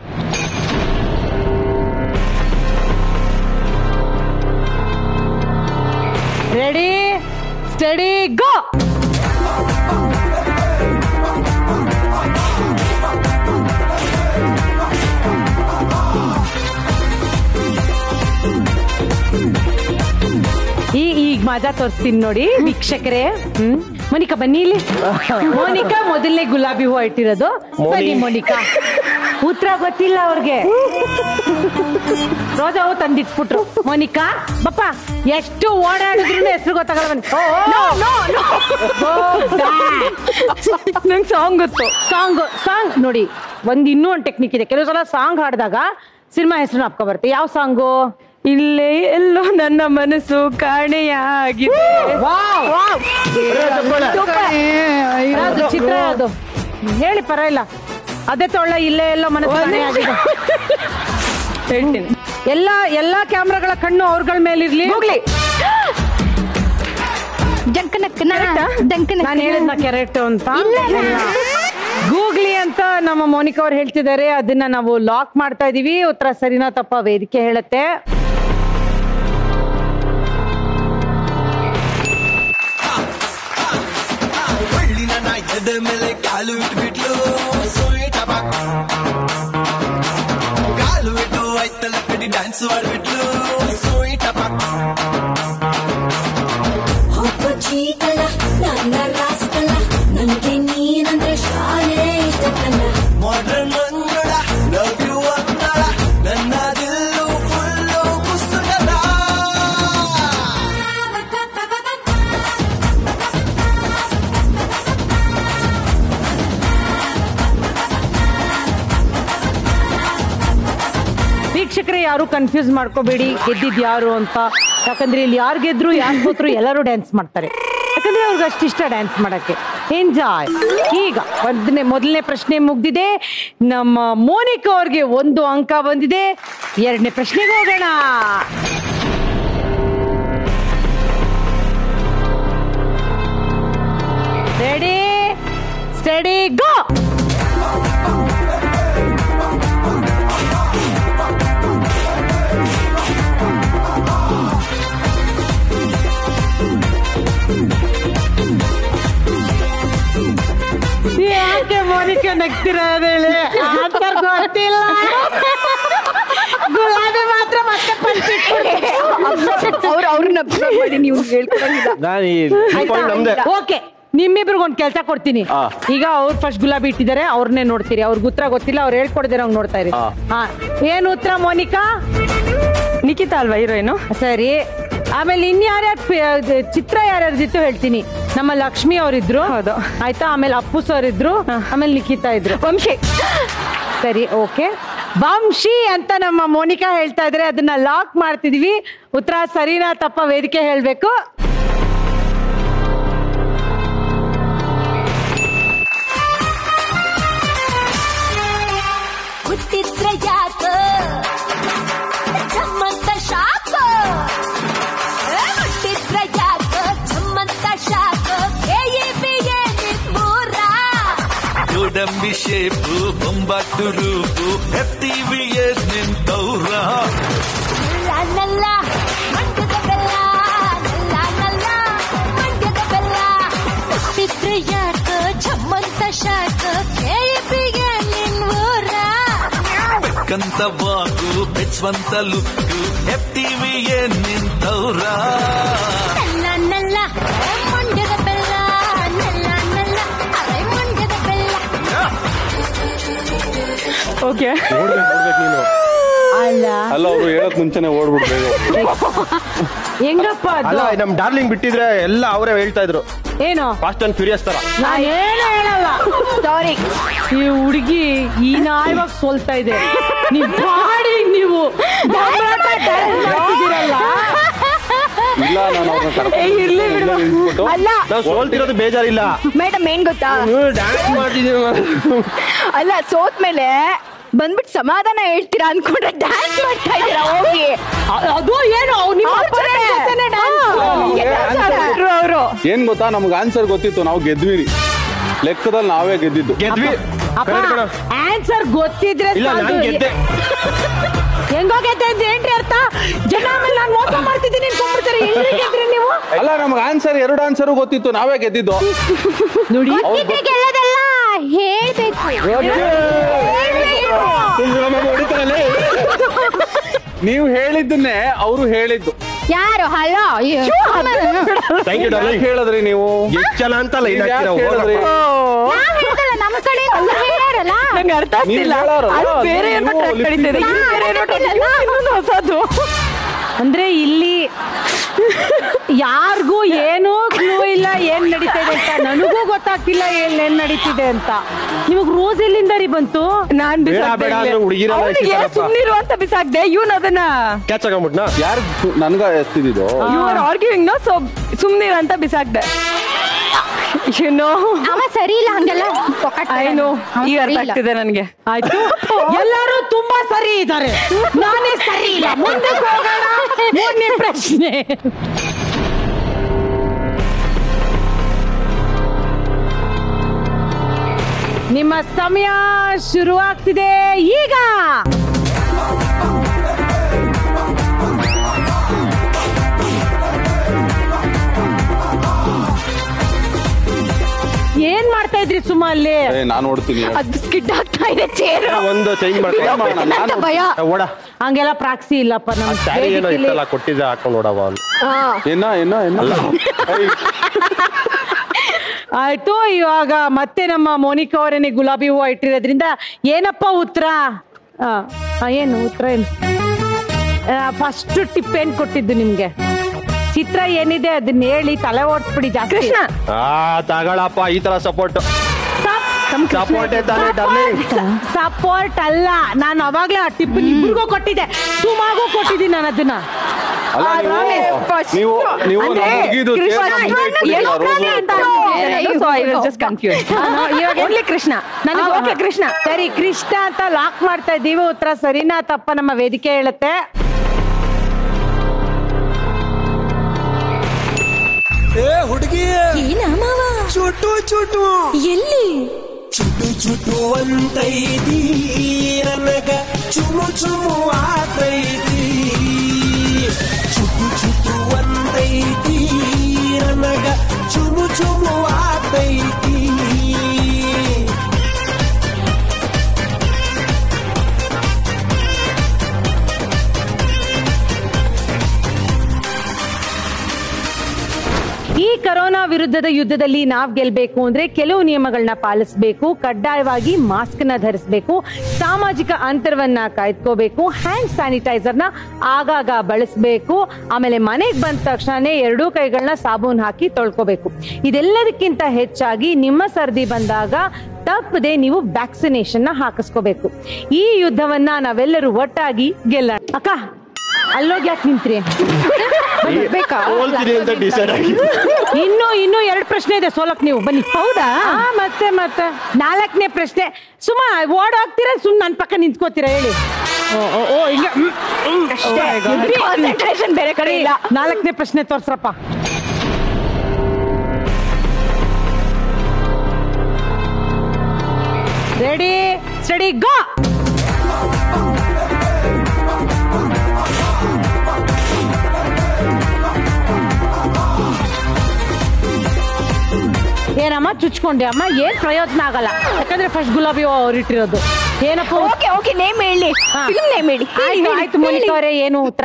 Speaker 3: ರೆಡಿ ಸ್ಟಡಿ ಗೋ ಮಜಾ ತೋರಿಸ್ತೀನಿ ನೋಡಿ ವೀಕ್ಷಕರೇ ಹ್ಮ್ ಮೋನಿಕಾ ಬನ್ನಿ ಇಲ್ಲಿ ಮೋನಿಕಾ ಮೊದಲನೇ ಗುಲಾಬಿ ಹೂವು ಇಟ್ಟಿರೋದು ಬನ್ನಿ ಮೋನಿಕಾ ಉತ್ತರ ಗೊತ್ತಿಲ್ಲ ಅವ್ರಿಗೆ ರೋಜಾ ಹೂ ತಂದಿಟ್ಬಿಟ್ರು ಮೋನಿಕಾ ಬಪ್ಪ ಎಷ್ಟು ಓಡಾಡಿದ್ರು ಹೆಸರು ಗೊತ್ತಾಗಲ್ಲ ಬನ್ನಿ
Speaker 8: ನಂಗೆ ಸಾಂಗ್ ಗೊತ್ತು
Speaker 3: ಸಾಂಗ್ ಸಾಂಗ್ ನೋಡಿ ಒಂದ್ ಇನ್ನೂ ಒಂದು ಟೆಕ್ನಿಕ್ ಇದೆ ಕೆಲವು ಸಲ ಸಾಂಗ್ ಹಾಡಿದಾಗ ಸಿನಿಮಾ ಹೆಸರು ಅಪ್ಕೊ ಬರುತ್ತೆ ಯಾವ ಸಾಂಗು
Speaker 8: ಇಲ್ಲೇ ಎಲ್ಲೋ ನನ್ನ ಮನಸ್ಸು ಕಾಣೆಯಾಗಿದೆ
Speaker 3: ಯಾವ್ದು ಚಿತ್ರ ಯಾವ್ದು ಹೇಳಿ ಪರವಾಗಿಲ್ಲ ಅದೇ ತೊಳ್ಳ ಇಲ್ಲೇ ಎಲ್ಲೋ ಮನಸ್ಸು ಕಾಣೆಯಾಗಿದೆ
Speaker 8: ಹೇಳ್ತೀನಿ
Speaker 3: ಎಲ್ಲಾ ಎಲ್ಲಾ ಕ್ಯಾಮ್ರಾಗಳ ಕಣ್ಣು ಅವ್ರಗಳ ಮೇಲಿರ್ಲಿ
Speaker 12: ಜಂಕನಕ್ಕನ ಡಂಕನ
Speaker 3: ನಾನು ಹೇಳಿದ್ನ ಕೆರೆಟ್ ಅಂತ ಗೂಗ್ಲಿ ಅಂತ ನಮ್ಮ ಮೋನಿಕಾ ಅವ್ರು ಹೇಳ್ತಿದ್ದಾರೆ ಅದನ್ನ ನಾವು ಲಾಕ್ ಮಾಡ್ತಾ ಇದೀವಿ ಉತ್ತರ ಸರಿನಾ ತಪ್ಪ ವೇದಿಕೆ ಹೇಳುತ್ತೆ
Speaker 14: ಬೆಳ್ಳಿನ ನಾಯ್ತದ ಮೇಲೆ ಕಾಲು ಇಟ್ಬಿಟ್ಲು ಸ್ವೀಟ್ ಕಾಲು ಇಟ್ಟು ಆಯ್ತಲ್ಲ ಕಡಿ ಡ್ಯಾನ್ಸ್ ಆಡ್ಬಿಟ್ಲು ಸ್ವೀಟ್
Speaker 1: ಒಬ್ಬ ಚೀತಲ ನನ್ನ ರಾಸ್ಕಲ ನನ್ಗೆ ನೀನಂದ್ರೆ ಶಾಲೆ ಇಷ್ಟ ಕಣ್ಣ
Speaker 14: ಮಾಡ್ರನ್ ಮಂಗಳ ಲವ್ ಯು ಅಂದಳ ನನ್ನ ದಿಲ್ಲು ಫುಲ್ಲು ಪುಸ್ತಕದ
Speaker 3: ವೀಕ್ಷಕರೇ ಯಾರು ಕನ್ಫ್ಯೂಸ್ ಮಾಡ್ಕೋಬೇಡಿ ಗೆದ್ದಿದ್ ಯಾರು ಅಂತ ಯಾಕಂದ್ರೆ ಇಲ್ಲಿ ಯಾರು ಗೆದ್ರು ಯಾರು ಸೋತ್ರು ಎಲ್ಲರೂ ಡ್ಯಾನ್ಸ್ ಮಾಡ್ತಾರೆ ಯಾಕಂದ್ರೆ ಅವ್ರಿಗೆ ಅಷ್ಟಿಷ್ಟ ಡ್ಯಾನ್ಸ್ ಮಾಡಕ್ಕೆ ಎಂಜಾಯ್ ಈಗ ಒಂದನೇ ಮೊದಲನೇ ಪ್ರಶ್ನೆ ಮುಗ್ದಿದೆ ನಮ್ಮ ಮೋನಿಕಾ ಅವ್ರಿಗೆ ಒಂದು ಅಂಕ ಬಂದಿದೆ ಎರಡನೇ ಪ್ರಶ್ನೆಗೆ ಹೋಗೋಣ ರೆಡಿ ಸ್ಟಡಿ ಗೋ ಯಾಕೆ ಮೋನಿಕೆ ನಗ್ತಿರೋದು ಹೇಳಿ ಆನ್ಸರ್ ಗೊತ್ತಿಲ್ಲ ಗುಲಾಬಿ ಮಾತ್ರ ಮತ್ತೆ
Speaker 13: ಅವ್ರು ಅವ್ರನ್ನ ಅಬ್ಸರ್ವ್ ಮಾಡಿ ನೀವು ಹೇಳ್ಕೊಡಂಗಿಲ್ಲ
Speaker 7: ನಾನು ಈ ಪಾಯಿಂಟ್ ನಮ್ದೆ
Speaker 3: ಓಕೆ ನಿಮ್ಮಿಬ್ರಿಗೆ ಒಂದು ಕೆಲಸ ಕೊಡ್ತೀನಿ
Speaker 7: ಆ.
Speaker 3: ಈಗ ಅವ್ರು ಫಸ್ಟ್ ಗುಲಾಬಿ ಇಟ್ಟಿದ್ದಾರೆ ಅವ್ರನ್ನೇ ನೋಡ್ತೀರಿ ಅವ್ರಿಗೆ ಉತ್ತರ ಗೊತ್ತಿಲ್ಲ ಅವ್ರು ಹೇಳ್ಕೊಡಿದಾರೆ ಅವ್ರು ನೋಡ್ತಾ ಇರಿ
Speaker 7: ಆ.
Speaker 3: ಹಾ ಏನ್ ಉತ್ತರ ಮೋನಿಕಾ
Speaker 8: ನಿಖಿತಾ ಅಲ್ವಾ ಹೀರೋಯಿನು
Speaker 3: ಸರಿ ಆಮೇಲೆ ಇನ್ಯಾರ್ಯಾರು ಚಿತ್ರ ಯಾರ್ಯಾರ್ದಿತ್ತು ಹೇಳ್ತೀನಿ ನಮ್ಮ ಲಕ್ಷ್ಮಿ ಅವರಿದ್ರು
Speaker 8: ಹೌದು.
Speaker 3: ಆಯ್ತಾ ಆಮೇಲೆ ಅಪ್ಪು ಸರ್ ಇದ್ರು ಆಮೇಲೆ ನಿಖಿತಾ ಇದ್ರು
Speaker 8: ವಂಶಿ
Speaker 3: ಸರಿ ಓಕೆ ವಂಶಿ ಅಂತ ನಮ್ಮ ಮೋನಿಕಾ ಹೇಳ್ತಾ ಇದ್ರೆ ಅದನ್ನ ಲಾಕ್ ಮಾಡ್ತಿದೀವಿ ಉತ್ತರ ಸರಿನಾ ತಪ್ಪ ವೇದಿಕೆ ಹೇಳ್ಬೇಕು
Speaker 1: ಹುಟ್ಟಿದ್ರೆ ಯಾಕ ಜಮ್ಮಂತ ಶಾಕ ಏ, ಹುಟ್ಟಿದ್ರೆ ಯಾಕ ಜಮ್ಮಂತ ಶಾಕ ಕೆಇಬಿಎ ನಿಮ್ಮೂರ
Speaker 14: ಗೋಡಂಬಿ ಶೇಪು ಬೊಂಬಾಟು ರೂಪು ಎತ್ತೀವಿ ನಿಂತವ್ರ
Speaker 1: ನಲ್ಲ ನಲ್ಲ ಮಂಡ್ಯದ ಬೆಲ್ಲ ನಲ್ಲ ನಲ್ಲ ಮಂಡ್ಯದ ಬೆಲ್ಲ ಹುಟ್ಟಿದ್ರೆ ಯಾಕ ಜಮ್ಮಂತ ಶಾಕ ಕೆಇಬಿಎ ನಿಮ್ಮೂರ
Speaker 14: ಬೆಕ್ಕಂತ ವಾಗು ಬೆಚ್ಚವಂತ ಲುಕ್ಕು ಎತ್ತೀವಿ ನಿಂತವ್ರ
Speaker 1: ನಲ್ಲ ನಲ್ಲ ಏ, ಮಂಡ್ಯದ ಬೆಲ್ಲ ನಲ್ಲ ನಲ್ಲ ಅರೆ ಮಂಡ್ಯದ ಬೆಲ್ಲ
Speaker 8: ಓಕೆ
Speaker 7: ನೋಡ್ಬೇಕು ನೋಡ್ಬೇಕು ನೀನು
Speaker 3: ಅಲ್ಲ
Speaker 6: ಅಲ್ಲ ಅವರು ಹೇಳಕ್ ಮುಂಚೆನೆ ಓಡ್ಬಿಡ್ಬೇಕು
Speaker 3: ಹೆಂಗಪ್ಪ
Speaker 7: ಅಲ್ಲ
Speaker 3: ಅದು
Speaker 7: ನಮ್ ಡಾರ್ಲಿಂಗ್ ಬಿಟ್ಟಿದ್ರೆ ಎಲ್ಲ ಅವರೇ ಹೇಳ್ತಾ ಇದ್ರು
Speaker 3: ಏನು
Speaker 7: ಫಾಸ್ಟ್ ಅಂಡ್ ಫ್ಯೂರಿಯಸ್ ತರ
Speaker 3: ನಾನೇನು ಹೇಳಲ್ಲ
Speaker 13: ಸಾರಿ
Speaker 3: ಈ ಹುಡುಗಿ ಈ ನಾಯಿವಾಗ ಸೋಲ್ತಾ ಇದೆ ನೀವ್ ಮಾಡಿ ನೀವು ಬೊಂಬಾಟ dance ಮಾಡ್ತಿದ್ದೀರಲ್ಲ.
Speaker 6: ಇಲ್ಲ ನಾನು ಅವ್ರನ್ನ ಕರ್ಕೊಂಡು
Speaker 8: ಏ, ಇರ್ಲಿ ಬಿಡು.
Speaker 6: ಇಲ್ಲೇ ನಿಲ್ಸ್ಬಿಟ್ಟು
Speaker 13: ಅಲ್ಲ
Speaker 7: ನಾವು ಸೋಲ್ತಿರೋದು ಬೇಜಾರಿಲ್ಲ
Speaker 13: ಮೇಡಮ್ ಏನ್ ಗೊತ್ತಾ
Speaker 7: ಡ್ಯಾನ್ಸ್ ಮಾಡ್ತಿದ್ದೀವಿ
Speaker 13: ಅಲ್ಲ ಸೋತ್ ಮೇಲೆ ಬಂದ್ಬಿಟ್ಟು ಸಮಾಧಾನ ಹೇಳ್ತೀರಾ ಅನ್ಕೊಂಡ್ರೆ ಡ್ಯಾನ್ಸ್ ಮಾಡ್ತಾ ಇದೀರಾ ಹೋಗಿ
Speaker 3: ಅ- ಅದು ಏನು ಅವ್ರು ನಿಮ್ಮ
Speaker 13: ಅವ್ರ
Speaker 3: ಅಪ್ಪನ
Speaker 13: ಜೊತೆ.
Speaker 3: ಜೊತೆನೇ dance.
Speaker 13: ಹಾ. ಎಲ್ಲ ಸಾರ.
Speaker 8: ಅವರು
Speaker 6: ಏನ್ ಗೊತ್ತಾ ನಮ್ಗೆ ಆನ್ಸರ್ ಗೊತ್ತಿತ್ತು ನಾವು ಗೆದ್ವಿ ಲೆಕ್ಕದಲ್ಲಿ ನಾವೇ ಗೆದ್ದಿದ್ದು
Speaker 7: ಗೆದ್ವಿ
Speaker 3: ಅಪ್ಪ
Speaker 7: ಕರೆಕ್ಟ್ ಕಣ
Speaker 3: ಆನ್ಸರ್ ಗೊತ್ತಿದ್ರೆ
Speaker 7: ಇಲ್ಲ
Speaker 3: ಸಾಕು.
Speaker 7: ನಾನ್ ಗೆದ್ದೆ
Speaker 3: ಹೆಂಗೋ ಗೆದ್ದೆ ಅಂತ ಏನ್ರಿ ಅರ್ಥ ಜನ ಆಮೇಲೆ ನಾನು ಮೋಸ ಮಾಡ್ತಿದ್ದೀನಿ ಅನ್ಕೊಂಡ್ಬಿಡ್ತಾರೆ ಹೆಂಗ್ರಿ ಗೆದ್ರಿ ನೀವು
Speaker 6: ಅಲ್ಲ ನಮ್ಗೆ ಆನ್ಸರ್ ಎರಡು ಆನ್ಸರು ಗೊತ್ತಿತ್ತು ನಾವೇ ಗೆದ್ದಿದ್ದು
Speaker 3: ನೋಡಿ
Speaker 6: ಅವ್ರು
Speaker 12: ಗೊತ್ತಿದ್ರೆ ಗೆಲ್ಲೋದಲ್ಲ ಹೇಳ್ಬೇಕು
Speaker 6: ನೀವು ಹೇಳಿದ್ದನ್ನೇ ಅವರು ಹೇಳಿದ್ದು
Speaker 12: ಯಾರು ಹಲೋ
Speaker 7: ಥ್ಯಾಂಕ್ ಯು ಡಾರ್ಲಿಂಗ್
Speaker 6: ಹೇಳಿದ್ರಿ ನೀವು
Speaker 7: ಎಷ್ಟು ಜನ ಅಂತಲ್ಲ
Speaker 6: ನೀವ್ ಯಾಕ್ ಹೇಳಿದ್ರಿ?
Speaker 12: ನಾವ್ ಹೇಳ್ದಲ್ಲ ನಮ್ಮ ಕಡೆ ಅವ್ರು ಹೇಳ್ಯಾರಲ್ಲ
Speaker 8: ನಂಗೆ ಅರ್ಥ
Speaker 6: ನೀವ್
Speaker 8: ಆಗ್ತಿಲ್ಲ
Speaker 6: ಹೇಳೋರಲ್ಲ,
Speaker 8: ಅದು ಬೇರೆ ಏನೋ
Speaker 6: ನೀವು
Speaker 8: ಟ್ರ್ಯಾಕ್ ನಡೀತಿದೆ
Speaker 12: ನಾನು
Speaker 8: ಇದು ಬೇರೆ ಏನೋ
Speaker 12: ಹೇಳ್ತಿಲ್ಲ.
Speaker 8: ಟ್ರ್ಯಾಕ್, ಇನ್ನೊಂದು ಹೊಸದು
Speaker 3: ಅಂದ್ರೆ ಇಲ್ಲಿ ಯಾರಿಗೂ ಏನೂ ಕ್ಲೂ ಇಲ್ಲ ಏನ್ ನಡೀತಾ ಇದೆ ಅಂತ ನನಗೂ ಗೊತ್ತಾಗ್ತಿಲ್ಲ ಏನ್ ಏನ್ ನಡೀತಿದೆ ಅಂತ ನಿಮಗ್ ರೋಸ್ ಎಲ್ಲಿಂದ ರೀ ಬಂತು
Speaker 8: ನಾನ್
Speaker 7: ಬೇಡ,
Speaker 8: ಬಿಸಾಕ್ದೆ
Speaker 7: ಬೇಡ
Speaker 8: ಇಲ್ಲೇ.
Speaker 7: ಅಂದ್ರೆ ಹುಡುಗಿರೆಲ್ಲ
Speaker 8: ಅವ್ನಿಗೆ
Speaker 7: ಎತ್ತಿತಾರಪ್ಪ.
Speaker 8: ಸುಮ್ನಿರು ಅಂತ ಬಿಸಾಕ್ದೆ ಇವ್ನು ಅದನ್ನ
Speaker 7: ಕ್ಯಾಚ್ ಆಗಬಿಟ್ನಾ
Speaker 6: ಯಾರು ನನ್ಗ ಎತ್ತಿದ್ದು
Speaker 8: you are arguing no so ಸುಮ್ನಿರು ಅಂತ ಬಿಸಾಕ್ದೆ ಯು ನೋ
Speaker 12: ಅವ ಸರಿ ಇಲ್ಲ ಹಂಗೆಲ್ಲ
Speaker 8: ಐ ನೋ ಈಗ ಅರ್ಥ ಆಗ್ತಿದೆ ನನಗೆ
Speaker 3: ಆಯ್ತು ಎಲ್ಲರೂ ತುಂಬಾ ಸರಿ ಇದ್ದಾರೆ ನಾನೇ ಸರಿ ಇಲ್ಲ ಮುಂದಕ್ಕೆ ಹೋಗೋಣ ಮೂರನೇ ಪ್ರಶ್ನೆ ನಿಮ್ಮ ಸಮಯ ಶುರುವಾಗ್ತಿದೆ ಈಗ ಏನ್ ಮಾಡ್ತಾ ಇದ್ರಿ ಸುಮ್ಮ ಅಲ್ಲಿ
Speaker 6: ಏ ನಾನ್ ನೋಡ್ತೀನಿ
Speaker 13: ಅದು ಸ್ಕಿಡ್ ಆಗ್ತಾ ಇದೆ ಚೇರ್
Speaker 7: ಒಂದು ಚೇಂಜ್
Speaker 6: ಏನ್ ಮಾಡೋಣ? ನಾನು
Speaker 13: ಭಯ
Speaker 7: ಓಡ
Speaker 3: ಹಂಗೆಲ್ಲ ಪ್ರಾಕ್ಸಿ ಇಲ್ಲಪ್ಪ ನಮ್
Speaker 7: ಸ್ಯಾರಿ ಏನೋ
Speaker 3: ವೇದಿಕೆಲಿ.
Speaker 7: ಇತ್ತಲ್ಲ ಕೊಟ್ಟಿದ್ದೆ ಹಾಕೊಂಡು ನೋಡವ ಅಂತ
Speaker 13: ಹಾ
Speaker 6: ಏನ ಏನ ಏನ ಏಯ್,
Speaker 3: ಆಯ್ತು ಇವಾಗ ಮತ್ತೆ ನಮ್ಮ ಮೋನಿಕಾ ಅವರೇನೆ ಗುಲಾಬಿ ಹೂವು ಇಟ್ಟಿರೋದ್ರಿಂದ ಏನಪ್ಪ ಉತ್ತರ ಆ, ಆ, ಏನು ಉತ್ತರ ಏನು ಫಸ್ಟ್ ಟಿಪ್ ಏನ್ ಕೊಟ್ಟಿದ್ದು ನಿಮ್ಗೆ ಚಿತ್ರ ಏನಿದೆ ಅದನ್ನ ಹೇಳಿ ತಲೆ ಓಡಿಸ್ಬಿಡಿ ಜಾಸ್ತಿ
Speaker 8: ಕೃಷ್ಣ
Speaker 7: ಆ ತಗಳಪ್ಪ ಈ ತರ ಸಪೋರ್ಟ್ ಸಪೋರ್ಟ್ ತಾನೆ ಡಾರ್ಲಿಂಗ್
Speaker 3: ಸಪೋರ್ಟ್ ಅಲ್ಲ ನಾನು ಅವಾಗ್ಲೇ ಆ ಟಿಪ್ ಇಬ್ರಿಗೂ ಕೊಟ್ಟಿದ್ದೆ ಸುಮಾಗೂ ಕೊಟ್ಟಿದ್ದೀನಿ ನಾನು ಅದನ್ನ
Speaker 6: ಅಲ್ಲ ನೀವು ನೀವು ನೀವು ನಮ್ಮ ಹುಡುಗಿದು
Speaker 8: ಕೃಷ್ಣ
Speaker 6: ಚೇರ್ನ ಮುಂದೆ ಇಟ್ಬಿಟ್ಟಿದ್ದೀರಾ,
Speaker 8: ಎಷ್ಟು
Speaker 6: ರೋಸು.
Speaker 8: ಜನ ಅಂತ ಅನ್ಕೊಂಡಿರೋದು, so I was just confused. ಇವಾಗ ಎಲ್ಲಿ ಕೃಷ್ಣ ನನಗೆ ಓಕೆ ಕೃಷ್ಣ
Speaker 3: ಸರಿ ಕೃಷ್ಣ ಅಂತ ಲಾಕ್ ಮಾಡ್ತಾ ಇದ್ದೀವಿ ಉತ್ತರ ಸರಿನಾ ತಪ್ಪ ನಮ್ಮ ವೇದಿಕೆ ಹೇಳುತ್ತೆ
Speaker 14: ಏ ಹುಡುಗಿ
Speaker 1: ಏನ ಮಾವ
Speaker 14: ಚುಟು ಚುಟು
Speaker 1: ಎಲ್ಲಿ
Speaker 14: ಚುಟು ಚುಟು ಅಂತೈತಿ ನನಗ ಚುಮು ಚುಮು ಆತೈತಿ ಚುಟು ಚುಟು ಅಂತೈತಿ ನನಗ ಚುಮು ಚುಮು ಆತೈತಿ
Speaker 3: ಈ ಕರೋನಾ ವಿರುದ್ಧದ ಯುದ್ಧದಲ್ಲಿ ನಾವ್ ಗೆಲ್ಬೇಕು ಅಂದ್ರೆ ಕೆಲವು ನಿಯಮಗಳನ್ನ ಪಾಲಿಸಬೇಕು ಕಡ್ಡಾಯವಾಗಿ ಮಾಸ್ಕ್ ನ ಧರಿಸಬೇಕು ಸಾಮಾಜಿಕ ಅಂತರವನ್ನ ಕಾಯ್ದುಕೋಬೇಕು ಹ್ಯಾಂಡ್ ಸ್ಯಾನಿಟೈಸರ್ ನ ಆಗಾಗ ಬಳಸಬೇಕು ಆಮೇಲೆ ಮನೆಗೆ ಬಂದ ತಕ್ಷಣನೇ ಎರಡೂ ಕೈಗಳನ್ನ ಸಾಬೂನ್ ಹಾಕಿ ತೊಳ್ಕೋಬೇಕು ಇದೆಲ್ಲದಕ್ಕಿಂತ ಹೆಚ್ಚಾಗಿ ನಿಮ್ಮ ಸರ್ದಿ ಬಂದಾಗ ತಪ್ಪದೆ ನೀವು ವ್ಯಾಕ್ಸಿನೇಷನ್ ನ ಹಾಕಿಸ್ಕೋಬೇಕು ಈ ಯುದ್ಧವನ್ನ ನಾವೆಲ್ಲರೂ ಒಟ್ಟಾಗಿ ಗೆಲ್ಲೋಣ ಅಕ್ಕ ಅಲ್ಲೋಗಿ ಯಾಕೆ ನಿಂತ್ರಿ
Speaker 7: ಹೋಲ್ತೀನಿ ಅಂತ ಡಿಸೈಡ್ ಆಗಿ
Speaker 3: ಇನ್ನು ಇನ್ನು ಎರಡು ಪ್ರಶ್ನೆ ಇದೆ ಸೋಲಕ್ ನೀವು ಬನ್ನಿ ಹೌದಾ ಮತ್ತೆ ಮತ್ತೆ ನಾಲ್ಕನೇ ಪ್ರಶ್ನೆ ಸುಮ್ಮ ಓಡ್ ಹೋಗ್ತೀರಾ ಸುಮ್ ನನ್ ಪಕ್ಕ ನಿಂತ್ಕೋತೀರಾ ಹೇಳಿ ಓ ಓ, ಓ ಹಿಂಗ ಹ್ಮ್, ಹ್ಮ್, ಅಷ್ಟೇ. ಎದ್ರಿ.
Speaker 13: ಕಾನ್ಸಂಟ್ರೇಷನ್ ಬೇರೆ ಕಡೆ ಇಲ್ಲ
Speaker 3: ನಾಲ್ಕನೇ ಪ್ರಶ್ನೆ ತೋರ್ಸ್ರಪ್ಪ ರೆಡಿ ಸ್ಟಡಿ ಗೋ ಏನಮ್ಮ ಚುಚ್ಕೊಂಡೆ ಅಮ್ಮ ಏನ್ ಪ್ರಯೋಜನ ಆಗಲ್ಲ ಯಾಕಂದ್ರೆ ಫಸ್ಟ್ ಗುಲಾಬಿ ಹೂವು ಅವ್ರು ಇಟ್ಟಿರೋದು ಏನಪ್ಪ ಉತ್ತರ?
Speaker 13: ಓಕೆ ಓಕೆ ನೇಮ್ ಹೇಳಿ
Speaker 3: ಹಾ.
Speaker 13: ಫಿಲ್ಮ್ ನೇಮ್ ಹೇಳಿ
Speaker 3: ಆಯ್ತು ಆಯ್ತು ಮೋನಿಕಾ ಅವರೇ ಏನು ಉತ್ತರ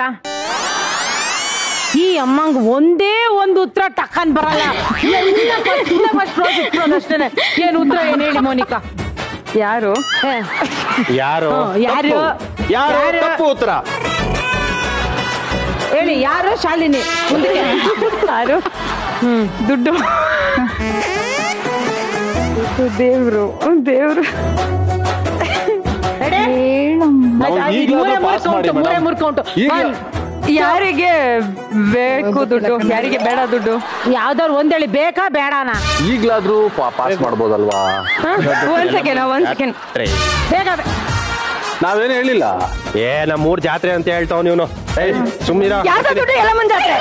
Speaker 3: ಈ ಅಮ್ಮಂಗ್ ಒಂದೇ ಒಂದು ಉತ್ತರ ಟಕ್ಕನ್ ಬರಲ್ಲ ಎಲ್ಲ first ಇಂದ first row ಇಟ್ಬಿಡೋದು ಅಷ್ಟೇನೆ ಏನ್ ಉತ್ತರ ಏನ್ ಹೇಳಿ ಮೋನಿಕಾ
Speaker 8: ಯಾರು
Speaker 3: ಹೇ,
Speaker 7: ಯಾರು
Speaker 3: ಹ್ಮ್, ಯಾರು?
Speaker 7: ತಪ್ಪು. ಯಾರು
Speaker 3: ಯಾರು?
Speaker 7: ತಪ್ಪು ಉತ್ತರ
Speaker 3: ಹೇಳಿ ಯಾರು ಶಾಲಿನಿ ಮುಂದಕ್ಕೆ
Speaker 8: ಯಾರು ಹ್ಮ್ ದುಡ್ಡು ದೇವ್ರು ದೇವ್ರು
Speaker 3: Ready?
Speaker 6: ನಾವು
Speaker 3: ಆಯ್ತು,
Speaker 6: ಈಗ್ಲಾದ್ರೂ
Speaker 3: ಮೂರೇ ಮೂರು
Speaker 6: pass ಮಾಡಿ
Speaker 3: count, ಮೂರೇ
Speaker 6: madam.
Speaker 3: ಮೂರು count.
Speaker 6: ಈಗ-
Speaker 3: One.
Speaker 8: ಯಾರಿಗೆ ಬೇಕು ದುಡ್ಡು ಯಾರಿಗೆ ಬೇಡ ದುಡ್ಡು
Speaker 3: ಯಾವ್ದಾದ್ರು ಒಂದ್ ಹೇಳಿ ಬೇಕಾ ಬೇಡನಾ
Speaker 6: ಈಗ್ಲಾದ್ರೂ ಪಾಸ್ ಮಾಡ್ಬೋದಲ್ವಾ
Speaker 8: ಒಂದ್ ಸೆಕೆಂಡ್ ಒಂದ್ ಸೆಕೆಂಡ್
Speaker 3: ಬೇಗ ಬೇ-
Speaker 6: ನಾವೇನು ಹೇಳಿಲ್ಲ
Speaker 7: ಏ ನಮ್ಮ ಮೂರ್ ಜಾತ್ರೆ ಅಂತ ಹೇಳ್ತಾವ್ ನೀನು ಏಯ್ ಸುಮ್ನಿರ
Speaker 8: ಯಾವ್ದೋ ದುಡ್ಡು ಎಲ್ಲ ಮುಂಜಾತ್ರೆ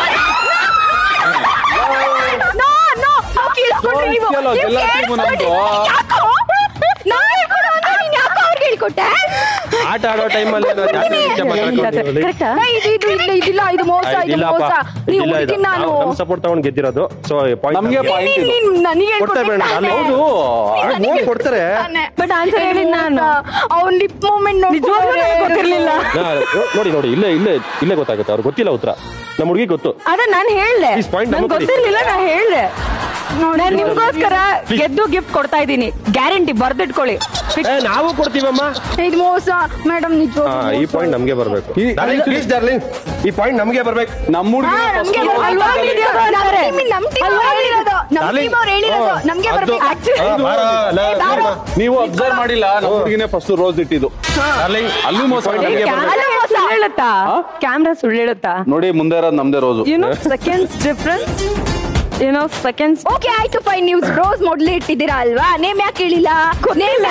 Speaker 13: ನೋ ನೋ ಕೇಳಿಸ್ಕೊಂಡ್ರಿ ನೀವು
Speaker 6: ಸೋಲ್ಸ್ಯಲ್ಲ,
Speaker 13: ನೀವು
Speaker 6: ಎಲ್ಲ team
Speaker 13: ಕೇಳಿಸ್ಕೊಂಡ್ರಿ.
Speaker 6: ನಮ್ದು.
Speaker 13: ಯಾಕೋ? ನಾನ್ ಹೇಳ್ಕೊಡು ಅಂದ್ರೆ ನೀನ್ ಯಾಕೋ ಅವ್ರಿಗೆ ಹೇಳ್ಕೊಟ್ಟೆ
Speaker 7: ಆಟ ಆಡೋ ಟೈಮಲ್ಲಿ ಜಾಸ್ತಿ ವಿಷಯ ಮಾತಾಡ್ಕೊಂಡು
Speaker 13: ಏ, ಇದು ಇದು ಇಲ್ಲ ಇದಿಲ್ಲ ಇದು ಮೋಸ ಇದು
Speaker 7: ಇಲ್ಲಪ್ಪ
Speaker 13: ಮೋಸ ನೀವು
Speaker 7: ಇದಿಲ್ಲ ಇದು
Speaker 13: ಹುಡುಗಿನ ನಾನು
Speaker 7: ನಾವು ನಮ್ಮ ಸಪೋರ್ಟ್ ತಗೊಂಡು ಗೆದ್ದಿರೋದು ಸೊ ಪಾಯಿಂಟ್
Speaker 6: ನಮ್ಗೆ point ಇದು.
Speaker 13: ನೀನ್ ನನಗೆ
Speaker 7: ಕೊಡ್ತಾರೆ ಬೇಡ ಅಲ್ಲಿ ಹೌದು ಅಲ್ಲಿ ಹೋಗಿ ಕೊಡ್ತಾರೆ
Speaker 8: ಬಟ್ ಆನ್ಸರ್ ಹೇಳಿದ್ ನಾನು
Speaker 13: ಅವ್ನ್ ಲಿಪ್ ಮೂಮೆಂಟ್
Speaker 8: ನಿಜವಾಗ್ಲೂ ನನಗೆ ಗೊತ್ತಿರ್ಲಿಲ್ಲ
Speaker 7: ನಾ- ನೋಡಿ ನೋಡಿ ಇಲ್ಲೇ ಇಲ್ಲೇ ಇಲ್ಲೇ ಗೊತ್ತಾಗುತ್ತೆ ಅವ್ರಿಗೆ ಗೊತ್ತಿಲ್ಲ ಉತ್ತರ ನಮ್ಮ ಹುಡುಗಿ ಗೊತ್ತು
Speaker 8: ಅದೇ ನಾನ್ ಹೇಳ್ದೆ
Speaker 7: Please point
Speaker 8: ನನ್ಗೆ
Speaker 7: ನಮಗೆ ಕೊಡಿ.
Speaker 8: ಗೊತ್ತಿರ್ಲಿಲ್ಲ ನಾ ಹೇಳ್ದೆ ನಾನ್ ನಿಮ್ಗೋಸ್ಕರ ಗೆದ್ದು ಗಿಫ್ಟ್ ಕೊಡ್ತಾ ಇದ್ದೀನಿ ಗ್ಯಾರಂಟಿ ಬರ್ದಿಟ್ಕೊಳ್ಳಿ
Speaker 7: ಏ, ನಾವು ಕೊಡ್ತೀವಮ್ಮ
Speaker 13: ಇದು ಮೋಸ ಮೇಡಮ್ ನಿಜ
Speaker 7: ಹಾ ಈ ಪಾಯಿಂಟ್ ನಮ್ಗೆ ಬರ್ಬೇಕು ಪ್ಲೀಸ್ ಡಾರ್ಲಿಂಗ್ ಈ ಪಾಯಿಂಟ್ ನಮ್ಗೆ ಬರ್ಬೇಕು
Speaker 6: ನಮ್ಮ ಹುಡುಗಿ
Speaker 13: ನಮ್ಗೆ
Speaker 8: ಅಲ್ವಾ video ಅಂತಾರೆ.
Speaker 13: ನಮ್ ಟೀಮ್ ಅವ್ರು ಹೇಳಿರೋದು ನಮ್
Speaker 7: Darling.
Speaker 13: ಟೀಮ್ ಅವ್ರು ಹೇಳಿರೋದು
Speaker 7: ಹಾ,
Speaker 13: ನಮ್ಗೆ
Speaker 7: ಅದು-
Speaker 13: ಬರ್ಬೇಕು
Speaker 7: ಹಾ, ಬಾರ, ಲೇ, ಬಾರ.
Speaker 6: ನೀವು ಅಬ್ಸರ್ವ್ ಮಾಡಿಲ್ಲ ನಮ್ಮ ಹುಡುಗಿನೇ ಫಸ್ಟ್ ರೋಸ್ ಇಟ್ಟಿದ್ದು
Speaker 7: ಡಾರ್ಲಿಂಗ್
Speaker 6: ಅಲ್ಲೂ ಮೋಸ
Speaker 7: ನಮ್ಗೆ
Speaker 6: ಮಾಡಿಲ್ಲ.
Speaker 7: ಬರ್ಬೇಕು.
Speaker 8: ಸುಳ್ಳು ಹೇಳುತ್ತಾ ಕ್ಯಾಮ್ರಾ ಸುಳ್ಳು ಹೇಳುತ್ತಾ
Speaker 6: ನೋಡಿ ಮುಂದೆ ಇರೋದು ನಮ್ದೇ ರೋಸು
Speaker 8: ಏನೋ ಸೆಕೆಂಡ್ಸ್ ಡಿಫ್ರೆನ್ಸ್ ಏನೋ ಸೆಕೆಂಡ್ಸ್
Speaker 13: ಓಕೆ ಆಯ್ತು ಫೈನ್ ನೀವು ರೋಸ್ ಮೊದ್ಲೇ ಇಟ್ಟಿದ್ದೀರಾ ಅಲ್ವಾ ನೇಮ್ ಯಾಕೆ ಹೇಳಿಲ್ಲ ನೇಮ್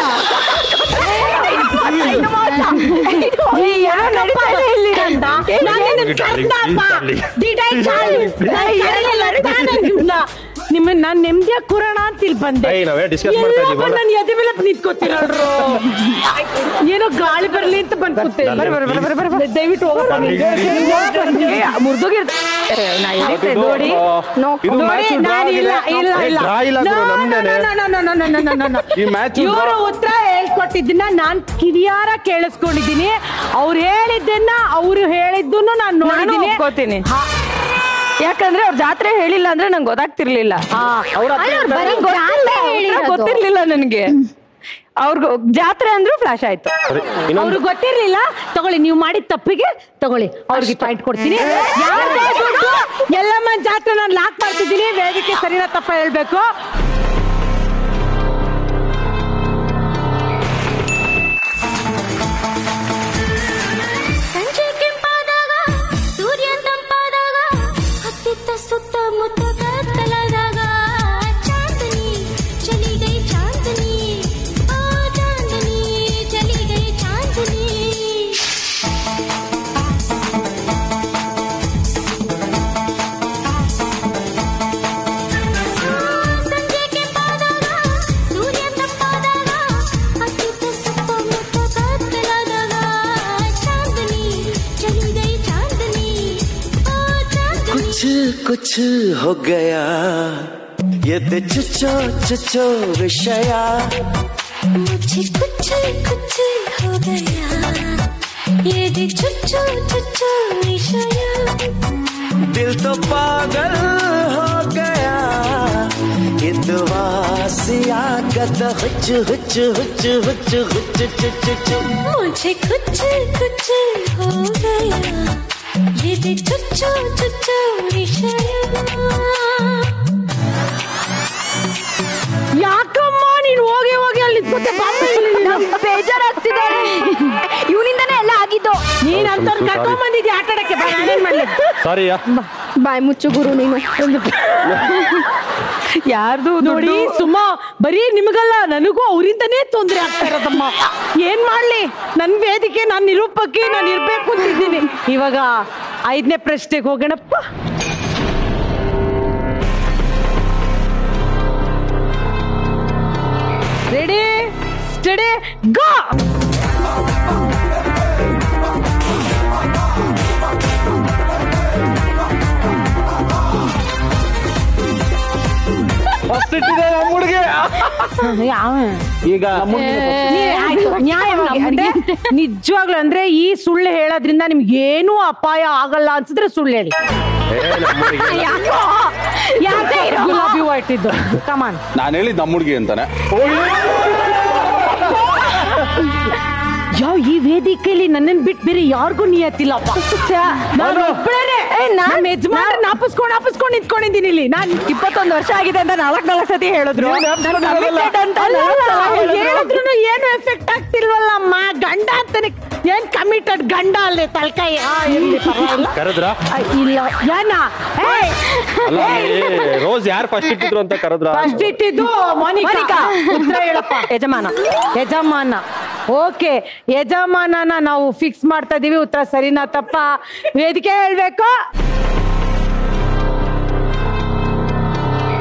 Speaker 3: ನಿಮ್ಮ ನಾನ್ ನೆಮ್ಮದಿಯಾಗಿ ಕೂರೋಣ ಅಂತ ಇಲ್ಲಿ ಬಂದೆ
Speaker 7: ಏಯ್, ನಾವೇ discuss ಮಾಡ್ತಾ ಇದೀವಿ,
Speaker 3: ಎಲ್ಲಪ್ಪ
Speaker 7: ಅಲ್ಲ?
Speaker 3: ನಾನು ಎದೆ ಮೇಲೆ ನಿಂತ್ಕೋತೀರಲ್ರು ಏನೋ ಗಾಳಿ ಬರ್ಲಿ ಅಂತ ಬಂದ್ ಕೂತೆ
Speaker 7: ಬರ್ರಿ, ಬರ್ರಿ, ಬರ್ರಿ, ಬರ್ರಿ, ಬರ್ರಿ.
Speaker 3: ದಯವಿಟ್ಟು ಹೋಗಪ್ಪ ನೀವು.
Speaker 8: ಮುರಿದೋಗಿರ್ತ ನಾ ಹೇಳಿದ್ದೆ ನೋಡಿ
Speaker 6: ಇದು
Speaker 3: ನೋಡಿ,
Speaker 6: ಮ್ಯಾಚ್
Speaker 3: ನಾನು ಇಲ್ಲ ಇಲ್ಲ
Speaker 7: ಏ,
Speaker 3: ಇಲ್ಲ
Speaker 7: draw ಇಲ್ಲ ಗುರು, ನಮ್ದೇನೆ. ಈ match
Speaker 3: ಇವರು ಉತ್ತರ ಹೇಳ್ಕೊಟ್ಟಿದ್ದನ್ನ ನಾನ್ ಕಿವಿಯಾರ ಕೇಳಿಸ್ಕೊಂಡಿದ್ದೀನಿ ಅವ್ರು ಹೇಳಿದ್ದನ್ನ ಅವ್ರು ಹೇಳಿದ್ದನ್ನು ನಾನು
Speaker 8: ನಾನು
Speaker 3: ನೋಡಿದ್ದೀನಿ
Speaker 8: ಒಪ್ಕೋತೀನಿ ಯಾಕಂದ್ರೆ ಅವ್ರ ಜಾತ್ರೆ ಹೇಳಿಲ್ಲ ಅಂದ್ರೆ ನಂಗೆ ಗೊತ್ತಾಗ್ತಿರ್ಲಿಲ್ಲ
Speaker 3: ಅವ್ರ
Speaker 8: ಬರೀ ಗೊತ್ತಿಲ್ಲ, ಗೊತ್ತಿರ್ಲಿಲ್ಲ ನನಗೆ ಅವ್ರಿಗೆ ಜಾತ್ರೆ ಅಂದ್ರೂ ಫ್ಲಾಶ್ ಆಯ್ತು
Speaker 3: ಅವ್ರಿಗೆ ಗೊತ್ತಿರ್ಲಿಲ್ಲ ತಗೊಳ್ಳಿ ನೀವು ಮಾಡಿದ ತಪ್ಪಿಗೆ ತಗೊಳ್ಳಿ ಅವ್ರಿಗೆ ಪಾಯಿಂಟ್ ಕೊಡ್ತೀನಿ ಯಾರ್ದೇ ದುಡ್ಡು ಎಲ್ಲಮ್ಮ ಜಾತ್ರೆ ನಾನು ಲಾಕ್ ಮಾಡ್ತಿದ್ದೀನಿ ವೇದಿಕೆ ಸರಿನಾ ತಪ್ಪ ಹೇಳ್ಬೇಕು
Speaker 1: ಸಂಜೆ ಕೆಂಪಾದಾಗ ಸೂರ್ಯ ತಂಪಾದಾಗ ಹತ್ತಿತ್ತ ಸುತ್ತಮುತ್ತ ಕತ್ತಲಾದಾಗ ಚಾಂದನಿ ಚಲಿ ಗೈ ಚಾಂದನಿ ಆ ಚಾಂದನಿ ಚಲಿ ಗೈ ಚಾಂದನಿ ಸಂಜೆ ಕೆಂಪಾದಾಗ ಸೂರ್ಯ ತಂಪಾದಾಗ ಹತ್ತಿತ್ತ ಸುತ್ತಮುತ್ತ ಕತ್ತಲಾದಾಗ ಚಾಂದನಿ ಚಲಿ ಗೈ ಚಾಂದನಿ ಆ ಚಾಂದನಿ
Speaker 14: कुछ कुछ हो गया ये ते चुचो चुचो विषया
Speaker 1: मुझे कुछ कुछ हो गया ये देख चुच्चू चुच्चू विषया
Speaker 14: दिल तो पागल हो गया ये दुआ सिया गद हुच हुच हुच हुच हुच चुच चुच
Speaker 1: मुझे कुछ कुछ हो गया ये देख चुच्चू चुच्चू विषया
Speaker 3: ಯಾಕಮ್ಮ ನೀನು ಹೋಗಿ ಹೋಗಿ ಅಲ್ಲಿ ನಿಂತ್ಕೊತೆ
Speaker 13: ಬೇಜಾರಾಗ್ತಿದ್ದಾರೆ ಇವನಿಂದಾನೇ ಎಲ್ಲ ಆಗಿದ್ದು
Speaker 3: ನೀನ್ ಅಂತ ಕರ್ಕೊಂಡ್ ಬಂದಿದ್ಯಾ ಆಟ ಆಡಕ್ಕೆ ಬಾ ನಾನೇನ್ ಮಾಡ್ಲಿ
Speaker 7: ಸಾರಿ
Speaker 13: ಬಾಯ್ ಮುಚ್ಚು ಗುರು ನೀನು
Speaker 8: ಯಾರ್ದು
Speaker 3: ನೋಡಿ ಸುಮ್ಮ ಬರೀ ನಿಮಗಲ್ಲ ನನಗೂ ಅವರಿಂದನೇ ತೊಂದರೆ ಆಗ್ತಾ ಇರೋದಮ್ಮ ಏನ್ ಮಾಡ್ಲಿ ನನ್ ವೇದಿಕೆ ನಾನ್ ನಿರೂಪಕ್ಕೆ ನಾನು ಇರ್ಬೇಕು ಅಂತಿದ್ದೀನಿ ಇವಾಗ ಐದನೇ ಪ್ರಶ್ನೆಗೆ ಹೋಗೋಣಪ್ಪ ರೆಡಿ ಸ್ಟಡಿ ಗೋ
Speaker 6: ಫಸ್ಟ್ ಇಟ್ಟಿದೆ ನಮ್ಮ ಹುಡುಗಿ ಈಗ ನಮ್ಮ ಹುಡ್ಗಿನೇ first.
Speaker 3: ನೀವೇ ಆಯ್ತು, ನ್ಯಾಯವಾಗಿ ಅಂದ್ರೆ ನಿಜವಾಗ್ಲು ಅಂದ್ರೆ ಈ ಸುಳ್ಳು ಹೇಳೋದ್ರಿಂದ ನಿಮ್ಗೆ ಏನೂ ಅಪಾಯ ಆಗಲ್ಲ ಅನ್ಸಿದ್ರೆ ಸುಳ್ಳು ಹೇಳಿ ಯಾಕೋ ಯಾಕೆ ಗುಲಾಬಿ ಹೂವ ಇಟ್ಟಿದ್ದು ಕಮಾನ್
Speaker 6: ನಾನು ಹೇಳಿದ್ ನಮ್ಮ ಹುಡುಗಿ ಅಂತಾನೆ
Speaker 3: ಯಾವ ಈ ವೇದಿಕೆಯಲ್ಲಿ ನನ್ನನ್ ಬಿಟ್ಟು ಬೇರೆ ಯಾರಿಗೂ ನಿಯತ್ತಿಲ್ಲಪ್ಪ ನಾನು ಒಬ್ಬಳೇನೆ ನಮ್ಮ ಯಜಮಾನ ನಾಪಿಸ್ಕೊಂಡು ನಾಪಿಸ್ಕೊಂಡು ನಿಂತ್ಕೊಂಡಿದ್ದೀನಿ ಇಲ್ಲಿ ನಾನು
Speaker 8: ಇಪ್ಪತ್ತೊಂದು ವರ್ಷ ಆಗಿದೆ ಅಂತ ನಾಲ್ಕ್ ನಾಲ್ಕು ಸತಿ ಹೇಳಿದ್ರು
Speaker 7: ನೀವ್ ಜ್ಞಾಪಿಸ್ಕೊಂಡಿರೋದಲ್ಲ.
Speaker 8: committed ಅಂತ ನಾಲ್ಕ್ ಸಲ ಹೇಳಿದ್ರು.
Speaker 3: ಹೇಳಿದ್ರು ಏನು ಎಫೆಕ್ಟ್ ಆಗ್ತಿಲ್ವಲ್ಲಮ್ಮ ಗಂಡ ಅಂತಾನೆ ಏನ್ ಕಮಿಟೆಡ್ ಗಂಡ ಅಲ್ಲೇ ತಲ್ಕಾಯಿ ಆ, ಇರ್ಲಿ ಪರವಾಗಿಲ್ಲ.
Speaker 7: ಕರೆದ್ರ
Speaker 3: ಆ, ಇಲ್ಲ ಏನ ಏಯ್,
Speaker 7: ಅಲ್ಲ
Speaker 3: ಏಯ್,
Speaker 7: ರೋಸ್ ಯಾರು ಫಸ್ಟ್ ಇಟ್ಟಿದ್ರು ಅಂತ ಕರೆದ್ರ
Speaker 3: ಫಸ್ಟ್ ಇಟ್ಟಿದ್ದು ಮೋನಿಕಾ ಉತ್ತರ ಹೇಳಪ್ಪ
Speaker 8: ಯಜಮಾನ
Speaker 3: ಯಜಮಾನ ಓಕೆ ಯಜಮಾನನ ನಾವು ಫಿಕ್ಸ್ ಮಾಡ್ತಾ ಇದೀವಿ ಉತ್ತರ ಸರಿನಾ ತಪ್ಪ ವೇದಿಕೆ ಹೇಳ್ಬೇಕು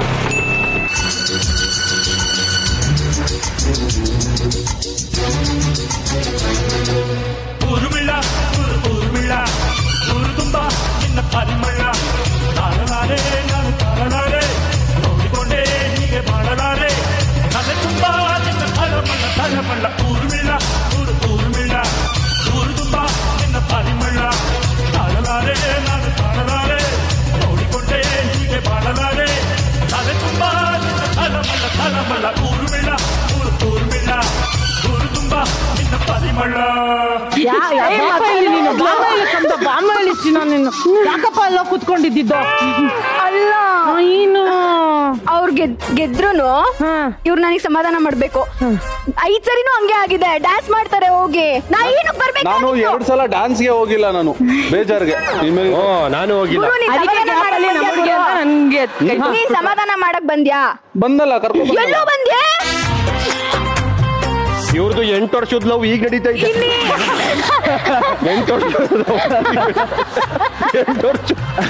Speaker 1: Thank
Speaker 15: ಊರುಮಿಳ್ಳ ಊರು ಊರುಮಿಳ್ಳ ಊರು ತುಂಬ ನಿನ್ನ ಪರಿಮಳ ತಾಳಲಾರೆ ನಾನು ತಾಳಲಾರೆ ನೋಡಿಕೊಂಡೆ ಹೀಗೆ ಬಾಳಲಾರೆ ತಲೆ ತುಂಬ ನಿನ್ನ ತಳಮಳ್ಳ ತಳಮಳ್ಳ ಊರುಮಿಳ್ಳ ಊರು ಊರುಮಿಳ್ಳ ಊರು ತುಂಬ ನಿನ್ನ ಪರಿಮಳ ತಾಳಲಾರೆ ನಾನು ತಾಳಲಾರೆ ನೋಡಿಕೊಂಡೆ ಹೀಗೆ ಬಾಳಲಾರೆ ತಲೆ ತುಂಬ ನಿನ್ನ ತಳಮಳ್ಳ ತಳಮಳ್ಳ ಊರುಮಿಳ್ಳ ಊರು ಊರುಮಿಳ್ಳ ಊರು ತುಂಬ ನಿನ್ನ ಪರಿಮಳ
Speaker 3: ಯಾ- ಯಾ- ಬಾಪ ಇಲ್ಲಿ ನೀನು ಬಾಮ ಇಲ್ಲಿ ಕಂದ ಬಾಮ ಇಲ್ಲಿ ಚಿನ್ನ ನೀನು ಯಾಕಪ್ಪ ಎಲ್ಲ ಕೂತ್ಕೊಂಡಿದ್ದಿದ್ದು
Speaker 13: ಅಲ್ಲ
Speaker 3: ನೀನು
Speaker 13: ಅವ್ರ್ ಗೆದ್ ಗೆದ್ರುನು ಇವ್ರು ನನಗೆ ಸಮಾಧಾನ ಮಾಡ್ಬೇಕು ಐದ್ ಸರಿನೂ ಹಂಗೆ ಆಗಿದೆ ಡ್ಯಾನ್ಸ್ ಮಾಡ್ತಾರೆ ಹೋಗಿ ನಾ ಏನಕ್ ಬರ್ಬೇಕು
Speaker 6: ನಾನು ಎರಡ್ ಸಲ ಡ್ಯಾನ್ಸ್ಗೆ ಹೋಗಿಲ್ಲ ನಾನು ಬೇಜಾರ್ಗೆ ನಿಮಗೆ
Speaker 7: ನಾನು ಹೋಗಿಲ್ಲ
Speaker 13: ಗುರು, ನೀನ್
Speaker 8: ಅದಕ್ಕೆ
Speaker 13: ಸಮಾಧಾನ
Speaker 8: gap ಅಲ್ಲಿ
Speaker 13: ಮಾಡಕ್
Speaker 8: ನಮ್ಗೆ
Speaker 13: ಬಂದ್ಯಾ
Speaker 8: ಅಂತ ನನ್ಗೆ ಕೈ
Speaker 13: ಗುರು? ನೀನ್ ಸಮಾಧಾನ ಮಾಡಕ್ ಬಂದ್ಯಾ
Speaker 6: ಬಂದಲ್ಲ ಕರ್ಕೊಂಡು
Speaker 13: ಎಲ್ಲೋ ಬಂದ್ಯಾ
Speaker 7: ಇವ್ರದ್ದು ಎಂಟು ವರ್ಷದ ಲವ್ ಈಗ ನಡೀತಾ ಇದೆ ಎಂಟು ವರ್ಷದ ಎಂಟು ವರ್ಷ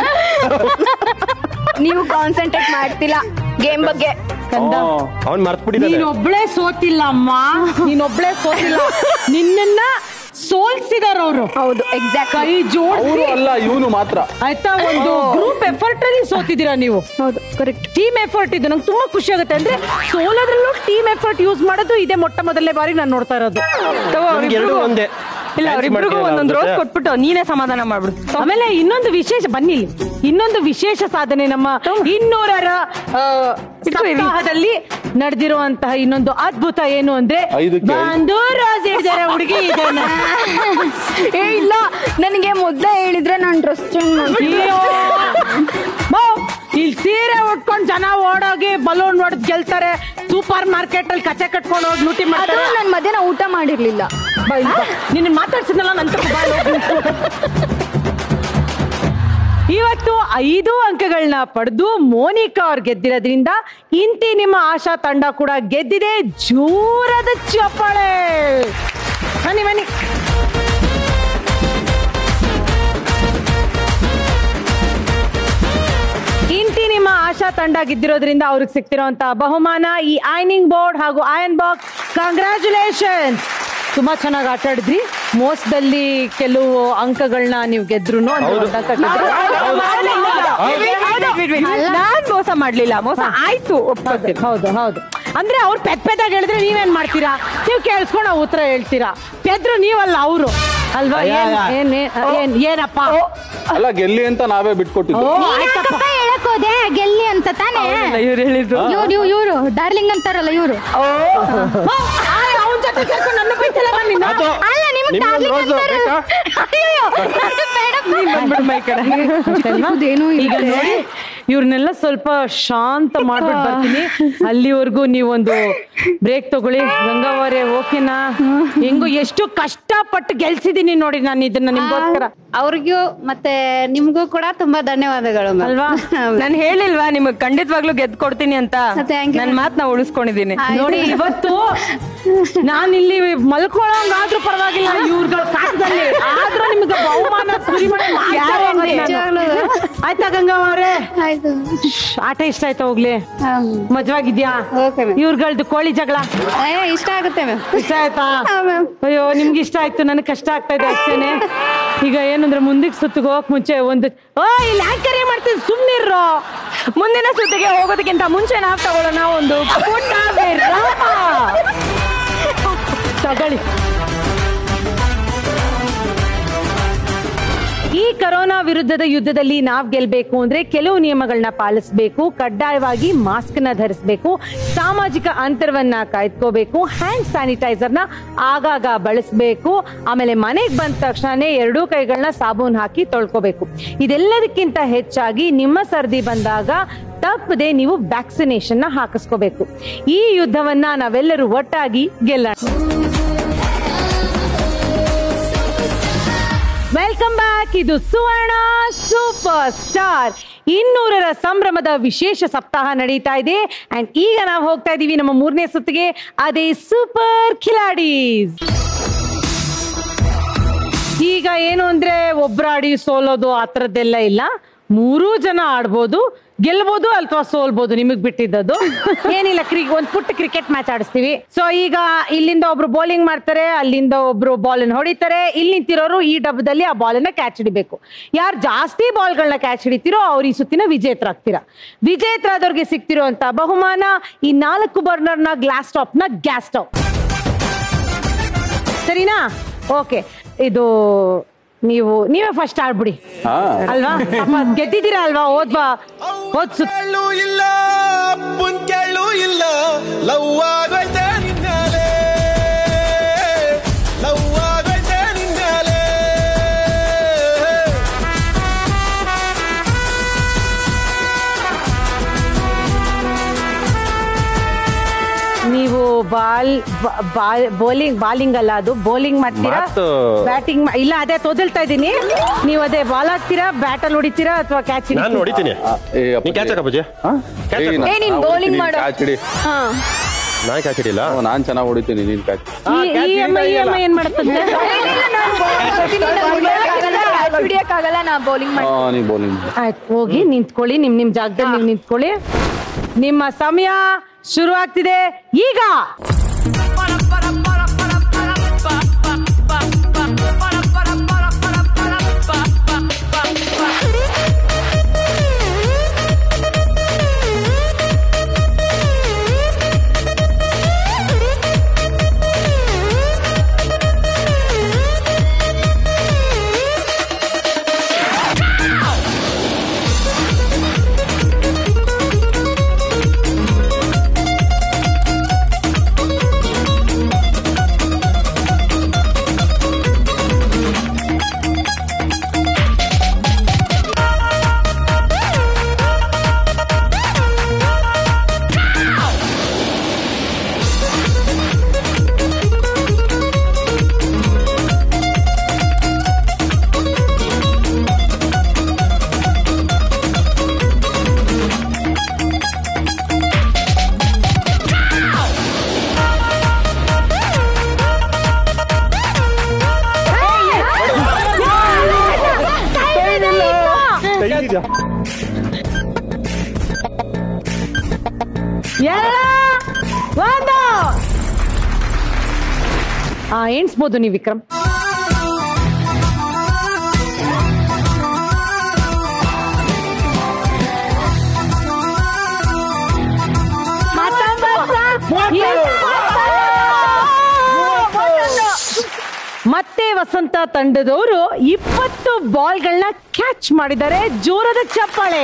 Speaker 13: ನೀವು ಕಾನ್ಸಂಟ್ರೇಟ್ ಮಾಡ್ತಿಲ್ಲ ಗೇಮ್ ಬಗ್ಗೆ
Speaker 7: ಅವ್ನ್ ಮರ್ತ್ಬಿಟ್ಟಿದ್ದಾನೆ
Speaker 3: ನೀನೊಬ್ಳೆ ಸೋತಿಲ್ಲ ಅಮ್ಮ ನೀನೊಬ್ಳೆ ಸೋತಿಲ್ಲ ನಿನ್ನನ್ನ ಸೋಲ್ಸಿದಾರ ಅವರು
Speaker 13: ಹೌದು ಎಕ್ಸಾಕ್ಟ್
Speaker 3: ಕೈ ಜೋಡಿಸಿ
Speaker 6: ಅವರು ಅಲ್ಲ ಇವನು ಮಾತ್ರ
Speaker 3: ಆಯ್ತಾ ಒಂದು ಗ್ರೂಪ್ ಎಫರ್ಟ್ ಅಲ್ಲಿ ಸೋತಿದ್ದೀರಾ ನೀವು
Speaker 13: ಹೌದು ಕರೆಕ್ಟ್
Speaker 3: ಟೀಮ್ ಎಫರ್ಟ್ ಇದು ನಂಗೆ ತುಂಬಾ ಖುಷಿ ಆಗುತ್ತೆ ಅಂದ್ರೆ ಸೋಲೋದ್ರಲ್ಲೂ ಟೀಮ್ ಎಫರ್ಟ್ ಯೂಸ್ ಮಾಡೋದು ಇದೇ ಮೊಟ್ಟ ಮೊದಲನೇ ಬಾರಿ ನಾನು ನೋಡ್ತಾ ಇರೋದು
Speaker 8: ತಗೋ,
Speaker 7: ನಮ್ಗೆ ಎರಡು
Speaker 8: ಅವ್ರಿಬ್ರಿಗೂ-
Speaker 7: ಒಂದೇ
Speaker 8: ಇಲ್ಲ
Speaker 7: Dance
Speaker 8: ಅವ್ರಿಬ್ರಿಗೂ
Speaker 7: ಮಾಡ್ತೀಯಲ್ಲ
Speaker 8: ಒಂದೊಂದು
Speaker 7: ಅವ್ರ
Speaker 8: ರೋಸ್
Speaker 7: ಜೊತೆ?
Speaker 8: ಕೊಟ್ಬಿಟ್ಟು ನೀನೇ ಸಮಾಧಾನ ಮಾಡ್ಬಿಡು
Speaker 3: ಆಮೇಲೆ ಇನ್ನೊಂದು ವಿಶೇಷ ಬನ್ನಿ ಇಲ್ಲಿ. ಇನ್ನೊಂದು ವಿಶೇಷ ಸಾಧನೆ ನಮ್ಮ ಇನ್ನೂರರ ಆ, ಸಪ್ತಾಹದಲ್ಲಿ ನಡೆದಿರುವಂತಹ ಇನ್ನೊಂದು ಅದ್ಭುತ ಏನು ಅಂದ್ರೆ
Speaker 6: ಐದಕ್ಕೆ ಐದು.
Speaker 3: ಒಂದು ರೋಸ್ ಹಿಡಿದಾರೆ ಹುಡುಗಿ ಇದನ್ನ
Speaker 13: ಏ ಇಲ್ಲ ನನಗೆ ಮೊದ್ಲೇ ಹೇಳಿದ್ರೆ ನಾನು ಡ್ರೆಸ್ ಚೇಂಜ್
Speaker 3: ಅಯ್ಯೋ. ಮೋ, ಇಲ್ಲಿ ಸೀರೆ ಉಟ್ಕೊಂಡ್ ಜನ ಓಡೋಗಿ ಬಲೂನ್ ಹೊಡೆದ್ ಗೆಲ್ತಾರೆ ಸೂಪರ್ ಮಾರ್ಕೆಟ್ ಅಲ್ಲಿ ಕಚ್ಚೆ ಕಟ್ಕೊಂಡು ಹೋಗಿ ಲೂಟಿ
Speaker 13: ಅದು
Speaker 3: ಮಾಡ್ತಾರೆ
Speaker 13: ನಾನು ಮಧ್ಯಾಹ್ನ ಊಟ ಮಾಡಿರ್ಲಿಲ್ಲ
Speaker 3: ನಿನ್ನ ಮಾತಾಡ್ಸಿದ್ನಲ್ಲ ನಂತರ ಇವತ್ತು ಐದು ಅಂಕಗಳನ್ನ ಪಡೆದು ಮೋನಿಕಾ ಅವ್ರು ಗೆದ್ದಿರೋದ್ರಿಂದ ಇಂತಿ ನಿಮ್ಮ ಆಶಾ ತಂಡ ಕೂಡ ಗೆದ್ದಿದೆ ಜೋರಾದ ಚಪ್ಪಾಳೆ ಬನ್ನಿ ಬನ್ನಿ ಇಂತಿ ನಿಮ್ಮ ಆಶಾ ತಂಡ ಗೆದ್ದಿರೋದ್ರಿಂದ ಅವ್ರಿಗೆ ಸಿಗ್ತಿರೋಂತಹ ಬಹುಮಾನ ಈ ಐನಿಂಗ್ ಬೋರ್ಡ್ ಹಾಗೂ ಐರನ್ ಬಾಕ್ಸ್ ಕಂಗ್ರ್ಯಾಚುಲೇಷನ್ ತುಂಬಾ ಚೆನ್ನಾಗಿ ಆಟ ಆಡಿದ್ರಿ ಮೋಸದಲ್ಲಿ ಕೆಲವು ಅಂಕಗಳನ್ನ ನೀವು ಗೆದ್ರು
Speaker 8: ನಾನ್ ಮೋಸ ಮಾಡ್ಲಿಲ್ಲ ಮೋಸ ಆಯ್ತು ಒಪ್ಕೋತೀನಿ
Speaker 3: ಹೌದು ಹೌದು ಅಂದ್ರೆ ಅವ್ರು ಪೆದ್ ಪೆದ್ದಾಗಿ ಹೇಳಿದ್ರೆ ನೀವೇನ್ ಮಾಡ್ತೀರಾ ನೀವು ಕೇಳಿಸ್ಕೊಂಡು ನಾವು ಉತ್ತರ ಹೇಳ್ತೀರಾ ಪೆದ್ರು ನೀವಲ್ಲ ಅವರು ಅಲ್ವಾ ಏನ್ ಏನ್ ಏನ್ ಏನಪ್ಪ
Speaker 6: ಅಲ್ಲ ಗೆಲ್ಲಿ ಅಂತ ನಾವೇ ಬಿಟ್ಕೊಟ್ಟಿದ್ದು
Speaker 3: ಓ ಆಯ್ತಪ್ಪ
Speaker 12: ಹೇಳಕ್ ಹೋದೆ ಗೆಲ್ಲಿ ಅಂತ ತಾನೇ
Speaker 8: ಇವ್ರು ಹೇಳಿದ್ದು
Speaker 12: ಇವ್ರು ಇವ್ರು ಇವ್ರು ಡಾರ್ಲಿಂಗ್ ಅಂತಾರಲ್ಲ ಇವ್ರು
Speaker 3: ಅವನ ಜೊತೆ ಕೇಳ್ಕೊಂಡು ನನ್ನ ಬೈತಲ್ಲ ನೀನು
Speaker 12: ಅಲ್ಲ ನಿಮ್ಗೆ
Speaker 7: ನಿಮ್ಗೊಂದು
Speaker 12: ಡಾರ್ಲಿಂಗ್
Speaker 7: ರೋಸು
Speaker 12: ಅಂತಾರೆ
Speaker 7: ಬೇಕಾ?
Speaker 12: ಅಯ್ಯೋ ನಂದು ಬೇಡಪ್ಪ.
Speaker 3: ಈಗ ನೋಡಿ ಇವ್ರನ್ನೆಲ್ಲ ಸ್ವಲ್ಪ ಶಾಂತ ಮಾಡ್ಬಿಟ್ಟು ಬರ್ತೀನಿ ಅಲ್ಲಿವರೆಗೂ ನೀವೊಂದು ಬ್ರೇಕ್ ತಗೊಳ್ಳಿ ಗಂಗಾವರೆ ಓಕೆನಾ ಹೆಂಗೋ ಎಷ್ಟು ಕಷ್ಟಪಟ್ಟು ಗೆಲ್ಸಿದೀನಿ ನೋಡಿ ನಾನು ಇದನ್ನ ನಿಮ್ಗೋಸ್ಕರ
Speaker 9: ಅವ್ರಿಗೂ ಮತ್ತೆ ನಿಮ್ಗೂ ಕೂಡ ತುಂಬಾ ಧನ್ಯವಾದಗಳು ma'am.
Speaker 3: ಅಲ್ವಾ
Speaker 8: ನಾನು ಹೇಳಿಲ್ವಾ ನಿಮಗ್ ಖಂಡಿತವಾಗ್ಲೂ ಗೆದ್ ಕೊಡ್ತೀನಿ ಅಂತ
Speaker 9: Thank you.
Speaker 8: ನನ್ ಮಾತ್ ನಾ ಉಳಿಸ್ಕೊಂಡಿದೀನಿ
Speaker 3: ನೋಡಿ ಇವತ್ತು ನಾನು ಇಲ್ಲಿ ಮಲ್ಕೊಳ್ಳೋಂಗಾದ್ರೂ ಪರವಾಗಿಲ್ಲ ಇವ್ರಗಳ ಕಾಟದಲ್ಲಿ ಆದ್ರೂ ನಿಮ್ಗೆ ಬಹುಮಾನ ಸುರಿಮಳೆ ಮಾಡ್ತಾ ಹೋಗೋದು ನಾನು. ಆಯ್ತಾ ಗಂಗವ್ವ ಅವ್ರೆ
Speaker 9: ಆಯ್ತು
Speaker 3: ಆಟ ಇಷ್ಟ ಆಯ್ತಾ ಹೋಗ್ಲಿ ಮದ್ವಾಗಿದ್ಯಾ
Speaker 9: Okay, ma'am.
Speaker 3: ಇವ್ರಗಳ್ದು ಕೋಳಿ ಜಗಳ
Speaker 9: ಏ, ಇಷ್ಟ ಆಗುತ್ತೆ ಮ್ಯಾಮ್
Speaker 3: ಇಷ್ಟ ಆಯ್ತಾ
Speaker 9: ಹಾ, ma'am.
Speaker 3: ಅಯ್ಯೋ ನಿಮ್ಗೆ ಇಷ್ಟ ಆಯ್ತು ನನಗೆ ಕಷ್ಟ ಆಗ್ತಾ ಇದೆ ಅಷ್ಟೇನೆ ಈಗ ಏನಂದ್ರೆ ಮುಂದಕ್ಕೆ ಸುತ್ತಿಗೆ ಹೋಗಕ್ ಮುಂಚೆ ಒಂದು ಓ ಇಲ್ಲಿ ಆಂಕರ್ ಏನ್ ಮಾಡ್ತೀವಿ ಸುಮ್ನಿರ್ರೋ
Speaker 8: ಮುಂದಿನ ಸುದ್ದಿಗೆ ಹೋಗೋದಕ್ಕಿಂತ ಮುಂಚೆ ನಾವ್ ತಗೊಳ್ಳೋಣ ಒಂದು ಪುಟ್ಟ ವಿರಾಮ.
Speaker 3: ತಗೊಳ್ಳಿ ಈ ಕರೋನಾ ವಿರುದ್ಧದ ಯುದ್ಧದಲ್ಲಿ ನಾವ್ ಗೆಲ್ಬೇಕು ಅಂದ್ರೆ ಕೆಲವು ನಿಯಮಗಳನ್ನ ಪಾಲಿಸಬೇಕು ಕಡ್ಡಾಯವಾಗಿ ಮಾಸ್ಕ್ ನ ಧರಿಸಬೇಕು ಸಾಮಾಜಿಕ ಅಂತರವನ್ನ ಕಾಯ್ದುಕೋಬೇಕು ಹ್ಯಾಂಡ್ ಸ್ಯಾನಿಟೈಸರ್ ನ ಆಗಾಗ ಬಳಸಬೇಕು ಆಮೇಲೆ ಮನೆಗೆ ಬಂದ ತಕ್ಷಣನೇ ಎರಡೂ ಕೈಗಳನ್ನ ಸಾಬೂನ್ ಹಾಕಿ ತೊಳ್ಕೋಬೇಕು ಇದೆಲ್ಲದಕ್ಕಿಂತ ಹೆಚ್ಚಾಗಿ ನಿಮ್ಮ ಸರ್ದಿ ಬಂದಾಗ ತಪ್ಪದೆ ನೀವು ವ್ಯಾಕ್ಸಿನೇಷನ್ ನ ಹಾಕಿಸ್ಕೋಬೇಕು ಈ ಯುದ್ಧವನ್ನ ನಾವೆಲ್ಲರೂ ಒಟ್ಟಾಗಿ ಗೆಲ್ಲೋಣ ವೆಲ್ಕಮ್ ಬ್ಯಾಕ್ ಇದು ಸುವರ್ಣ ಸೂಪರ್ ಸ್ಟಾರ್ ಇನ್ನೂರರ ಸಂಭ್ರಮದ ವಿಶೇಷ ಸಪ್ತಾಹ ನಡೀತಾ ಇದೆ ಅಂಡ್ ಈಗ ನಾವು ಹೋಗ್ತಾ ಇದೀವಿ ನಮ್ಮ ಮೂರನೇ ಸುತ್ತಿಗೆ ಅದೇ ಸೂಪರ್ ಖಿಲಾಡೀಸ್ ಈಗ ಏನು ಅಂದ್ರೆ ಒಬ್ರಾಡಿ ಸೋಲೋದು ಆ ಥರದ್ದೆಲ್ಲ ಇಲ್ಲ ಮೂರೂ ಜನ ಆಡ್ಬೋದು ಗೆಲ್ಬೋದು ಅಥವಾ ಸೋಲ್ಬೋದು ನಿಮಗ್ ಬಿಟ್ಟಿದ್ದದು ಏನಿಲ್ಲ ಕ್ರಿ ಒಂದ್ ಪುಟ್ಟ ಕ್ರಿಕೆಟ್ ಮ್ಯಾಚ್ ಆಡಿಸ್ತೀವಿ ಸೊ ಈಗ ಇಲ್ಲಿಂದ ಒಬ್ರು ಬೌಲಿಂಗ್ ಮಾಡ್ತಾರೆ ಅಲ್ಲಿಂದ ಒಬ್ರು ಬಾಲ್ ಹೊಡಿತಾರೆ ಇಲ್ಲಿ ನಿಂತಿರೋರು ಈ ಡಬ್ಬದಲ್ಲಿ ಆ ಬಾಲ್ ಅನ್ನ ಕ್ಯಾಚ್ ಹಿಡಿಬೇಕು ಯಾರು ಜಾಸ್ತಿ ಬಾಲ್ಗಳನ್ನ ಕ್ಯಾಚ್ ಹಿಡಿತೀರೋ ಅವ್ರು ಈ ಸುತ್ತಿನ ವಿಜೇತರಾಗ್ತೀರಾ ವಿಜೇತರಾದವ್ರಿಗೆ ಸಿಗ್ತಿರುವಂತ ಬಹುಮಾನ ಈ ನಾಲ್ಕು ಬರ್ನರ್ನ ಗ್ಲಾಸ್ ಟಾಪ್ ನ ಗ್ಯಾಸ್ ಸ್ಟವ್ ಸರಿನಾ ಓಕೆ ಇದು ನೀವು ನೀವೇ ಫಸ್ಟ್ ಆಡ್ಬಿಡಿ
Speaker 6: ಹಾ.
Speaker 3: ಅಲ್ವಾ ಪಾಪ ಗೆದ್ದಿದ್ದೀರಾ ಅಲ್ವಾ ಓದ್ವಾ ಓದ್ ಸುತ್ತ
Speaker 14: ಇಲ್ಲ ಪುಂಕೆಳ್ಳು ಇಲ್ಲ ಲವ್ ಆಗೈತೆ ನಿನ್ನಾಲೆ ಲವ್ ಆಗೈತೆ ನಿನ್ನಾಲೆ
Speaker 3: ನೀವು ಬಾಲ್ ಬಾಲ್ ಬೌಲಿಂಗ್ ಬಾಲಿಂಗ್ ಅಲ್ಲ ಅದು ಬೌಲಿಂಗ್ ಮಾಡ್ತೀರಾ
Speaker 7: ಮಾತು-
Speaker 3: ಬ್ಯಾಟಿಂಗ್ ಇಲ್ಲ ಅದೇ ತೋದಲ್ತಾ ಇದೀನಿ ನೀವು ಅದೇ ಬಾಲ್ ಹಾಕ್ತೀರಾ ಬ್ಯಾಟ್ ಅಲ್ಲಿ ಹೊಡಿತೀರಾ ಅಥವಾ ಕ್ಯಾಚ್
Speaker 7: ನಾನು ಹೊಡಿತೀನಿ ನೀ ಕ್ಯಾಚ್ ಹಾಕಪ್ಪಾಜಿ ಕ್ಯಾಚ್ ಹಾಕು.
Speaker 13: ಏ, ನೀನ್ bowling ಮಾಡು.
Speaker 6: ಕ್ಯಾಚ್ ಹಿಡಿ
Speaker 13: ಹಾ
Speaker 7: ನಾನು ಕ್ಯಾಚ್ ಹಿಡಿಲ್ಲ
Speaker 6: ನಾನ್ ಚೆನ್ನಾಗಿ ಹೊಡಿತೀನಿ ನೀನ್ ಕ್ಯಾಚ್
Speaker 3: ಈ ಎಮ್ ಐ ಎಮ್ ಐ ಏನ್ ಮಾಡುತ್ತಂತೆ
Speaker 13: ಹಿಡಿಯಕ್ಕಾಗಲ್ಲ ನಾ ಬೌಲಿಂಗ್ ಮಾಡಿ
Speaker 6: ನೀ ಬೌಲಿಂಗ್
Speaker 3: ಆಯ್ತು ಹೋಗಿ ನಿಂತ್ಕೊಳ್ಳಿ ನಿಮ್ ನಿಮ್ ಜಾಗದಲ್ಲಿ ನೀವು ನಿಂತ್ಕೊಳ್ಳಿ ನಿಮ್ಮ ಸಮಯ ಶುರು ಆಗ್ತಿದೆ ಈಗ ಎಲ್ಲ ಒಂದು ಆ ಎಣಿಸ್ಬೋದು ನೀವು ವಿಕ್ರಮ್ ಮತ್ತೆ ವಸಂತ ತಂಡದವರು ಇಪ್ಪತ್ತು ಬಾಲ್ಗಳನ್ನ ಕ್ಯಾಚ್ ಮಾಡಿದ್ದಾರೆ ಜೋರದ ಚಪ್ಪಾಳೆ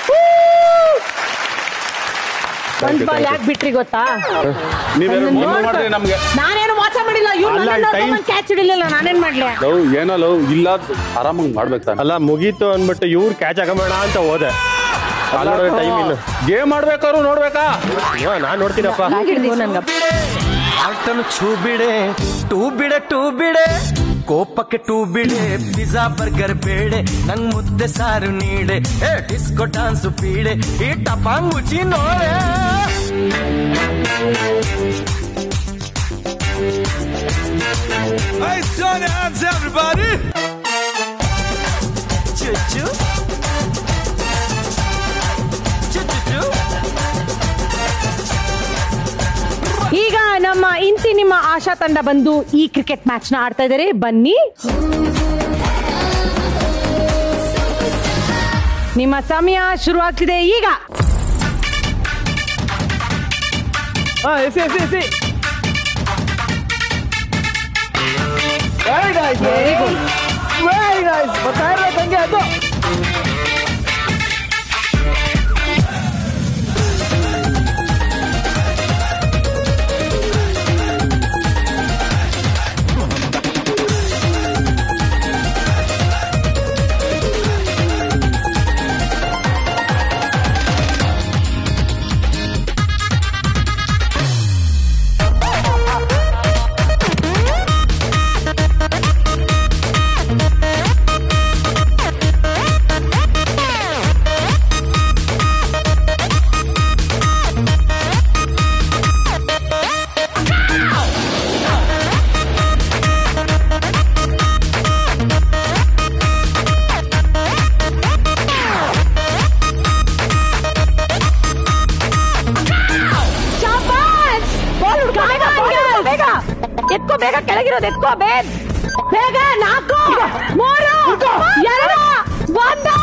Speaker 3: ಒಂದ್ ಬಾಲ್ ಯಾಕೆ ಬಿಟ್ರಿ ಗೊತ್ತಾ
Speaker 6: ನೀವೇನು ಮೋಸ ಮಾಡ್ರಿ ನಮ್ಗೆ
Speaker 3: ನಾನೇನು ಮೋಸ ಮಾಡಿಲ್ಲ ಇವ್ರು
Speaker 7: ಅಲ್ಲ, time-
Speaker 3: ಕ್ಯಾಚ್ ಹಿಡಿಲಿಲ್ಲ ನಾನೇನ್ ಮಾಡ್ಲಿ
Speaker 6: ಲವ್ ಏನೋ ಲವ್ ಇಲ್ಲ ಆರಾಮಾಗಿ ಮಾಡ್ಬೇಕು ತಾನೆ
Speaker 7: ಅಲ್ಲ ಮುಗೀತು ಅಂದ್ಬಿಟ್ಟು ಇವ್ರು ಕ್ಯಾಚ್ ಹಾಕಬೇಡ ಅಂತ ಹೋದೆ ಟೈಮ್ ಇಲ್ಲ
Speaker 6: ಗೇಮ್ ಆಡ್ಬೇಕಾದ್ರು ನೋಡ್ಬೇಕಾ
Speaker 7: ನಾನ್ ನೋಡ್ತೀನಪ್ಪ
Speaker 14: ಆಟನು ಛೂ ಬಿಡೆ ಟೂ ಬಿಡೆ ಟೂ ಬಿಡೆ ಕೋಪಕ್ಕೆ ಟೂ ಬಿಡೆ ಪಿಜ್ಜಾ ಬರ್ಗರ್ ಬೇಡೆ ನಂಗ್ ಮುದ್ದೆ ಸಾರು ನೀಡೆ ಏ ಡಿಸ್ಕೋ ಡಾನ್ಸ್ ಪೀಡೆ ಈ ಟಪಾಂಗ್ ಮುಚ್ಚಿ ನೋಡೆ Hey, Johnny, hands everybody! Choo choo. Choo choo choo.
Speaker 3: ಈಗ ನಮ್ಮ ಇಂತಿ ನಿಮ್ಮ ಆಶಾ ತಂಡ ಬಂದು ಈ ಕ್ರಿಕೆಟ್ ಮ್ಯಾಚ್ ನ ಆಡ್ತಾ ಇದಾರೆ ಬನ್ನಿ ನಿಮ್ಮ ಸಮಯ ಶುರುವಾಗ್ತಿದೆ ಈಗ
Speaker 11: ಹಾ AC AC AC very nice very good very nice ಬರ್ತಾ ಇರ್ಬೇಕು ಹಂಗೆ ಅದು
Speaker 1: Hey!
Speaker 3: ಎತ್ಕೋ ಬೇಗ ಕೆಳಗಿರೋದು ಎತ್ಕೋ ಬೇಗ ಬೇಗ ನಾಲ್ಕು ಮೂರು ಎರಡು ಒಂದು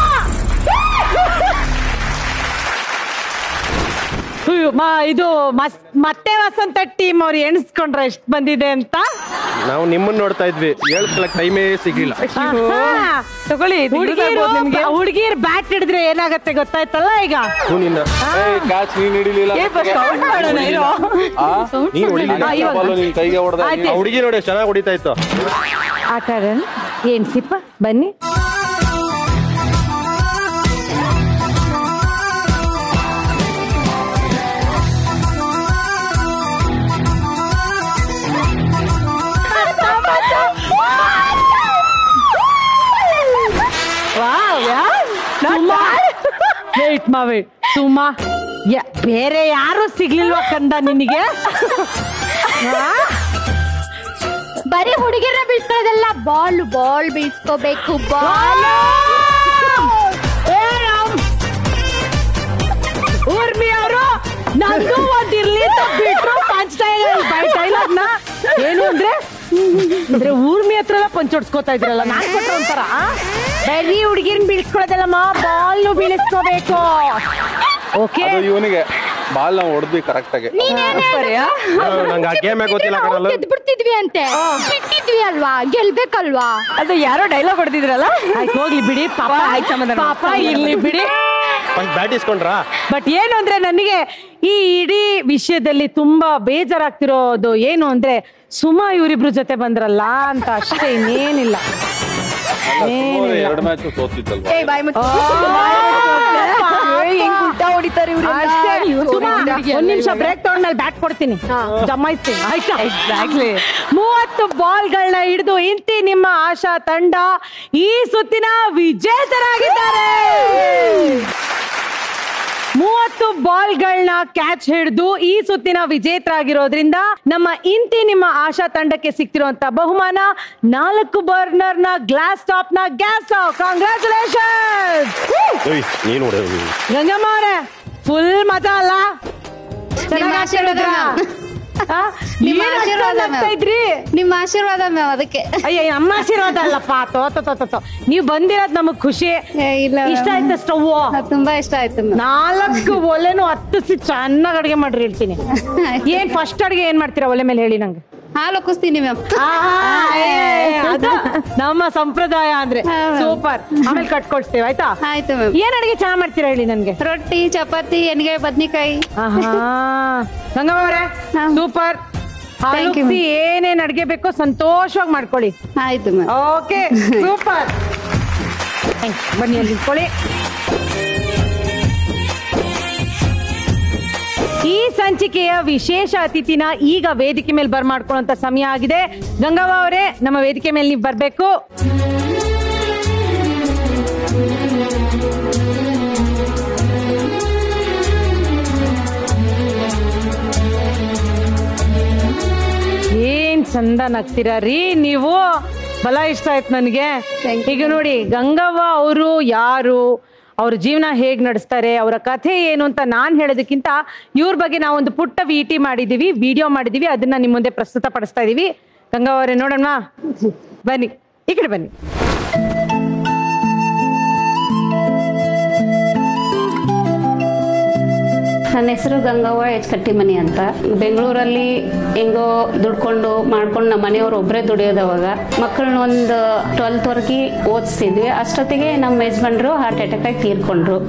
Speaker 3: ಅಯ್ಯೋ, ಮ- ಇದು ಮಸ್- ಮತ್ತೆ ವಸಂತ ಟೀಮ್ ಅವ್ರು ಎಣಿಸ್ಕೊಂಡ್ರೆ ಎಷ್ಟು ಬಂದಿದೆ ಅಂತ
Speaker 7: ನಾವು ನಿಮ್ಮನ್ನ ನೋಡ್ತಾ ಇದ್ವಿ ಹೇಳ್ಕೊಳಕ್ ಟೈಮೇ ಸಿಗ್ಲಿಲ್ಲ
Speaker 8: ತಗೊಳ್ಳಿ
Speaker 3: ಹುಡುಗಿರ್ ಬ್ಯಾಟ್ ಹಿಡಿದ್ರೆ ಏನಾಗತ್ತೆ ಗೊತ್ತಾಯ್ತಲ್ಲ ಈಗ
Speaker 7: ಹ್ಞೂ ನಿನ್ನ
Speaker 6: ಕ್ಯಾಚ್ ನೀನ್ ಹಿಡಿಲಿಲ್ಲ
Speaker 8: ಏ, first out ಮಾಡೋಣ ಇರು.
Speaker 6: ಆ?
Speaker 7: ನೀನ್ ಹೊಡಿಲಿಲ್ಲ
Speaker 3: ಆ, ಇವಾಗ.
Speaker 6: ಬಾಲು ನಿನ್ ಕೈಗೆ ಹೊಡೆದ
Speaker 3: ಆಯ್ತು.
Speaker 7: ಆ ಹುಡುಗಿ ನೋಡಿ ಚೆನ್ನಾಗಿ ಹೊಡಿತಾ ಇತ್ತು
Speaker 3: ಆಟ ಆಡೋಣ ಏನ್ ಸಿಪ್ಪ ಬನ್ನಿ ವೇಟ್ ಮಾ ವೇಟ್ ಸುಮಾ ಯ- ಬೇರೆ ಯಾರು ಸಿಗ್ಲಿಲ್ವಾ ಕಂದ ನಿನಗೆ ಹಾ?
Speaker 12: ಬರೀ ಹುಡುಗಿರ ಬೀಳ್ಕೊಳ್ಳೋದಲ್ಲ ಬಾಲ್ ಬಾಲ್ ಬೀಳ್ಸ್ಕೋಬೇಕು ಬಾಲ್
Speaker 3: ಏ ರಾಮ್. ಊರ್ಮಿ ಅವರು ನಂದು ಒಂದ್ ಇರ್ಲಿ ಅಂತ ಬಿಟ್ರು ಪಂಚ್ ಡೈಲಾಗ್ ನ ಏನು ಅಂದ್ರೆ ಅಂದ್ರೆ ಊರ್ಮಿ ಹತ್ರ ಎಲ್ಲ ಪಂಚ್ ಹೊಡ್ಸ್ಕೊತಾ ಇದ್ರಲ್ಲ ನಾನ್ ಕೊಟ್ರ ಒಂಥರ ಬರೀ ಹುಡುಗಿರ್ನ ಬೀಳ್ಸ್ಕೊಳ್ಳೋದಲ್ಲಮ್ಮ ಬಾಲ್ ಬೀಳಿಸ್ಕೋಬೇಕು ಓಕೆ
Speaker 6: ಅದು ಇವನಿಗೆ ಬಾಲ್ ನಾವು ಹೊಡೆದ್ವಿ ಕರೆಕ್ಟ್ ಆಗಿ
Speaker 7: ನಂಗೆ ಆ ಗೇಮೇ ಗೊತ್ತಿಲ್ಲ ಕಣಲ್ಲ
Speaker 12: ಬಿಡ್ತಿದ್ವಿ ಅಂತೆ ಬಿಟ್ಟಿದ್ವಿ ಅಲ್ವಾ ಗೆಲ್ಬೇಕಲ್ವಾ
Speaker 8: ಅದು ಯಾರೋ ಡೈಲಾಗ್ ಹೊಡೆದಿದ್ರಲ್ಲ
Speaker 3: ಆಯ್ತು ಹೋಗ್ಲಿ ಬಿಡಿ ಪಾಪ
Speaker 8: ಆಯ್ತು, ಸಮಾಧಾನ.
Speaker 3: ಪಾಪ ಇರ್ಲಿ ಬಿಡಿ
Speaker 7: ಫಸ್ಟ್ ಬ್ಯಾಟ್ ಇಸ್ಕೊಂಡ್ರಾ
Speaker 3: ಬಟ್ ಏನು ಅಂದ್ರೆ ನನಗೆ ಈ ಇಡೀ ವಿಷಯದಲ್ಲಿ ತುಂಬಾ ಬೇಜಾರಾಗ್ತಿರೋದು ಏನು ಅಂದ್ರೆ ಸುಮಾ ಇವರಿಬ್ರು ಜೊತೆ ಬಂದ್ರಲ್ಲ ಅಂತ ಅಷ್ಟೇ ಇನ್ನೇನಿಲ್ಲ ಏನಿಲ್ಲ.
Speaker 6: ಎರಡು ಮ್ಯಾಚ್ ಸೋತಿದ್ದಲ್ವಾ
Speaker 13: ಏಯ್ ಬಾಯ್ ಮುಚ್ಚು. ಏಯ್, ಹೆಂಗ್ ಉಲ್ಟಾ ಹೊಡಿತಾರೆ ಇವ್ರು
Speaker 3: ಅಷ್ಟೇ. ಸುಮಾ, ಒಂದ್ ನಿಮಿಷ ಬ್ರೇಕ್ ತಗೊಂಡ್ಮೇಲೆ ಬ್ಯಾಟ್ ಕೊಡ್ತೀನಿ ಜಮಾಯಿಸ್ತೀನಿ ಆಯ್ತಾ
Speaker 8: ಎಕ್ಸಾಕ್ಟ್ಲಿ
Speaker 3: ಮೂವತ್ತು ಬಾಲ್ಗಳನ್ನ ಹಿಡಿದು ಇಂತಿ ನಿಮ್ಮ ಆಶಾ ತಂಡ ಈ ಸುತ್ತಿನ ವಿಜೇತರಾಗಿದ್ದಾರೆ ಮೂವತ್ತು ಬಾಲ್ಗಳನ್ನ ಕ್ಯಾಚ್ ಹಿಡಿದು ಈ ಸುತ್ತಿನ ವಿಜೇತರಾಗಿರೋದ್ರಿಂದ ನಮ್ಮ ಇಂತಿ ನಿಮ್ಮ ಆಶಾ ತಂಡಕ್ಕೆ ಸಿಕ್ತಿರುವಂತ ಬಹುಮಾನ ನಾಲ್ಕು ಬರ್ನರ್ ನ ಗ್ಲಾಸ್ ಟಾಪ್ ನ ಗ್ಯಾಸ್ ಸ್ಟವ್ ಕಾಂಗ್ರ್ಯಾಚುಲೇಷನ್
Speaker 7: ಓಯ್ ನೀನು ಹೊಡೆಯೋದು
Speaker 3: ಗಂಗಮ್ಮ ಅವರೇ ಫುಲ್ ಮಜಾ ಅಲ್ಲ
Speaker 9: ನಿಮ್ಮ ಆಶೀರ್ವಾದ
Speaker 3: ಆ?
Speaker 9: ನಿಮ್ಮ
Speaker 3: ಏನ್
Speaker 9: ಆಶೀರ್ವಾದ
Speaker 3: ಅಷ್ಟೊಂದ್ ನಗ್ತಾ
Speaker 9: ಮ್ಯಾಮ್.
Speaker 3: ಇದ್ರಿ
Speaker 9: ನಿಮ್ಮ ಆಶೀರ್ವಾದ ಮ್ಯಾಮ್ ಅದಕ್ಕೆ
Speaker 3: ಅಯ್ಯ ನಮ್ಮ ಆಶೀರ್ವಾದ ಅಲ್ಲಪ್ಪ ತೋ ತೋ ತೋ, ತೋ ತೋ ನೀವ್ ಬಂದಿರೋದ್ ನಮಗ್ ಖುಷಿ
Speaker 9: ಇಲ್ಲ
Speaker 3: ಇಷ್ಟ ಆಯ್ತಾ ಸ್ಟವ್
Speaker 9: ತುಂಬಾ ಇಷ್ಟ ಆಯ್ತು ಮ್ಯಾಮ್
Speaker 3: ನಾಲ್ಕು ಒಲೆನು ಹತ್ತಿಸಿ ಚೆನ್ನಾಗಿ ಅಡಿಗೆ ಮಾಡ್ರಿ ಹೇಳ್ತೀನಿ ಏನ್ ಫಸ್ಟ್ ಅಡಿಗೆ ಏನ್ ಮಾಡ್ತೀರಾ ಒಲೆ ಮೇಲೆ ಹೇಳಿ ನಂಗೆ
Speaker 9: ಹಾಲು ಕುಸ್ತೀನಿ ಮ್ಯಾಮ್
Speaker 3: ಅದು ನಮ್ಮ ಸಂಪ್ರದಾಯ ಅಂದ್ರೆ ಸೂಪರ್ ಆಮೇಲೆ ಕಟ್ಕೊಡ್ತೇವೆ ಆಯ್ತಾ
Speaker 9: ಆಯ್ತು ಮ್ಯಾಮ್
Speaker 3: ಏನ್ ಅಡಿಗೆ ಚೆನ್ನಾಗ್ ಮಾಡ್ತೀರಾ ಹೇಳಿ ನನ್ಗೆ
Speaker 9: ರೊಟ್ಟಿ ಚಪಾತಿ ಎಣ್ಗೆ ಬದ್ನಿಕಾಯಿ
Speaker 3: ಗಂಗಮ್ಮ ಅವರೇ ಸೂಪರ್
Speaker 9: Thank you,
Speaker 3: ಹಾಲು ಏನೇನ್ ಅಡ್ಗೆ ಬೇಕೋ ಸಂತೋಷವಾಗಿ ಮಾಡ್ಕೊಳ್ಳಿ
Speaker 9: ಆಯ್ತು ಮ್ಯಾಮ್
Speaker 3: ಓಕೆ ಸೂಪರ್ ಬನ್ನಿ ಅಲ್ಲಿ ನಿಂತ್ಕೊಳ್ಳಿ ಈ ಸಂಚಿಕೆಯ ವಿಶೇಷ ಅತಿಥಿನ ಈಗ ವೇದಿಕೆ ಮೇಲೆ ಬರ್ಮಾಡ್ಕೊಳ್ಳುವಂತ ಸಮಯ ಆಗಿದೆ ಗಂಗವ್ವ ಅವರೇ ನಮ್ಮ ವೇದಿಕೆ ಮೇಲೆ ನೀವು ಬರ್ಬೇಕು ಏನ್ ಚಂದ ನಗ್ತೀರಾ ರೀ ನೀವು ಬಲ ಇಷ್ಟ ಆಯ್ತು ನನಗೆ ಈಗ ನೋಡಿ ಗಂಗವ್ವ ಅವರು ಯಾರು ಅವ್ರ ಜೀವನ ಹೇಗ್ ನಡೆಸ್ತಾರೆ ಅವರ ಕಥೆ ಏನು ಅಂತ ನಾನ್ ಹೇಳೋದಕ್ಕಿಂತ ಇವ್ರ ಬಗ್ಗೆ ನಾವೊಂದು ಪುಟ್ಟ ವಿ ಟಿ ಮಾಡಿದೀವಿ ವಿಡಿಯೋ ಮಾಡಿದೀವಿ ಅದನ್ನ ನಿಮ್ ಮುಂದೆ ಪ್ರಸ್ತುತ ಪಡಿಸ್ತಾ ಇದೀವಿ ಗಂಗವ್ವ ಅವರೇ ನೋಡೋಣ ಬನ್ನಿ ಈ ಕಡೆ ಬನ್ನಿ
Speaker 9: ನನ್ನ ಹೆಸರು ಗಂಗವ್ವ ಎಚ್ ಕಟ್ಟಿಮನಿ ಅಂತ ಬೆಂಗಳೂರಲ್ಲಿ ಹೆಂಗೋ ದುಡ್ಕೊಂಡು ಮಾಡ್ಕೊಂಡು ನಮ್ಮ ಮನೆಯವರು ಒಬ್ಬರೇ ದುಡಿಯೋದು ಅವಾಗ ಮಕ್ಕಳನ್ನ ಒಂದು ಟ್ವೆಲ್ತ್ ವರೆಗೆ ಓದಿಸ್ತಿದ್ವಿ ಅಷ್ಟೊತ್ತಿಗೆ ನಮ್ಮ ಯಜಮಾನ್ರು ಹಾರ್ಟ್ ಅಟ್ಯಾಕ್ ಆಗಿ ತೀರ್ಕೊಂಡ್ರು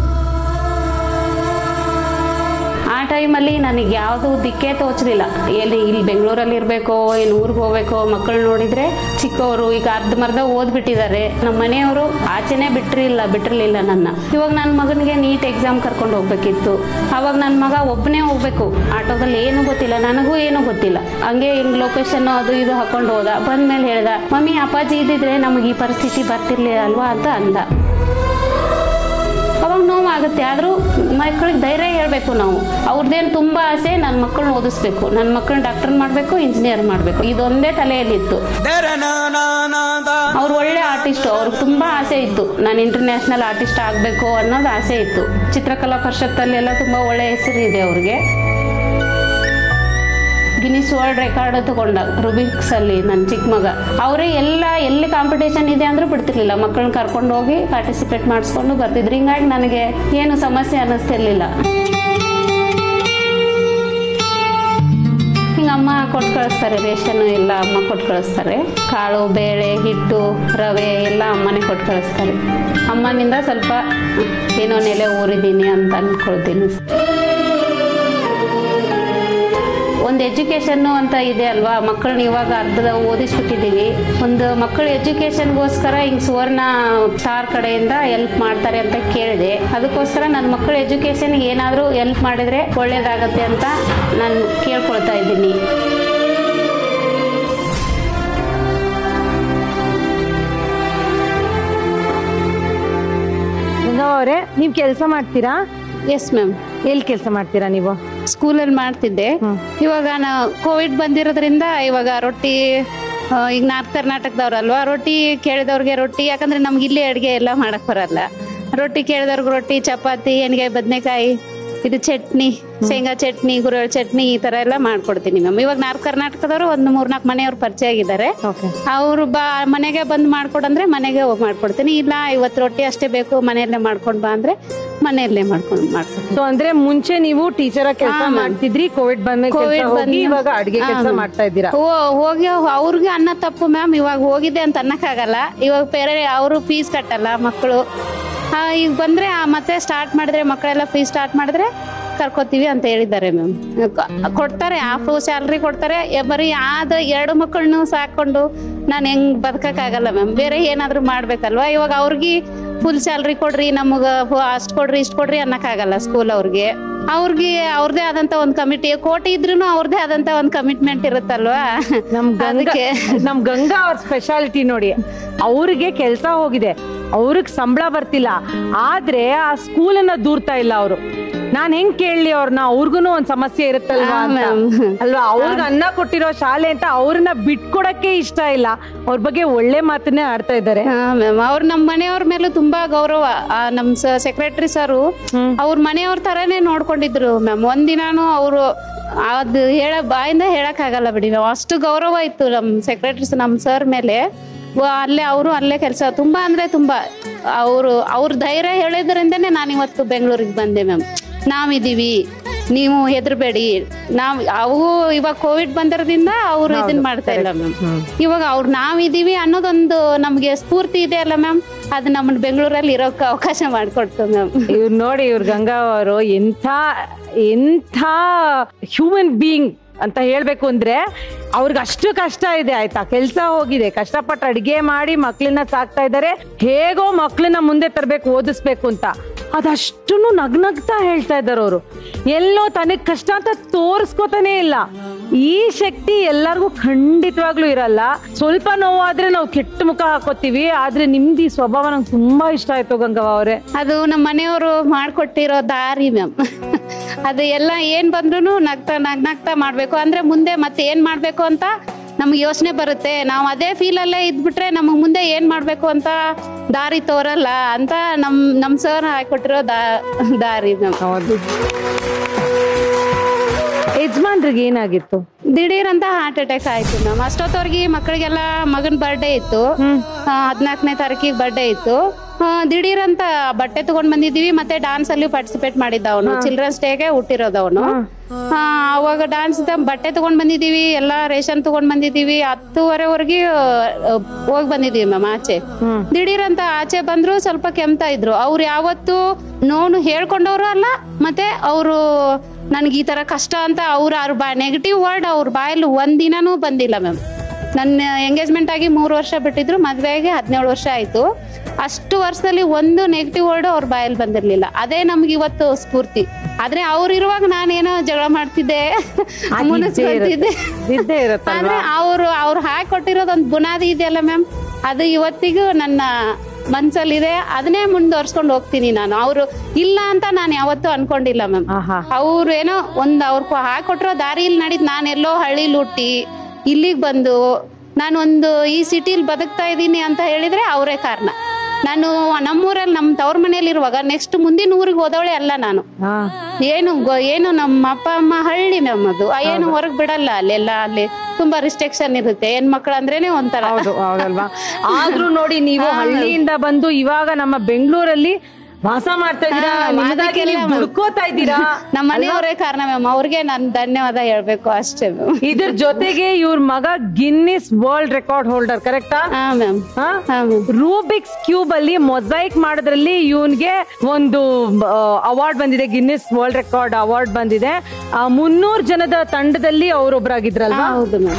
Speaker 9: ಆ ಟೈಮಲ್ಲಿ ನನಗೆ ಯಾವುದು ದಿಕ್ಕೇ ತೋಚಲಿಲ್ಲ ಎಲ್ಲಿ ಇಲ್ಲಿ ಬೆಂಗಳೂರಲ್ಲಿ ಇರಬೇಕೋ ಏನು ಊರಿಗೆ ಹೋಗ್ಬೇಕೋ ಮಕ್ಕಳು ನೋಡಿದ್ರೆ ಚಿಕ್ಕವರು ಈಗ ಅರ್ಧಮರ್ಧ ಓದ್ಬಿಟ್ಟಿದ್ದಾರೆ ನಮ್ಮ ಮನೆಯವರು ಆಚೆನೆ ಬಿಟ್ಟಿರಲಿಲ್ಲ ಬಿಟ್ಟಿರಲಿಲ್ಲ ನನ್ನ ಇವಾಗ ನನ್ನ ಮಗನಿಗೆ ನೀಟ್ ಎಕ್ಸಾಮ್ ಕರ್ಕೊಂಡು ಹೋಗ್ಬೇಕಿತ್ತು ಅವಾಗ ನನ್ನ ಮಗ ಒಬ್ಬನೇ ಹೋಗ್ಬೇಕು ಆಟೋದಲ್ಲಿ ಏನು ಗೊತ್ತಿಲ್ಲ ನನಗೂ ಏನು ಗೊತ್ತಿಲ್ಲ ಹಂಗೆ ಹಿಂಗ್ ಲೊಕೇಶನ್ ಅದು ಇದು ಹಾಕೊಂಡು ಹೋದ ಬಂದ್ಮೇಲೆ ಹೇಳ್ದ ಮಮ್ಮಿ ಅಪ್ಪಾಜಿ ಇದ್ದಿದ್ರೆ ನಮಗೆ ಈ ಪರಿಸ್ಥಿತಿ ಬರ್ತಿರ್ಲಿಲ್ಲ ಅಲ್ವಾ ಅಂತ ಅಂದ ಅವಾಗ ನೋವಾಗುತ್ತೆ ಆದರೂ ಮಕ್ಕಳಿಗೆ ಧೈರ್ಯ ಹೇಳ್ಬೇಕು ನಾವು ಅವ್ರದ್ದೇನು ತುಂಬ ಆಸೆ ನನ್ನ ಮಕ್ಕಳನ್ನ ಓದಿಸ್ಬೇಕು ನನ್ನ ಮಕ್ಕಳನ್ನ ಡಾಕ್ಟರ್ ಮಾಡಬೇಕು ಇಂಜಿನಿಯರ್ ಮಾಡಬೇಕು ಇದೊಂದೇ ತಲೆಯಲ್ಲಿತ್ತು ಅವ್ರು ಒಳ್ಳೆ ಆರ್ಟಿಸ್ಟ್ ಅವ್ರಿಗೆ ತುಂಬಾ ಆಸೆ ಇತ್ತು ನಾನು ಇಂಟರ್ನ್ಯಾಷನಲ್ ಆರ್ಟಿಸ್ಟ್ ಆಗಬೇಕು ಅನ್ನೋದು ಆಸೆ ಇತ್ತು ಚಿತ್ರಕಲಾ ಪರಿಷತ್ತಲ್ಲೆಲ್ಲ ತುಂಬಾ ಒಳ್ಳೆ ಹೆಸರು ಇದೆ ಅವ್ರಿಗೆ ಗಿನಿಸ್ ವರ್ಲ್ಡ್ ರೆಕಾರ್ಡ್ ತಗೊಂಡ ರುಬಿಕ್ಸ್ ಅಲ್ಲಿ ನನ್ನ ಚಿಕ್ಕ ಮಗ ಅವರೇ ಎಲ್ಲ ಎಲ್ಲಿ ಕಾಂಪಿಟೇಷನ್ ಇದೆ ಅಂದ್ರೂ ಬಿಡ್ತಿರ್ಲಿಲ್ಲ ಮಕ್ಕಳನ್ನ ಕರ್ಕೊಂಡು ಹೋಗಿ ಪಾರ್ಟಿಸಿಪೇಟ್ ಮಾಡಿಸ್ಕೊಂಡು ಬರ್ತಿದ್ರು ಹಿಂಗಾಗಿ ನನಗೆ ಏನು ಸಮಸ್ಯೆ ಅನ್ನಿಸ್ತಿರ್ಲಿಲ್ಲ ಹಿಂಗೆ ಅಮ್ಮ ಕೊಟ್ಟು ಕಳಿಸ್ತಾರೆ ರೇಷನ್ ಎಲ್ಲ ಅಮ್ಮ ಕೊಟ್ಟು ಕಳಿಸ್ತಾರೆ ಕಾಳು ಬೇಳೆ ಹಿಟ್ಟು ರವೆ ಎಲ್ಲ ಅಮ್ಮನೇ ಕೊಟ್ಟು ಕಳಿಸ್ತಾರೆ ಅಮ್ಮನಿಂದ ಸ್ವಲ್ಪ ಏನೋ ನೆಲೆ ಊರಿದ್ದೀನಿ ಅಂತ ಅನ್ಕೊಳ್ತೀನಿ ಒಂದು ಎಜುಕೇಷನ್ನು ಅಂತ ಇದೆ ಅಲ್ವಾ ಮಕ್ಕಳನ್ನ ಇವಾಗ ಅರ್ಧದ ಓದಿಸ್ಬಿಟ್ಟಿದ್ದೀವಿ ಒಂದು ಮಕ್ಕಳ ಎಜುಕೇಷನ್ಗೋಸ್ಕರ ಹಿಂಗೆ ಸುವರ್ಣ ಸ್ಟಾರ್ ಕಡೆಯಿಂದ ಹೆಲ್ಪ್ ಮಾಡ್ತಾರೆ ಅಂತ ಕೇಳಿದೆ ಅದಕ್ಕೋಸ್ಕರ ನನ್ನ ಮಕ್ಕಳ ಎಜುಕೇಷನ್ಗೆ ಏನಾದರೂ ಹೆಲ್ಪ್ ಮಾಡಿದ್ರೆ ಒಳ್ಳೇದಾಗತ್ತೆ ಅಂತ ನಾನು ಕೇಳ್ಕೊಳ್ತಾ ಇದ್ದೀನಿ
Speaker 3: ಗಂಗವ್ವ ಅವರೇ ನೀವ್ ಕೆಲಸ ಮಾಡ್ತೀರಾ
Speaker 9: ಎಸ್ ಮ್ಯಾಮ್
Speaker 3: ಎಲ್ಲಿ ಕೆಲಸ ಮಾಡ್ತೀರಾ ನೀವು
Speaker 9: ಸ್ಕೂಲಲ್ಲಿ ಮಾಡ್ತಿದ್ದೆ ಇವಾಗ ನಾವು ಕೋವಿಡ್ ಬಂದಿರೋದ್ರಿಂದ ಇವಾಗ ರೊಟ್ಟಿ ಆ, ಈಗ ನಾರ್ತ್ ಕರ್ನಾಟಕದವ್ರಲ್ವಾ ರೊಟ್ಟಿ ಕೇಳಿದವ್ರಿಗೆ ರೊಟ್ಟಿ ಯಾಕಂದ್ರೆ ನಮ್ಗೆ ಇಲ್ಲಿ ಅಡುಗೆ ಎಲ್ಲ ಮಾಡಕ್ ಬರಲ್ಲ ರೊಟ್ಟಿ ಕೇಳಿದವ್ರಿಗೆ ರೊಟ್ಟಿ ಚಪಾತಿ ಎಣ್ಗಾಯಿ ಬದನೆಕಾಯಿ ಇದು ಚಟ್ನಿ ಶೇಂಗಾ ಚಟ್ನಿ ಗುರುಳ್ ಚಟ್ನಿ ಈ ತರ ಎಲ್ಲ ಮಾಡ್ಕೊಡ್ತೀನಿ ಮ್ಯಾಮ್ ಇವಾಗ ನಾರ್ತ್ ಕರ್ನಾಟಕದವರು ಒಂದು ಮೂರ್ನಾಲ್ಕು ಮನೆಯವ್ರು ಪರಿಚಯ ಆಗಿದ್ದಾರೆ ಅವರು ಬಾ ಮನೆಗೆ ಬಂದು ಮಾಡ್ಕೊಡಂದ್ರೆ ಮನೆಗೆ ಹೋಗಿ ಮಾಡ್ಕೊಡ್ತೀನಿ ಇಲ್ಲ ಇವತ್ತು ರೊಟ್ಟಿ ಅಷ್ಟೇ ಬೇಕು ಮನೆಯಲ್ಲೇ ಮಾಡ್ಕೊಂಡ್ ಬಾ ಅಂದ್ರೆ ಮನೆಯಲ್ಲೇ ಮಾಡ್ಕೊಂಡು ಮಾಡ್ಕೊಡ್ತೀನಿ
Speaker 3: ಸೊ ಅಂದ್ರೆ ಮುಂಚೆ ನೀವು ಟೀಚರ್ ಕೆಲಸ
Speaker 9: ಹಾ, ma'am.
Speaker 3: ಮಾಡ್ತಿದ್ರಿ ಕೋವಿಡ್ ಬಂದ
Speaker 9: ಕೋವಿಡ್ ಬಂದು
Speaker 3: ಇವಾಗ ಅಡಿಗೆ
Speaker 9: ಹಾ,
Speaker 3: ಕೆಲಸ
Speaker 9: ma'am.
Speaker 3: ಮಾಡ್ತಾ ಇದ್ದೀರಾ
Speaker 9: ಹೋ- ಹೋಗಿ ಅವ್ರಿಗೆ ಅನ್ನ ತಪ್ಪು ಮ್ಯಾಮ್ ಇವಾಗ ಹೋಗಿದೆ ಅಂತ ಅನ್ನಕ್ಕಾಗಲ್ಲ ಇವಾಗ ಬೇರೆ ಅವರು ಫೀಸ್ ಕಟ್ಟಲ್ಲ ಮಕ್ಕಳು ಆ, ಈಗ ಬಂದ್ರೆ ಆ, ಮತ್ತೆ ಸ್ಟಾರ್ಟ್ ಮಾಡಿದ್ರೆ ಮಕ್ಕಳೆಲ್ಲ ಫೀಸ್ ಸ್ಟಾರ್ಟ್ ಮಾಡಿದ್ರೆ ಕರ್ಕೋತೀವಿ ಅಂತ ಹೇಳಿದ್ದಾರೆ ಮ್ಯಾಮ್ ಕೊಡ್ತಾರೆ ಹಾಫ್ ಸ್ಯಾಲ್ರಿ ಕೊಡ್ತಾರೆ ಎ- ಬರೀ ಆದ ಎರಡು ಮಕ್ಕಳನ್ನು ಸಾಕೊಂಡು ನಾನು ಹೆಂಗ್ ಬದುಕಕ್ಕಾಗಲ್ಲ ಮ್ಯಾಮ್ ಬೇರೆ ಏನಾದ್ರು ಮಾಡ್ಬೇಕಲ್ವಾ ಇವಾಗ ಅವ್ರಿಗೆ ಫುಲ್ ಸ್ಯಾಲ್ರಿ ಕೊಡ್ರಿ ನಮಗ ಅಷ್ಟ್ ಕೊಡ್ರಿ ಇಷ್ಟ್ ಕೊಡ್ರಿ ಅನ್ನಕ್ಕಾಗಲ್ಲ ಸ್ಕೂಲ್ ಅವ್ರಿಗೆ ಅವ್ರಿಗೆ ಅವ್ರದೇ ಆದಂತ ಒಂದ್ ಕಮಿಟಿ ಕೋಟಿ ಇದ್ರೂ ಅವ್ರದೇ ಆದಂತ ಒಂದ್ ಕಮಿಟ್ಮೆಂಟ್ ಇರುತ್ತಲ್ವಾ
Speaker 3: ನಮ್ ಗಂಗಾ ನಮ್ ಗಂಗಾ ಅವ್ರ ಸ್ಪೆಷಾಲಿಟಿ ನೋಡಿ ಅವ್ರಿಗೆ ಕೆಲ್ಸ ಹೋಗಿದೆ ಅವ್ರಿಗೆ ಸಂಬಳ ಬರ್ತಿಲ್ಲ ಆದ್ರೆ ಆ ಸ್ಕೂಲನ್ನ ದೂರ್ತಾ ಇಲ್ಲ ಅವರು ನಾನ್ ಹೆಂಗ್ ಕೇಳಲಿ ಅವ್ರನ್ನ ಅವ್ರಿಗೂ ಒಂದ್ ಸಮಸ್ಯೆ ಇರುತ್ತಲ್ವಾ ಅಂತ. ಅಲ್ವಾ ಅವ್ರಿಗೆ ಅನ್ನ ಕೊಟ್ಟಿರೋ ಶಾಲೆ ಅಂತ ಅವ್ರನ್ನ ಬಿಟ್ಕೊಡಕ್ಕೆ ಇಷ್ಟ ಇಲ್ಲ ಅವ್ರ ಬಗ್ಗೆ ಒಳ್ಳೆ ಮಾತನ್ನೇ ಆಡ್ತಾ ಇದ್ದಾರೆ
Speaker 9: ಮ್ಯಾಮ್ ಅವ್ರು ನಮ್ಮ ಮನೆಯವ್ರ ಮೇಲೂ ತುಂಬಾ ಗೌರವ ಆ, ನಮ್ ಸೆಕ್ರೆಟರಿ ಸರು ಅವ್ರ ಮನೆಯವ್ರ ತರಾನೇ ನೋಡ್ಕೊಂಡಿದ್ರು ಮ್ಯಾಮ್ ಒಂದಿನಾನು ಅವರು ಅದು ಹೇಳ ಬಾಯಿಂದ ಹೇಳಕ್ ಆಗಲ್ಲ ಬಿಡಿ ನಾವು ಅಷ್ಟು ಗೌರವ ಇತ್ತು ನಮ್ ಸೆಕ್ರೆಟರಿ ನಮ್ ಸರ್ ಮೇಲೆ ವ- ಅಲ್ಲೇ ಅವರು ಅಲ್ಲೇ ಕೆಲಸ ತುಂಬಾ ಅಂದ್ರೆ ತುಂಬಾ ಅವರು ಅವ್ರ ಧೈರ್ಯ ಹೇಳಿದ್ರಿಂದನೇ ನಾನು ಇವತ್ತು ಬೆಂಗಳೂರಿಗೆ ಬಂದೆ ಮ್ಯಾಮ್ ನಾವಿದೀವಿ ನೀವು ಹೆದರ್ಬೇಡಿ ನಾವ್ ಅವು ಇವಾಗ ಕೋವಿಡ್ ಬಂದಿರೋದ್ರಿಂದ ಅವ್ರು ಇದನ್ನ ಮಾಡ್ತಾ ಇಲ್ಲ ಮ್ಯಾಮ್ ಇವಾಗ ಅವ್ರು ನಾವಿದೀವಿ ಅನ್ನೋದೊಂದು ನಮ್ಗೆ ಸ್ಫೂರ್ತಿ ಇದೆ ಅಲ್ಲ ಮ್ಯಾಮ್ ಅದು ನಮ್ಮನ್ನ ಬೆಂಗಳೂರಲ್ಲಿ ಇರೋಕೆ ಅವಕಾಶ ಮಾಡಿಕೊಡ್ತು ಮ್ಯಾಮ್
Speaker 3: ಇವ್ರು ನೋಡಿ ಇವ್ರ ಗಂಗಾ ಅವರು ಎಂಥ ಎಂಥ ಹ್ಯೂಮನ್ ಬೀಯಿಂಗ್ ಅಂತ ಹೇಳ್ಬೇಕು ಅಂದ್ರೆ ಅವ್ರಿಗೆ ಅಷ್ಟು ಕಷ್ಟ ಇದೆ ಆಯ್ತಾ ಕೆಲ್ಸ ಹೋಗಿದೆ ಕಷ್ಟಪಟ್ಟು ಅಡಿಗೆ ಮಾಡಿ ಮಕ್ಳನ್ನ ಸಾಕ್ತಾ ಇದ್ದಾರೆ ಹೇಗೋ ಮಕ್ಳನ್ನ ಮುಂದೆ ತರಬೇಕು ಓದಿಸ್ಬೇಕು ಅಂತ ಅದಷ್ಟನ್ನು ನಗ್ನಗ್ತಾ ಹೇಳ್ತಾ ಇದ್ದಾರೆ ಅವರು ಎಲ್ಲೋ ತನಗ್ ಕಷ್ಟ ಅಂತ ತೋರಿಸ್ಕೋತಾನೆ ಇಲ್ಲ ಈ ಶಕ್ತಿ ಎಲ್ಲರಿಗೂ ಖಂಡಿತವಾಗ್ಲೂ ಇರಲ್ಲ ಸ್ವಲ್ಪ ನೋವಾದ್ರೆ ನಾವು ಕೆಟ್ಟ ಮುಖ ಹಾಕೋತೀವಿ ಆದ್ರೆ ನಿಮ್ದು ಈ ಸ್ವಭಾವ ನಂಗೆ ತುಂಬಾ ಇಷ್ಟ ಆಯ್ತು ಗಂಗವ್ವ ಅವರೇ
Speaker 9: ಅದು ನಮ್ಮ ಮನೆಯವರು ಮಾಡ್ಕೊಟ್ಟಿರೋ ದಾರಿ ಮ್ಯಾಮ್ ಅದು ಎಲ್ಲ ಏನ್ ಬಂದ್ರು ನಗ್ತಾ ನಗ್ ನಗ್ತಾ ಮಾಡ್ಬೇಕು ಅಂದ್ರೆ ಮುಂದೆ ಮತ್ತೆ ಏನ್ ಮಾಡ್ಬೇಕು ಅಂತ ನಮ್ಗೆ ಯೋಚನೆ ಬರುತ್ತೆ ನಾವು ಅದೇ ಫೀಲ್ ಅಲ್ಲೇ ಇದ್ಬಿಟ್ರೆ ನಮಗ್ ಮುಂದೆ ಏನ್ ಮಾಡ್ಬೇಕು ಅಂತ ದಾರಿ ತೋರಲ್ಲ ಅಂತ ನಮ್ ನಮ್ ಸರ್ ಹಾಕೊಟ್ಟಿರೋ ದಾ ದಾರಿ ಮ್ಯಾಮ್
Speaker 3: ಯಜಮಾನ್ರಿಗೆ ಏನಾಗಿತ್ತು
Speaker 9: ದಿಢೀರ್ ಅಂತ ಹಾರ್ಟ್ ಅಟ್ಯಾಕ್ ಆಯ್ತು ಮ್ಯಾಮ್ ಅಷ್ಟೊತ್ತವರೆಗೆ ಮಕ್ಕಳಿಗೆಲ್ಲ ಮಗನ್ ಬರ್ಡೇ ಇತ್ತು ಹದಿನಾಲ್ಕನೇ ತಾರೀಕಿಗೆ ಬರ್ಡೇ ಇತ್ತು ಆ, ದಿಢೀರ್ ಅಂತ ಬಟ್ಟೆ ತಗೊಂಡ್ ಬಂದಿದೀವಿ ಮತ್ತೆ ಡಾನ್ಸ್ ಅಲ್ಲಿ ಪಾರ್ಟಿಸಿಪೇಟ್ ಮಾಡಿದ್ದ ಅವನು ಚಿಲ್ಡ್ರನ್ಸ್ ಡೇಗೆ ಹುಟ್ಟಿರೋದು ಅವನು ಅವಾಗ ಡಾನ್ಸ್ ಬಟ್ಟೆ ತಗೊಂಡ್ ಬಂದಿದೀವಿ ಎಲ್ಲಾ ರೇಷನ್ ತಗೊಂಡ್ ಬಂದಿದೀವಿ ಹತ್ತುವರೆವರೆಗೆ ಹೋಗಿ ಬಂದಿದೀವಿ ಮ್ಯಾಮ್ ಆಚೆ ದಿಢೀರ್ ಅಂತ ಆಚೆ ಬಂದ್ರು ಸ್ವಲ್ಪ ಕೆಮ್ತಾ ಇದ್ರು ಅವ್ರು ಯಾವತ್ತು ನೋವು ಹೇಳ್ಕೊಂಡವ್ರು ಅಲ್ಲ ಮತ್ತೆ ಅವರು ನನ್ಗೆ ಈ ತರ ಕಷ್ಟ ಅಂತ ಅವ್ರ ಅವ್ರ ಬಾ ನೆಗೆಟಿವ್ ವರ್ಡ್ ಅವ್ರ ಬಾಯಲ್ಲಿ ಒಂದಿನನೂ ಬಂದಿಲ್ಲ ಮ್ಯಾಮ್ ನನ್ನ ಎಂಗೇಜ್ಮೆಂಟ್ ಆಗಿ ಮೂರು ವರ್ಷ ಬಿಟ್ಟಿದ್ರು ಮದ್ವೆ ಆಗಿ ಹದಿನೇಳು ವರ್ಷ ಆಯ್ತು ಅಷ್ಟು ವರ್ಷದಲ್ಲಿ ಒಂದು ನೆಗೆಟಿವ್ ವರ್ಡ್ ಅವ್ರ ಬಾಯಲ್ಲಿ ಬಂದಿರ್ಲಿಲ್ಲ ಅದೇ ನಮ್ಗೆ ಇವತ್ತು ಸ್ಫೂರ್ತಿ ಆದ್ರೆ ಅವ್ರು ಇರುವಾಗ ನಾನೇನೋ ಜಗಳ ಮಾಡ್ತಿದ್ದೆ ಮುನಿಸ್ಕೊಂತಿದ್ದೆ
Speaker 3: ಇದ್ದೇ ಇರುತ್ತಲ್ವಾ
Speaker 9: ಆದ್ರೆ ಅವ್ರು ಅವ್ರು ಹಾಕಿ ಕೊಟ್ಟಿರೋದೊಂದು ಬುನಾದಿ ಇದೆಯಲ್ಲ ಮ್ಯಾಮ್ ಅದು ಇವತ್ತಿಗೂ ನನ್ನ ಮನ್ಸಲ್ಲಿದೆ ಅದನ್ನೇ ಮುಂದುವರ್ಸ್ಕೊಂಡು ಹೋಗ್ತೀನಿ ನಾನು ಅವರು ಇಲ್ಲ ಅಂತ ನಾನು ಯಾವತ್ತೂ ಅನ್ಕೊಂಡಿಲ್ಲ ಮ್ಯಾಮ್ ಅವ್ರು ಏನೋ ಒಂದ್ ಅವ್ರ ಹಾಕೊಟ್ಟಿರೋ ದಾರಿಯಲ್ಲಿ ನಡೀದ್ ನಾನು ಎಲ್ಲೋ ಹಳ್ಳಿಲಿ ಹುಟ್ಟಿ ಇಲ್ಲಿಗೆ ಬಂದು ನಾನು ಒಂದು ಈ ಸಿಟಿಲಿ ಬದುಕ್ತಾ ಇದ್ದೀನಿ ಅಂತ ಹೇಳಿದ್ರೆ ಅವರೇ ಕಾರಣ ನಾನು ನಮ್ಮೂರಲ್ಲಿ ನಮ್ಮ ತವ್ರ ಮನೇಲಿ ಇರುವಾಗ ನೆಕ್ಸ್ಟ್ ಮುಂದಿನ ಊರಿಗೆ ಹೋದವಳೆ ಅಲ್ಲ ನಾನು ಏನು ಗೊ- ಏನು ನಮ್ಮ ಅಪ್ಪ ಅಮ್ಮ ಹಳ್ಳಿ ನಮ್ಮದು ಆ, ಏನು ಹೊರಗ್ ಬಿಡಲ್ಲ ಅಲ್ಲೆಲ್ಲ ಅಲ್ಲಿ ತುಂಬಾ ರಿಸ್ಟ್ರಿಕ್ಷನ್ ಇರುತ್ತೆ ಹೆಣ್ಮಕ್ಳು ಅಂದ್ರೇನೆ ಒಂಥರ
Speaker 3: ಹೌದು ಹೌದಲ್ವಾ ಆದ್ರೂ ನೋಡಿ ನೀವು ಹಳ್ಳಿಯಿಂದ ಬಂದು ಇವಾಗ ನಮ್ಮ ಬೆಂಗಳೂರಲ್ಲಿ ವಾಸ ಮಾಡ್ತಾ ಇದ್ದೀರಾ ನಿಮ್ಮದಾಗಿ ನೀವು ದುಡ್ಕೋತಾ ಇದ್ದೀರಾ
Speaker 9: ನಮ್ಮ ಮನೆಯವರೇ ಕಾರಣ ಮ್ಯಾಮ್ ಅವ್ರಿಗೆ ನಾನು ಧನ್ಯವಾದ ಹೇಳ್ಬೇಕು ಅಷ್ಟೇ ಮ್ಯಾಮ್
Speaker 3: ಇದ್ರ ಜೊತೆಗೆ ಇವ್ರ ಮಗ ಗಿನ್ನಿಸ್ ವರ್ಲ್ಡ್ ರೆಕಾರ್ಡ್ ಹೋಲ್ಡರ್ ಕರೆಕ್ಟಾ ರೂಬಿಕ್ಸ್ ಕ್ಯೂಬ್ ಅಲ್ಲಿ ಮೊಸೈಕ್ ಮಾಡೋದ್ರಲ್ಲಿ ಇವನ್ಗೆ ಒಂದು ಅವಾರ್ಡ್ ಬಂದಿದೆ ಗಿನ್ನಿಸ್ ವರ್ಲ್ಡ್ ರೆಕಾರ್ಡ್ ಅವಾರ್ಡ್ ಬಂದಿದೆ ಆ, ಮುನ್ನೂರ್ ಜನದ ತಂಡದಲ್ಲಿ ಅವರೊಬ್ರಾಗಿದ್ರಲ್ವಾ
Speaker 9: ಹೌದು ಮ್ಯಾಮ್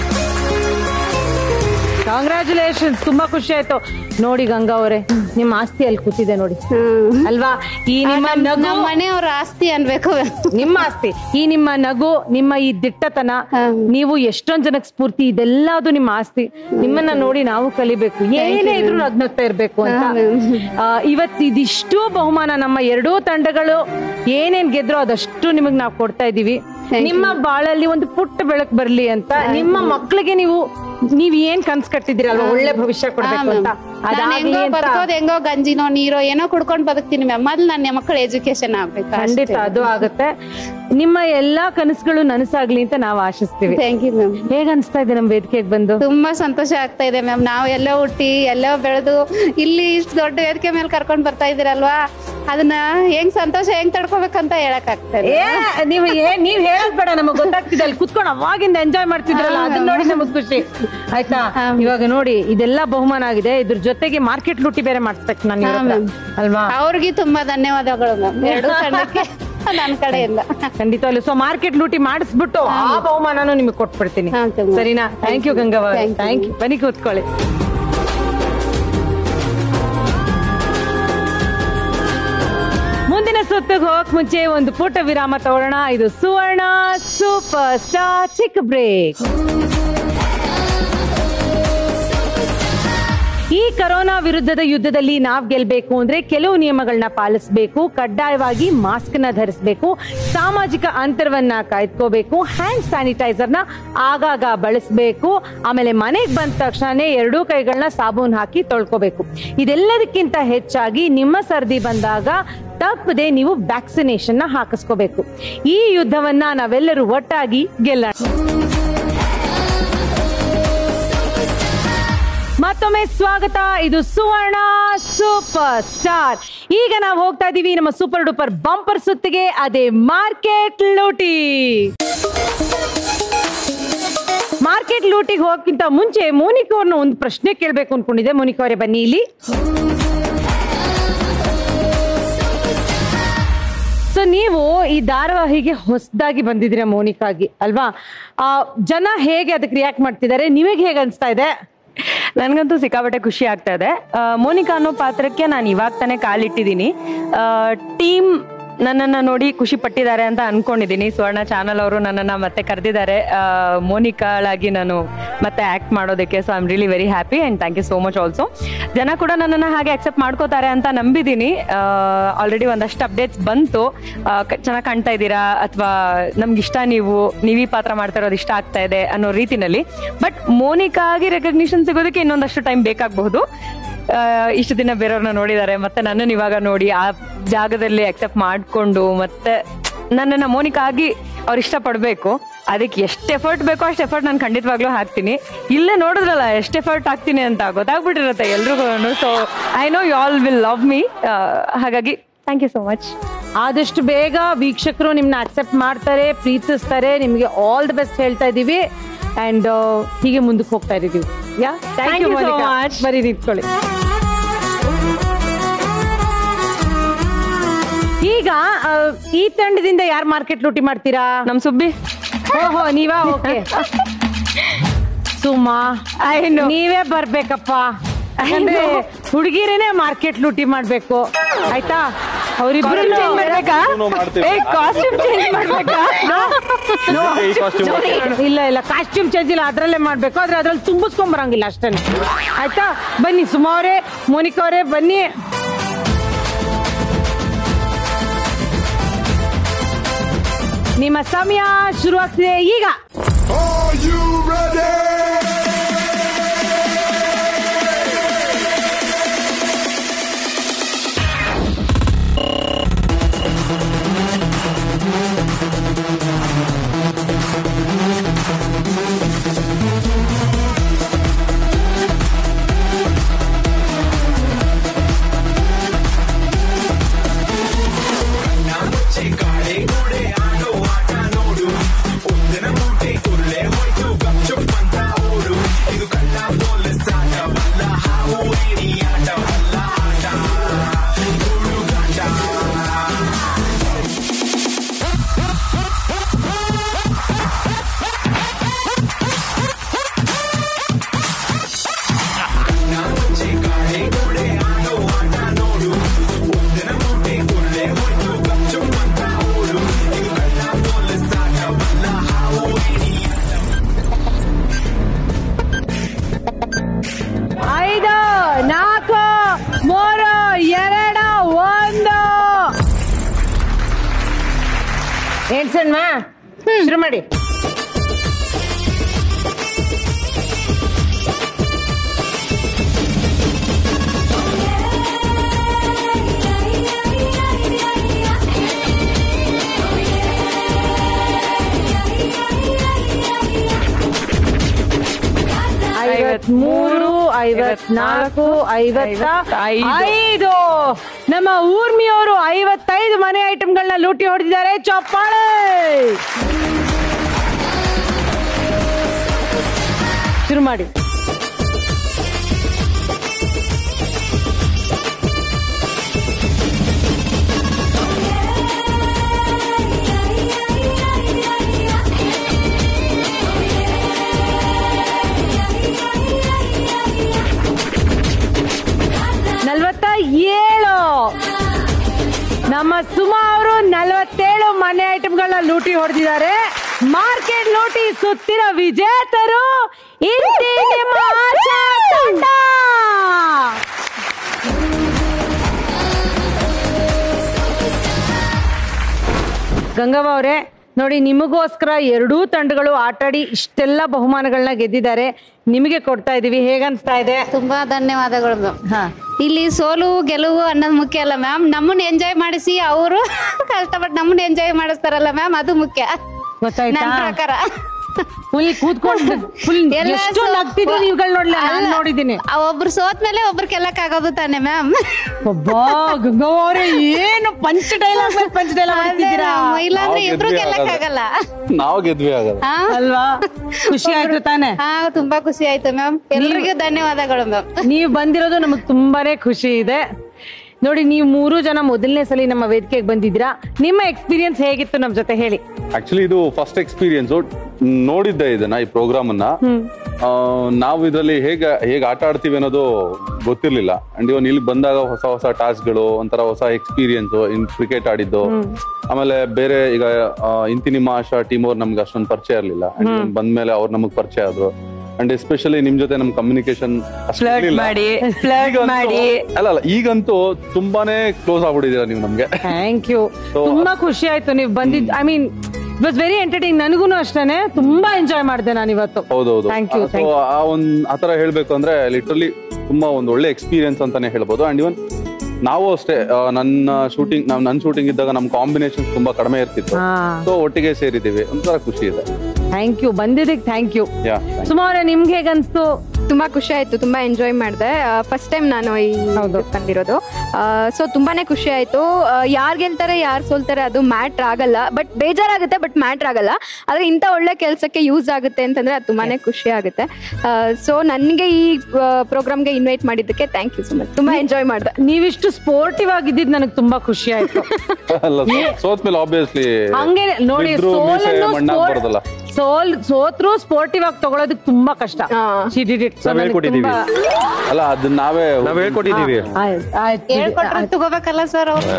Speaker 3: ಕಾಂಗ್ರ್ಯಾಚುಲೇಷನ್ಸ್ ತುಂಬಾ ಖುಷಿ ಆಯ್ತು ನೋಡಿ ಗಂಗಾ ಅವರೇ ನಿಮ್ಮ ಆಸ್ತಿ ಅಲ್ಲಿ ಕೂತಿದೆ ನೋಡಿ ಅಲ್ವಾ ಈ ನಿಮ್ಮ ನಗು
Speaker 9: ನಮ್ಮ ಮನೆಯವ್ರ ಆಸ್ತಿ ಅನ್ಬೇಕು
Speaker 3: ನಿಮ್ಮ ಆಸ್ತಿ ಈ ನಿಮ್ಮ ನಗು ನಿಮ್ಮ ಈ ದಿಟ್ಟತನ ನೀವು ಎಷ್ಟೊಂದ್ ಜನಕ್ಕೆ ಸ್ಫೂರ್ತಿ ಇದೆಲ್ಲದು ನಿಮ್ಮ ಆಸ್ತಿ ನಿಮ್ಮನ್ನ ನೋಡಿ ನಾವು ಕಲಿಬೇಕು ಏನೇ ಇದ್ರು ನಗ್ನಗ್ತಾ ಇರ್ಬೇಕು ಅಂತ ಆ, ಇವತ್ತು ಇದಿಷ್ಟು ಬಹುಮಾನ ನಮ್ಮ ಎರಡೂ ತಂಡಗಳು ಏನೇನ್ ಗೆದ್ರೋ ಅದಷ್ಟು ನಿಮಗ್ ನಾವು ಕೊಡ್ತಾ ಇದೀವಿ ನಿಮ್ಮ ಬಾಳಲ್ಲಿ ಒಂದು ಪುಟ್ಟ ಬೆಳಕು ಬರ್ಲಿ ಅಂತ ನಿಮ್ಮ ಮಕ್ಳಿಗೆ ನೀವು ನೀವ್ ಏನ್ ಕನ್ಸ್ ಕಟ್ಟಿದಿರಲ್ವಾ ಒಳ್ಳೆ ಭವಿಷ್ಯ ಕೊಡ್ಬೇಕು ಅಂತ
Speaker 9: ನಾನು
Speaker 3: ಅದಾಗ್ಲಿ
Speaker 9: ಹೆಂಗೋ
Speaker 3: ಅಂತ
Speaker 9: ಬದುಕೋದು ಹೆಂಗೋ ಗಂಜಿನೋ ನೀರೋ ಏನೋ ಕುಡ್ಕೊಂಡ್ ಬದುಕ್ತೀನಿ ಮ್ಯಾಮ್ ಮೊದ್ಲು ನನ್ನ ಮಕ್ಕಳ ಎಜುಕೇಶನ್ ಆಗ್ಬೇಕು
Speaker 3: ಖಂಡಿತ ಅದು ಆಗುತ್ತೆ ನಿಮ್ಮ ಎಲ್ಲಾ ಕನಸುಗಳು ನನಸಾಗ್ಲಿ ಅಂತ ನಾವು ಆಶಿಸ್ತೀವಿ
Speaker 9: ಥ್ಯಾಂಕ್ ಯು ಮ್ಯಾಮ್
Speaker 3: ಹೇಗ ಅನ್ಸ್ತಾ ಇದೆ ನಮ್ ವೇದಿಕೆಗೆ ಬಂದು
Speaker 9: ತುಂಬಾ ಸಂತೋಷ ಆಗ್ತಾ ಇದೆ ಮ್ಯಾಮ್ ನಾವು ಎಲ್ಲೋ ಹುಟ್ಟಿ ಎಲ್ಲೋ ಬೆಳೆದು ಇಲ್ಲಿ ಇಷ್ಟು ದೊಡ್ಡ ವೇದಿಕೆ ಮೇಲೆ ಕರ್ಕೊಂಡ್ ಬರ್ತಾ ಇದೀರಲ್ವಾ ಅದನ್ನ ಹೆಂಗ್ ಸಂತೋಷ ಹೆಂಗ್ ತಡ್ಕೋಬೇಕಂತ ಹೇಳಕ್ ಆಗ್ತಾ ಇದೆ
Speaker 3: ಏ ನೀವು ಏನ್ ನೀವ್ ಹೇಳೋದ್ ಬೇಡ ನಮಗ್ ಗೊತ್ತಾಗ್ತಿದೆ ಅಲ್ಲಿ ಕುತ್ಕೊಂಡು ಅವಾಗಿಂದ ಎಂಜಾಯ್ ಮಾಡ್ತಿದ್ರಲ್ಲ ಅದನ್ನ ನೋಡಿ ನಮಗ್ ಖುಷಿ ಆಯ್ತಾ ಇವಾಗ ನೋಡಿ ಇದೆಲ್ಲ ಬಹುಮಾನ ಆಗಿದೆ ಇದ್ರ ಜೊತೆಗೆ ಮಾರ್ಕೆಟ್ ಲೂಟಿ ಬೇರೆ ಮಾಡಿಸ್ಬೇಕು ನಾನು ಇವ್ರ ಹತ್ರ. ಅಲ್ವಾ
Speaker 9: ಅವ್ರಿಗೆ ತುಂಬಾ ಧನ್ಯವಾದಗಳು ಮ್ಯಾಮ್ ಎರಡು ತಂಡಕ್ಕೆ ನನ್ನ ಕಡೆಯಿಂದ
Speaker 3: ಖಂಡಿತವಾಗ್ಲು ಸೊ ಮಾರ್ಕೆಟ್ ಲೂಟಿ ಮಾಡಿಸ್ಬಿಟ್ಟು ಆ ಬಹುಮಾನನು ನಿಮಗೆ ಕೊಟ್ಬಿಡ್ತೀನಿ ಸರಿನಾ thank you Gangavva thank you ಬನ್ನಿ ಕೂತ್ಕೊಳ್ಳಿ ಮುಂದಿನ ಸುತ್ತಿಗೆ ಹೋಗಕ್ ಮುಂಚೆ ಒಂದು ಪುಟ್ಟ ವಿರಾಮ ತಗೊಳ್ಳೋಣ ಇದು ಸುವರ್ಣ ಸೂಪರ್ ಸ್ಟಾರ್ ಚಿಕ್ ಬ್ರೇಕ್ ಈ ಕರೋನಾ ವಿರುದ್ಧದ ಯುದ್ಧದಲ್ಲಿ ನಾವ್ ಗೆಲ್ಬೇಕು ಅಂದ್ರೆ ಕೆಲವು ನಿಯಮಗಳನ್ನ ಪಾಲಿಸಬೇಕು ಕಡ್ಡಾಯವಾಗಿ ಮಾಸ್ಕ್ ನ ಧರಿಸಬೇಕು ಸಾಮಾಜಿಕ ಅಂತರವನ್ನ ಕಾಯ್ದುಕೋಬೇಕು ಹ್ಯಾಂಡ್ ಸ್ಯಾನಿಟೈಸರ್ ನ ಆಗಾಗ ಬಳಸಬೇಕು ಆಮೇಲೆ ಮನೆಗೆ ಬಂದ ತಕ್ಷಣನೇ ಎರಡೂ ಕೈಗಳನ್ನ ಸಾಬೂನ್ ಹಾಕಿ ತೊಳ್ಕೋಬೇಕು ಇದೆಲ್ಲದಕ್ಕಿಂತ ಹೆಚ್ಚಾಗಿ ನಿಮ್ಮ ಸರ್ದಿ ಬಂದಾಗ ತಪ್ಪದೆ ನೀವು ವ್ಯಾಕ್ಸಿನೇಷನ್ ನ ಹಾಕಿಸ್ಕೋಬೇಕು ಈ ಯುದ್ಧವನ್ನ ನಾವೆಲ್ಲರೂ ಒಟ್ಟಾಗಿ ಗೆಲ್ಲೋಣ ಮತ್ತೊಮ್ಮೆ ಸ್ವಾಗತ ಇದು ಸುವರ್ಣ ಸೂಪರ್ ಸ್ಟಾರ್ ಈಗ ನಾವು ಹೋಗ್ತಾ ಇದೀವಿ ನಮ್ಮ ಸೂಪರ್ ಡೂಪರ್ ಬಂಪರ್ ಸುತ್ತಿಗೆ ಅದೇ ಮಾರ್ಕೆಟ್ ಲೂಟಿ ಮಾರ್ಕೆಟ್ ಲೂಟಿಗೆ ಹೋಗಕ್ಕಿಂತ ಮುಂಚೆ ಮೋನಿಕಾ ಅವ್ರನ್ನ ಒಂದು ಪ್ರಶ್ನೆ ಕೇಳ್ಬೇಕು ಅನ್ಕೊಂಡಿದ್ದೆ ಮೋನಿಕಾ ಅವರೇ ಬನ್ನಿ ಇಲ್ಲಿ ಸೊ ನೀವು ಈ ಧಾರಾವಾಹಿಗೆ ಹೊಸದಾಗಿ ಬಂದಿದ್ದೀರಾ ಮೋನಿಕಾಗಿ ಅಲ್ವಾ ಆ, ಜನ ಹೇಗೆ ಅದಕ್ಕೆ ರಿಯಾಕ್ಟ್ ಮಾಡ್ತಿದ್ದಾರೆ ನಿಮಗೆ ಹೇಗೆ ಅನ್ಸ್ತಾ ಇದೆ
Speaker 8: ನನ್ಗಂತೂ ಸಿಕ್ಕಾಪಟ್ಟೆ ಖುಷಿ ಆಗ್ತಾ ಇದೆ ಆ, ಮೋನಿಕಾ ಅನ್ನೋ ಪಾತ್ರಕ್ಕೆ ನಾನು ಇವಾಗ ತಾನೇ ಕಾಲಿಟ್ಟಿದ್ದೀನಿ ಟೀಮ್ ನನ್ನನ್ನ ನೋಡಿ ಖುಷಿ ಪಟ್ಟಿದ್ದಾರೆ ಅಂತ ಅನ್ಕೊಂಡಿದ್ದೀನಿ ಸುವರ್ಣ ಚಾನಲ್ ಅವರು ನನ್ನನ್ನ ಮತ್ತೆ ಕರೆದಿದ್ದಾರೆ ಮೋನಿಕಾಳಾಗಿ ನಾನು ಮತ್ತೆ ಆಕ್ಟ್ ಮಾಡೋದಕ್ಕೆ so I am really very happy and thank you so much also ಜನ ಕೂಡ ನನ್ನನ್ನ ಹಾಗೆ ಅಕ್ಸೆಪ್ಟ್ ಮಾಡ್ಕೋತಾರೆ ಅಂತ ನಂಬಿದ್ದೀನಿ ಆಲ್ರೆಡಿ ಒಂದಷ್ಟು ಅಪ್ಡೇಟ್ಸ್ ಬಂತು ಚೆನ್ನಾಗಿ ಕಾಣ್ತಾ ಇದ್ದೀರಾ ಅಥವಾ ನಮ್ಗೆ ಇಷ್ಟ ನೀವು ನೀವೀ ಪಾತ್ರ ಮಾಡ್ತಾ ಇರೋದು ಇಷ್ಟ ಆಗ್ತಾ ಇದೆ ಅನ್ನೋ ರೀತಿನಲ್ಲಿ ಬಟ್ ಮೋನಿಕಾ ಆಗಿ ರೆಕಗ್ನಿಷನ್ ಸಿಗೋದಕ್ಕೆ ಇನ್ನೊಂದಷ್ಟು ಟೈಮ್ ಬೇಕಾಗಬಹುದು ಆ, ಇಷ್ಟು ದಿನ ಬೇರೆಯವ್ರನ್ನ ನೋಡಿದ್ದಾರೆ ಮತ್ತೆ ನನ್ನನ್ನು ಇವಾಗ ನೋಡಿ ಆ ಜಾಗದಲ್ಲಿ ಅಕ್ಸೆಪ್ಟ್ ಮಾಡ್ಕೊಂಡು ಮತ್ತೆ ನನ್ನನ್ನ ಮೋನಿಕಾ ಆಗಿ ಅವ್ರು ಇಷ್ಟಪಡಬೇಕು ಅದಕ್ಕೆ ಎಷ್ಟು ಎಫರ್ಟ್ ಬೇಕೋ ಅಷ್ಟು ಎಫರ್ಟ್ ನಾನು ಖಂಡಿತವಾಗ್ಲೂ ಹಾಕ್ತೀನಿ ಇಲ್ಲೇ ನೋಡಿದ್ರಲ್ಲ ಎಷ್ಟು ಎಫರ್ಟ್ ಹಾಕ್ತೀನಿ ಅಂತ ಗೊತ್ತಾಗ್ಬಿಟ್ಟಿರುತ್ತೆ ಎಲ್ರಿಗೂ so I know you all will love me ಹಾಗಾಗಿ ಥ್ಯಾಂಕ್ ಯು ಸೋ ಮಚ್
Speaker 3: ಆದಷ್ಟು ಬೇಗ ವೀಕ್ಷಕರು ನಿಮ್ನ ಅಕ್ಸೆಪ್ಟ್ ಮಾಡ್ತಾರೆ ಪ್ರೀತಿಸ್ತಾರೆ ನಿಮಗೆ ಆಲ್ ದ ಬೆಸ್ಟ್ ಹೇಳ್ತಾ ಇದೀವಿ ಅಂಡ್ ಹೀಗೆ ಮುಂದಕ್ಕೆ ಹೋಗ್ತಾ ಇದೀವಿ ಯಾ
Speaker 8: Thank you so much.
Speaker 3: ಬರೀ ನಿಂತ್ಕೊಳ್ಳಿ ಈಗ ಆ, ಈ ತಂಡದಿಂದ ಯಾರು ಮಾರ್ಕೆಟ್ ಲೂಟಿ ಮಾಡ್ತೀರಾ
Speaker 8: ನಮ್ ಸುಬ್ಬಿ
Speaker 3: ಓಹೋ ನೀವಾ ಓಕೆ ಸುಮಾ ನೀವೇ ಬರ್ಬೇಕಪ್ಪ ಯಾಕಂದ್ರೆ ಹುಡುಗಿರೇನೆ ಮಾರ್ಕೆಟ್ ಲೂಟಿ ಮಾಡ್ಬೇಕು ಆಯ್ತಾ ಅವ್ರಿಬ್ರು
Speaker 8: Costume change ಮಾಡ್ಬೇಕಾ? ಏ, costume change ಮಾಡ್ಬೇಕಾ? No.
Speaker 7: ಈ costume ಹಾಕಿ.
Speaker 3: ಇಲ್ಲ ಇಲ್ಲ ಕಾಸ್ಟ್ಯೂಮ್ ಚೇಂಜ್ ಇಲ್ಲ ಅದ್ರಲ್ಲೇ ಮಾಡ್ಬೇಕು ಆದ್ರೆ ಅದ್ರಲ್ಲಿ ತುಂಬಿಸ್ಕೊಂಡ್ ಬರಂಗಿಲ್ಲ ಅಷ್ಟೇ ಆಯ್ತಾ ಬನ್ನಿ ಸುಮಾ ಅವರೇ ಮೋನಿಕಾ ಅವರೇ ಬನ್ನಿ ನಿಮ್ಮ ಸಮಯ ಶುರುವಾಗ್ತಿದೆ ಈಗ ಮಾಡ್ಸಣ್ವಾ ಶುರು ಮಾಡಿ ಐವತ್ಮೂರು ಐವತ್ನಾಲ್ಕು ಐವತ್ತ ಐದು ನಮ್ಮ ಊರ್ಮಿಯವರು ಐವತ್ತೈದು ಮನೆ ಐಟಮ್ಗಳನ್ನ ಲೂಟಿ ಹೊಡೆದಿದ್ದಾರೆ ಚಪ್ಪಾಳೆ ಶುರು ಮಾಡಿ ನಲ್ವತ್ತ ಏಳು ನಮ್ಮ ಸುಮಾ ಅವರು ನಲವತ್ತೇಳು ಮನೆ ಐಟಮ್ಗಳನ್ನ ಲೂಟಿ ಹೊಡೆದಿದ್ದಾರೆ ಮಾರ್ಕೆಟ್ ಲೂಟಿ ಸುತ್ತಿನ ವಿಜೇತರು ಇಂತಿ ನಿಮ್ಮ ಆಶಾ ತಂಡ ಗಂಗವ್ವ ಅವರೇ ನೋಡಿ ನಿಮಗೋಸ್ಕರ ಎರಡೂ ತಂಡಗಳು ಆಟಾಡಿ ಇಷ್ಟೆಲ್ಲ ಬಹುಮಾನಗಳನ್ನ ಗೆದ್ದಿದ್ದಾರೆ ನಿಮಗೆ ಕೊಡ್ತಾ ಇದೀವಿ ಹೇಗನ್ಸ್ತಾ ಇದೆ
Speaker 9: ತುಂಬಾ ಧನ್ಯವಾದಗಳು ಮ್ಯಾಮ್ ಇಲ್ಲಿ ಸೋಲು ಗೆಲುವು ಅನ್ನೋದು ಮುಖ್ಯ ಅಲ್ಲ ಮ್ಯಾಮ್ ನಮ್ಮನ್ನ ಎಂಜಾಯ್ ಮಾಡಿಸಿ ಅವರು ಕಷ್ಟಪಟ್ಟು ನಮ್ಮನ್ನ ಎಂಜಾಯ್ ಮಾಡಿಸ್ತಾರಲ್ಲ ಮ್ಯಾಮ್ ಅದು ಮುಖ್ಯ
Speaker 3: ಗೊತ್ತಾಯ್ತಾ?
Speaker 9: ನನ್ನ ಪ್ರಕಾರ
Speaker 3: ಫುಲ್ ಕೂತ್ಕೊಂಡು ಫುಲ್
Speaker 9: ಎಲ್ಲ
Speaker 3: ಎಷ್ಟು
Speaker 9: ಸೋ-
Speaker 3: ನಗ್ತಿದ್ರು ನೀವುಗಳು ನೋಡ್ಲಿಲ್ಲ ನಾನು
Speaker 9: ಅಲ್ಲ.
Speaker 3: ನೋಡಿದ್ದೀನಿ
Speaker 9: ಆ ಒಬ್ರು ಸೋತ್ ಮೇಲೆ ಒಬ್ರು ಗೆಲ್ಲಕ್ಕಾಗೋದು ತಾನೆ ಮ್ಯಾಮ್
Speaker 3: ಒಬ್ಬಾ ಗಂಗವ್ವ ಅವರೇ ಏನು ಪಂಚ್ ಡೈಲಾಗ್ ಮೇಲೆ ಪಂಚ್ ಡೈಲಾಗ್ ಹೊಡಿತಿದ್ದೀರಾ
Speaker 9: ಇಲ್ಲಾಂದ್ರೆ
Speaker 6: ನಾವು
Speaker 9: ಇಬ್ರು
Speaker 6: ಗೆದ್ವಿ
Speaker 9: ಗೆಲ್ಲಕ್ಕಾಗಲ್ಲ
Speaker 6: ನಾವು ಗೆದ್ವಿ ಆಗಲ್ಲ
Speaker 9: ಹಾ?
Speaker 3: ಅಲ್ವಾ ಖುಷಿ ಆಯ್ತು ತಾನೆ
Speaker 9: ಹಾ ತುಂಬಾ ಖುಷಿ ಆಯ್ತು ಮ್ಯಾಮ್ ಎಲ್ರಿಗೂ ಧನ್ಯವಾದಗಳು ಮ್ಯಾಮ್
Speaker 3: ನೀವು ಬಂದಿರೋದು ನಮಗ್ ತುಂಬಾನೇ ಖುಷಿ ಇದೆ ನೋಡಿ ನೀವು ಮೂರು ಜನ ಮೊದಲನೇ ಸಲ ನಮ್ಮ ವೇದಿಕೆಗೆ ಬಂದಿದ್ದೀರಾ ನಿಮ್ಮ ಎಕ್ಸ್ಪೀರಿಯನ್ಸ್ ಹೇಗಿತ್ತು ನಮ್ ಜೊತೆ ಹೇಳಿ
Speaker 6: ಆಕ್ಚುಲಿ ಇದು ಫಸ್ಟ್ ಎಕ್ಸ್ಪೀರಿಯನ್ಸ್ ನೋಡಿದ್ದೆ ಇದನ್ನ ಈ ಪ್ರೋಗ್ರಾಮ್ ಅನ್ನ ಆ, ನಾವು ಇದರಲ್ಲಿ ಹೇಗೆ ಹೇಗೆ ಆಟ ಆಡ್ತೀವಿ ಅನ್ನೋದು ಗೊತ್ತಿರ್ಲಿಲ್ಲ ಅಂಡ್ ಇವನ್ ಇಲ್ಲಿ ಬಂದಾಗ ಹೊಸ ಹೊಸ ಟಾಸ್ಕ್ಗಳು ಒಂಥರ ಹೊಸ ಎಕ್ಸ್ಪೀರಿಯನ್ಸ್ ಇನ್ ಕ್ರಿಕೆಟ್ ಆಡಿದ್ದು ಆಮೇಲೆ ಬೇರೆ ಈಗ ಆ, ಇಂತಿ ನಿಮ್ಮ ಆಶಾ ಟೀಮ್ ಅವ್ರು ನಮ್ಗೆ ಅಷ್ಟೊಂದು ಪರಿಚಯ ಇರ್ಲಿಲ್ಲ ಅಂಡ್ ಇವನ್ ಬಂದ್ಮೇಲೆ ಅವ್ರು ನಮಗ್ ಪರಿಚಯ ಆದ್ರು ಅಂಡ್ ಎಸ್ಪೆಷಲಿ ನಿಮ್ ಜೊತೆ ನಮ್ ಕಮ್ಯುನಿಕೇಶನ್
Speaker 8: ಮಾಡಿ ಫ್ಲರ್ಟ್ ಮಾಡಿ
Speaker 6: ಅಲ್ಲ ಅಲ್ಲ ಈಗಂತೂ ತುಂಬಾನೇ ಕ್ಲೋಸ್ ಆಗ್ಬಿಟ್ಟಿದ್ದೀರಾ ನೀವು ನಮ್ಗೆ
Speaker 3: ಥ್ಯಾಂಕ್ ಯು
Speaker 6: So-
Speaker 3: ತುಂಬಾ ಖುಷಿ ಆಯ್ತು ನೀವು ಬಂದಿದ್ I mean it was very entertain ನನಗೂ ಅಷ್ಟೇನೆ ತುಂಬಾ ಎಂಜಾಯ್ ಮಾಡಿದೆ ನಾನು ಇವತ್ತು
Speaker 6: ಹೌದೌದು
Speaker 3: Thank you,
Speaker 6: so
Speaker 3: thank you.
Speaker 6: ಆ ಒಂದ್ ಆತರ ಹೇಳ್ಬೇಕು ಅಂದ್ರೆ ಲಿಟ್ರಲಿ ತುಂಬಾ ಒಂದು ಒಳ್ಳೆ ಎಕ್ಸ್ಪೀರಿಯನ್ಸ್ ಅಂತಾನೆ ಹೇಳ್ಬೋದು ಅಂಡ್ ಇವನ್ ನಾವು ಅಷ್ಟೇ ಆ, ನನ್ನ ಶೂಟಿಂಗ್ ನಾವ್ ನನ್ನ ಶೂಟಿಂಗ್ ಇದ್ದಾಗ ನಮ್ ಕಾಂಬಿನೇಷನ್ ತುಂಬಾ ಕಡಿಮೆ ಇರ್ತಿತ್ತು
Speaker 3: ಹಾ.
Speaker 6: ಸೊ ಒಟ್ಟಿಗೆ ಸೇರಿದೀವಿ ಒಂಥರ ಖುಷಿ ಇದೆ
Speaker 3: ಥ್ಯಾಂಕ್ ಯು ಬಂದಿದ್ದಕ್ಕೆ ಥ್ಯಾಂಕ್ ಯು
Speaker 6: ಯಾ
Speaker 3: ಸುಮಾರು ನಿಮ್ಗೆ ಹೇಗನ್ಸ್ತು
Speaker 13: ತುಂಬಾ ಖುಷಿ ಆಯ್ತು ತುಂಬಾ ಎಂಜಾಯ್ ಮಾಡಿದೆ ಫಸ್ಟ್ ಟೈಮ್ ನಾನು ಈ ಬಂದಿರೋದು ಸೊ ತುಂಬಾನೇ ಖುಷಿ ಆಯ್ತು ಯಾರ್ ಗೆಲ್ತಾರೆ ಯಾರು ಸೋಲ್ತಾರೆ ಅದು ಮ್ಯಾಟ್ರ್ ಆಗಲ್ಲ ಬಟ್ ಬೇಜಾರಾಗುತ್ತೆ ಬಟ್ ಮ್ಯಾಟ್ರ್ ಆಗಲ್ಲ ಆದ್ರೆ ಇಂಥ ಒಳ್ಳೆ ಕೆಲಸಕ್ಕೆ ಯೂಸ್ ಆಗುತ್ತೆ ಅಂತಂದ್ರೆ ಅದು ತುಂಬಾನೇ ಖುಷಿ ಆಗುತ್ತೆ ಸೊ ನನಗೆ ಈ ಪ್ರೋಗ್ರಾಮ್ಗೆ ಇನ್ವೈಟ್ ಮಾಡಿದ್ದಕ್ಕೆ ಥ್ಯಾಂಕ್ ಯು ಸೊ ಮಚ್ ತುಂಬಾ ಎಂಜಾಯ್ ಮಾಡಿದೆ
Speaker 3: ನೀವಿಷ್ಟು ಸ್ಪೋರ್ಟಿವ್ ಆಗಿದ್ದಿದ್ ನನಗೆ ತುಂಬಾ ಖುಷಿ ಆಯ್ತು
Speaker 6: ಅಲ್ಲ ಸೋತ್ಮೇಲೆ ಆಬ್ವಿಯಸ್ಲಿ
Speaker 3: ಹಂಗೆ ನೋಡಿ ಸೋಲನ್ನು
Speaker 6: ಬರೋದಲ್ಲ
Speaker 3: ಸೋಲ್ ಸೋತ್ರು ಸ್ಪೋರ್ಟಿವ್ ಆಗಿ ತಗೊಳೋದಕ್ ತುಂಬಾ ಕಷ್ಟ She did it. So
Speaker 7: ನಾವ್
Speaker 3: ನನಗೆ
Speaker 7: ಹೇಳ್ಕೊಟ್ಟಿದೀವಿ.
Speaker 3: ತುಂಬಾ-
Speaker 6: ಅಲ್ಲ ಅದನ್ನ ನಾವೇ
Speaker 7: ನಾವ್ ಹೇಳ್ಕೊಟ್ಟಿದೀವಿ
Speaker 3: ಆಯ್ತ್, ಆಯ್ತ್ ಬಿಡಿ.
Speaker 9: ಹೇಳ್ಕೊಟ್ರೆ ತಗೋಬೇಕಲ್ಲ ಸರ್ ಅವ್ರು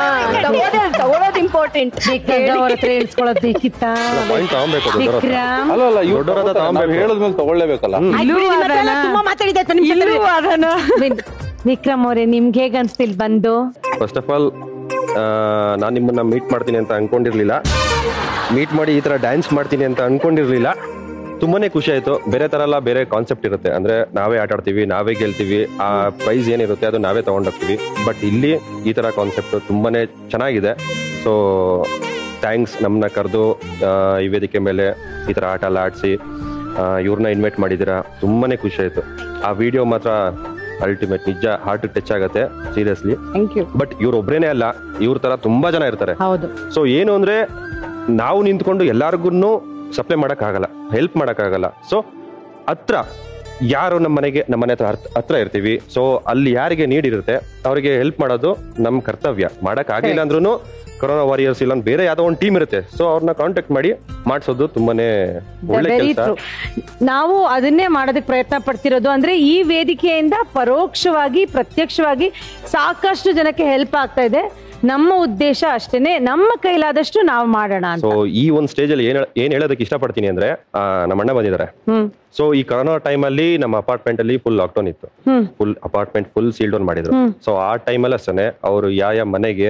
Speaker 13: ತಗೊಳೋದು ಇಂಪಾರ್ಟೆಂಟ್
Speaker 3: ಬೇಕಾದ್ರೆ ಅವ್ರ ಹತ್ರ ಹೇಳ್ಸ್ಕೊಳ್ಳೋದು ಬೇಕಿತ್ತ
Speaker 7: ಪಾಯಿಂಟ್ ತಗೊಬೇಕು ಅದು ದೊಡ್ಡವ್ರ ಹತ್ರ.
Speaker 3: ವಿಕ್ರಮ್
Speaker 6: ಅಲ್ಲ ಅಲ್ಲ ಇವ್ರು
Speaker 7: ದೊಡ್ಡವ್ರ ಹತ್ರ
Speaker 6: ನಾವ್
Speaker 7: ತಗೊಂಬೇಕು.
Speaker 6: ಹೇಳಿದ್ಮೇಲೆ ತಗೊಳ್ಳೇಬೇಕಲ್ಲ
Speaker 3: ಆಯ್ತ್ ಬಿಡಿ, ನಿಮ್ಮ ಹತ್ರ ಎಲ್ಲ
Speaker 8: ಅದನ್ನ-
Speaker 3: ತುಂಬಾ ಮಾತಾಡಿದ್ದೆ ಆಯ್ತಾ? ನಿಮ್ ಜೊತೆ
Speaker 8: ಇಲ್ಲೂ ಅದನ್ನ
Speaker 3: ವಿನ್- ವಿಕ್ರಮ್ ಅವರೇ ನಿಮ್ಗೆ ಹೇಗ್ ಅನ್ಸ್ತಿಲ್ ಬಂದು
Speaker 7: ಫಸ್ಟ್ ಆಫ್ ಆಲ್ ನಾನು ನಿಮ್ಮನ್ನ ಮೀಟ್ ಮಾಡ್ತೀನಿ ಅಂತ ಅನ್ಕೊಂಡಿರ್ಲಿಲ್ಲ ಮೀಟ್ ಮಾಡಿ ಈ ತರ ಡ್ಯಾನ್ಸ್ ಮಾಡ್ತೀನಿ ಅಂತ ಅನ್ಕೊಂಡಿರ್ಲಿಲ್ಲ ತುಂಬಾನೇ ಖುಷಿ ಆಯ್ತು ಬೇರೆ ತರ ಎಲ್ಲ ಬೇರೆ ಕಾನ್ಸೆಪ್ಟ್ ಇರುತ್ತೆ ಅಂದ್ರೆ ನಾವೇ ಆಟ ಆಡ್ತೀವಿ ನಾವೇ ಗೆಲ್ತೀವಿ ಆ ಪ್ರೈಸ್ ಏನಿರುತ್ತೆ ಅದು ನಾವೇ ತಗೊಂಡೋಗ್ತೀವಿ ಬಟ್ ಇಲ್ಲಿ ಈ ತರ ಕಾನ್ಸೆಪ್ಟ್ ತುಂಬಾನೇ ಚೆನ್ನಾಗಿದೆ ಸೊ ಥ್ಯಾಂಕ್ಸ್ ನಮ್ಮನ್ನ ಕರೆದು ಈ ವೇದಿಕೆ ಮೇಲೆ ಈ ತರ ಆಟ ಎಲ್ಲ ಆಡಿಸಿ ಇವ್ರನ್ನ ಇನ್ವೈಟ್ ಮಾಡಿದ್ದೀರಾ ತುಂಬಾನೇ ಖುಷಿ ಆಯ್ತು ಆ ವಿಡಿಯೋ ಮಾತ್ರ ಅಲ್ಟಿಮೇಟ್ ನಿಜ ಹಾರ್ಟ್ ಟಚ್ ಆಗತ್ತೆ ಸೀರಿಯಸ್ಲಿ
Speaker 3: ಥ್ಯಾಂಕ್ ಯು
Speaker 7: ಬಟ್ ಇವ್ರೊಬ್ರೇನೆ ಅಲ್ಲ ಇವ್ರ ತರ ತುಂಬಾ ಜನ ಇರ್ತಾರೆ
Speaker 3: ಹೌದು
Speaker 7: ಸೊ ಏನು ಅಂದ್ರೆ ನಾವು ನಿಂತ್ಕೊಂಡು ಎಲ್ಲಾರ್ಗು ಸಪ್ಲೈ ಮಾಡಕ್ ಆಗಲ್ಲ ಹೆಲ್ಪ್ ಮಾಡಕ್ ಆಗಲ್ಲ ಸೊ ಹತ್ರ ಯಾರು ನಮ್ಮ ಮನೆಗೆ ನಮ್ಮ ಮನೆ ಹತ್ರ ಹತ್ರ- ಹತ್ರ ಇರ್ತೀವಿ ಸೊ ಅಲ್ಲಿ ಯಾರಿಗೆ ನೀಡಿರುತ್ತೆ ಅವರಿಗೆ ಹೆಲ್ಪ್ ಮಾಡೋದು ನಮ್ಮ ಕರ್ತವ್ಯ ಮಾಡಕ್ ಆಗಿಲ್ಲ ಅಂದ್ರೂ ಕೊರೋನಾ ವಾರಿಯರ್ಸ್ ಇಲ್ಲ ಬೇರೆ ಯಾವ್ದೋ ಒಂದು ಟೀಮ್ ಇರುತ್ತೆ ಸೊ ಅವ್ರನ್ನ ಕಾಂಟ್ಯಾಕ್ಟ್ ಮಾಡಿ ಮಾಡಿಸೋದು ತುಂಬಾನೇ ಒಳ್ಳೆ
Speaker 3: ವೆರಿ
Speaker 7: ಕೆಲಸ
Speaker 3: ಟ್ರೂ ನಾವು ಅದನ್ನೇ ಮಾಡೋದಕ್ಕೆ ಪ್ರಯತ್ನ ಪಡ್ತಿರೋದು ಅಂದ್ರೆ ಈ ವೇದಿಕೆಯಿಂದ ಪರೋಕ್ಷವಾಗಿ ಪ್ರತ್ಯಕ್ಷವಾಗಿ ಸಾಕಷ್ಟು ಜನಕ್ಕೆ ಹೆಲ್ಪ್ ಆಗ್ತಾ ಇದೆ ನಮ್ಮ ಉದ್ದೇಶ ಅಷ್ಟೇನೆ ನಮ್ಮ ಕೈಲಾದಷ್ಟು ನಾವು ಮಾಡೋಣ ಅಂತ
Speaker 7: ಸೊ ಈ ಒಂದು ಸ್ಟೇಜ್ ಅಲ್ಲಿ ಏನ್ ಏನ್ ಹೇಳೋದಕ್ಕೆ ಇಷ್ಟಪಡ್ತೀನಿ ಅಂದ್ರೆ ಆ, ನಮ್ಮ ಅಣ್ಣ ಬಂದಿದ್ದಾರೆ
Speaker 3: ಹ್ಮ್
Speaker 7: ಸೊ ಈ ಕೊರೋನಾ ಟೈಮ್ ಅಲ್ಲಿ ನಮ್ಮ ಅಪಾರ್ಟ್ಮೆಂಟ್ ಅಲ್ಲಿ ಫುಲ್ ಲಾಕ್ಡೌನ್ ಇತ್ತು
Speaker 3: hmm
Speaker 7: full apartment full seal down ಮಾಡಿದ್ರು
Speaker 3: ಹ್ಮ್.
Speaker 7: ಸೊ ಆ ಟೈಮಲ್ಲಿ ಅಷ್ಟೇ ಅವರು ಯಾವ ಯಾವ ಮನೆಗೆ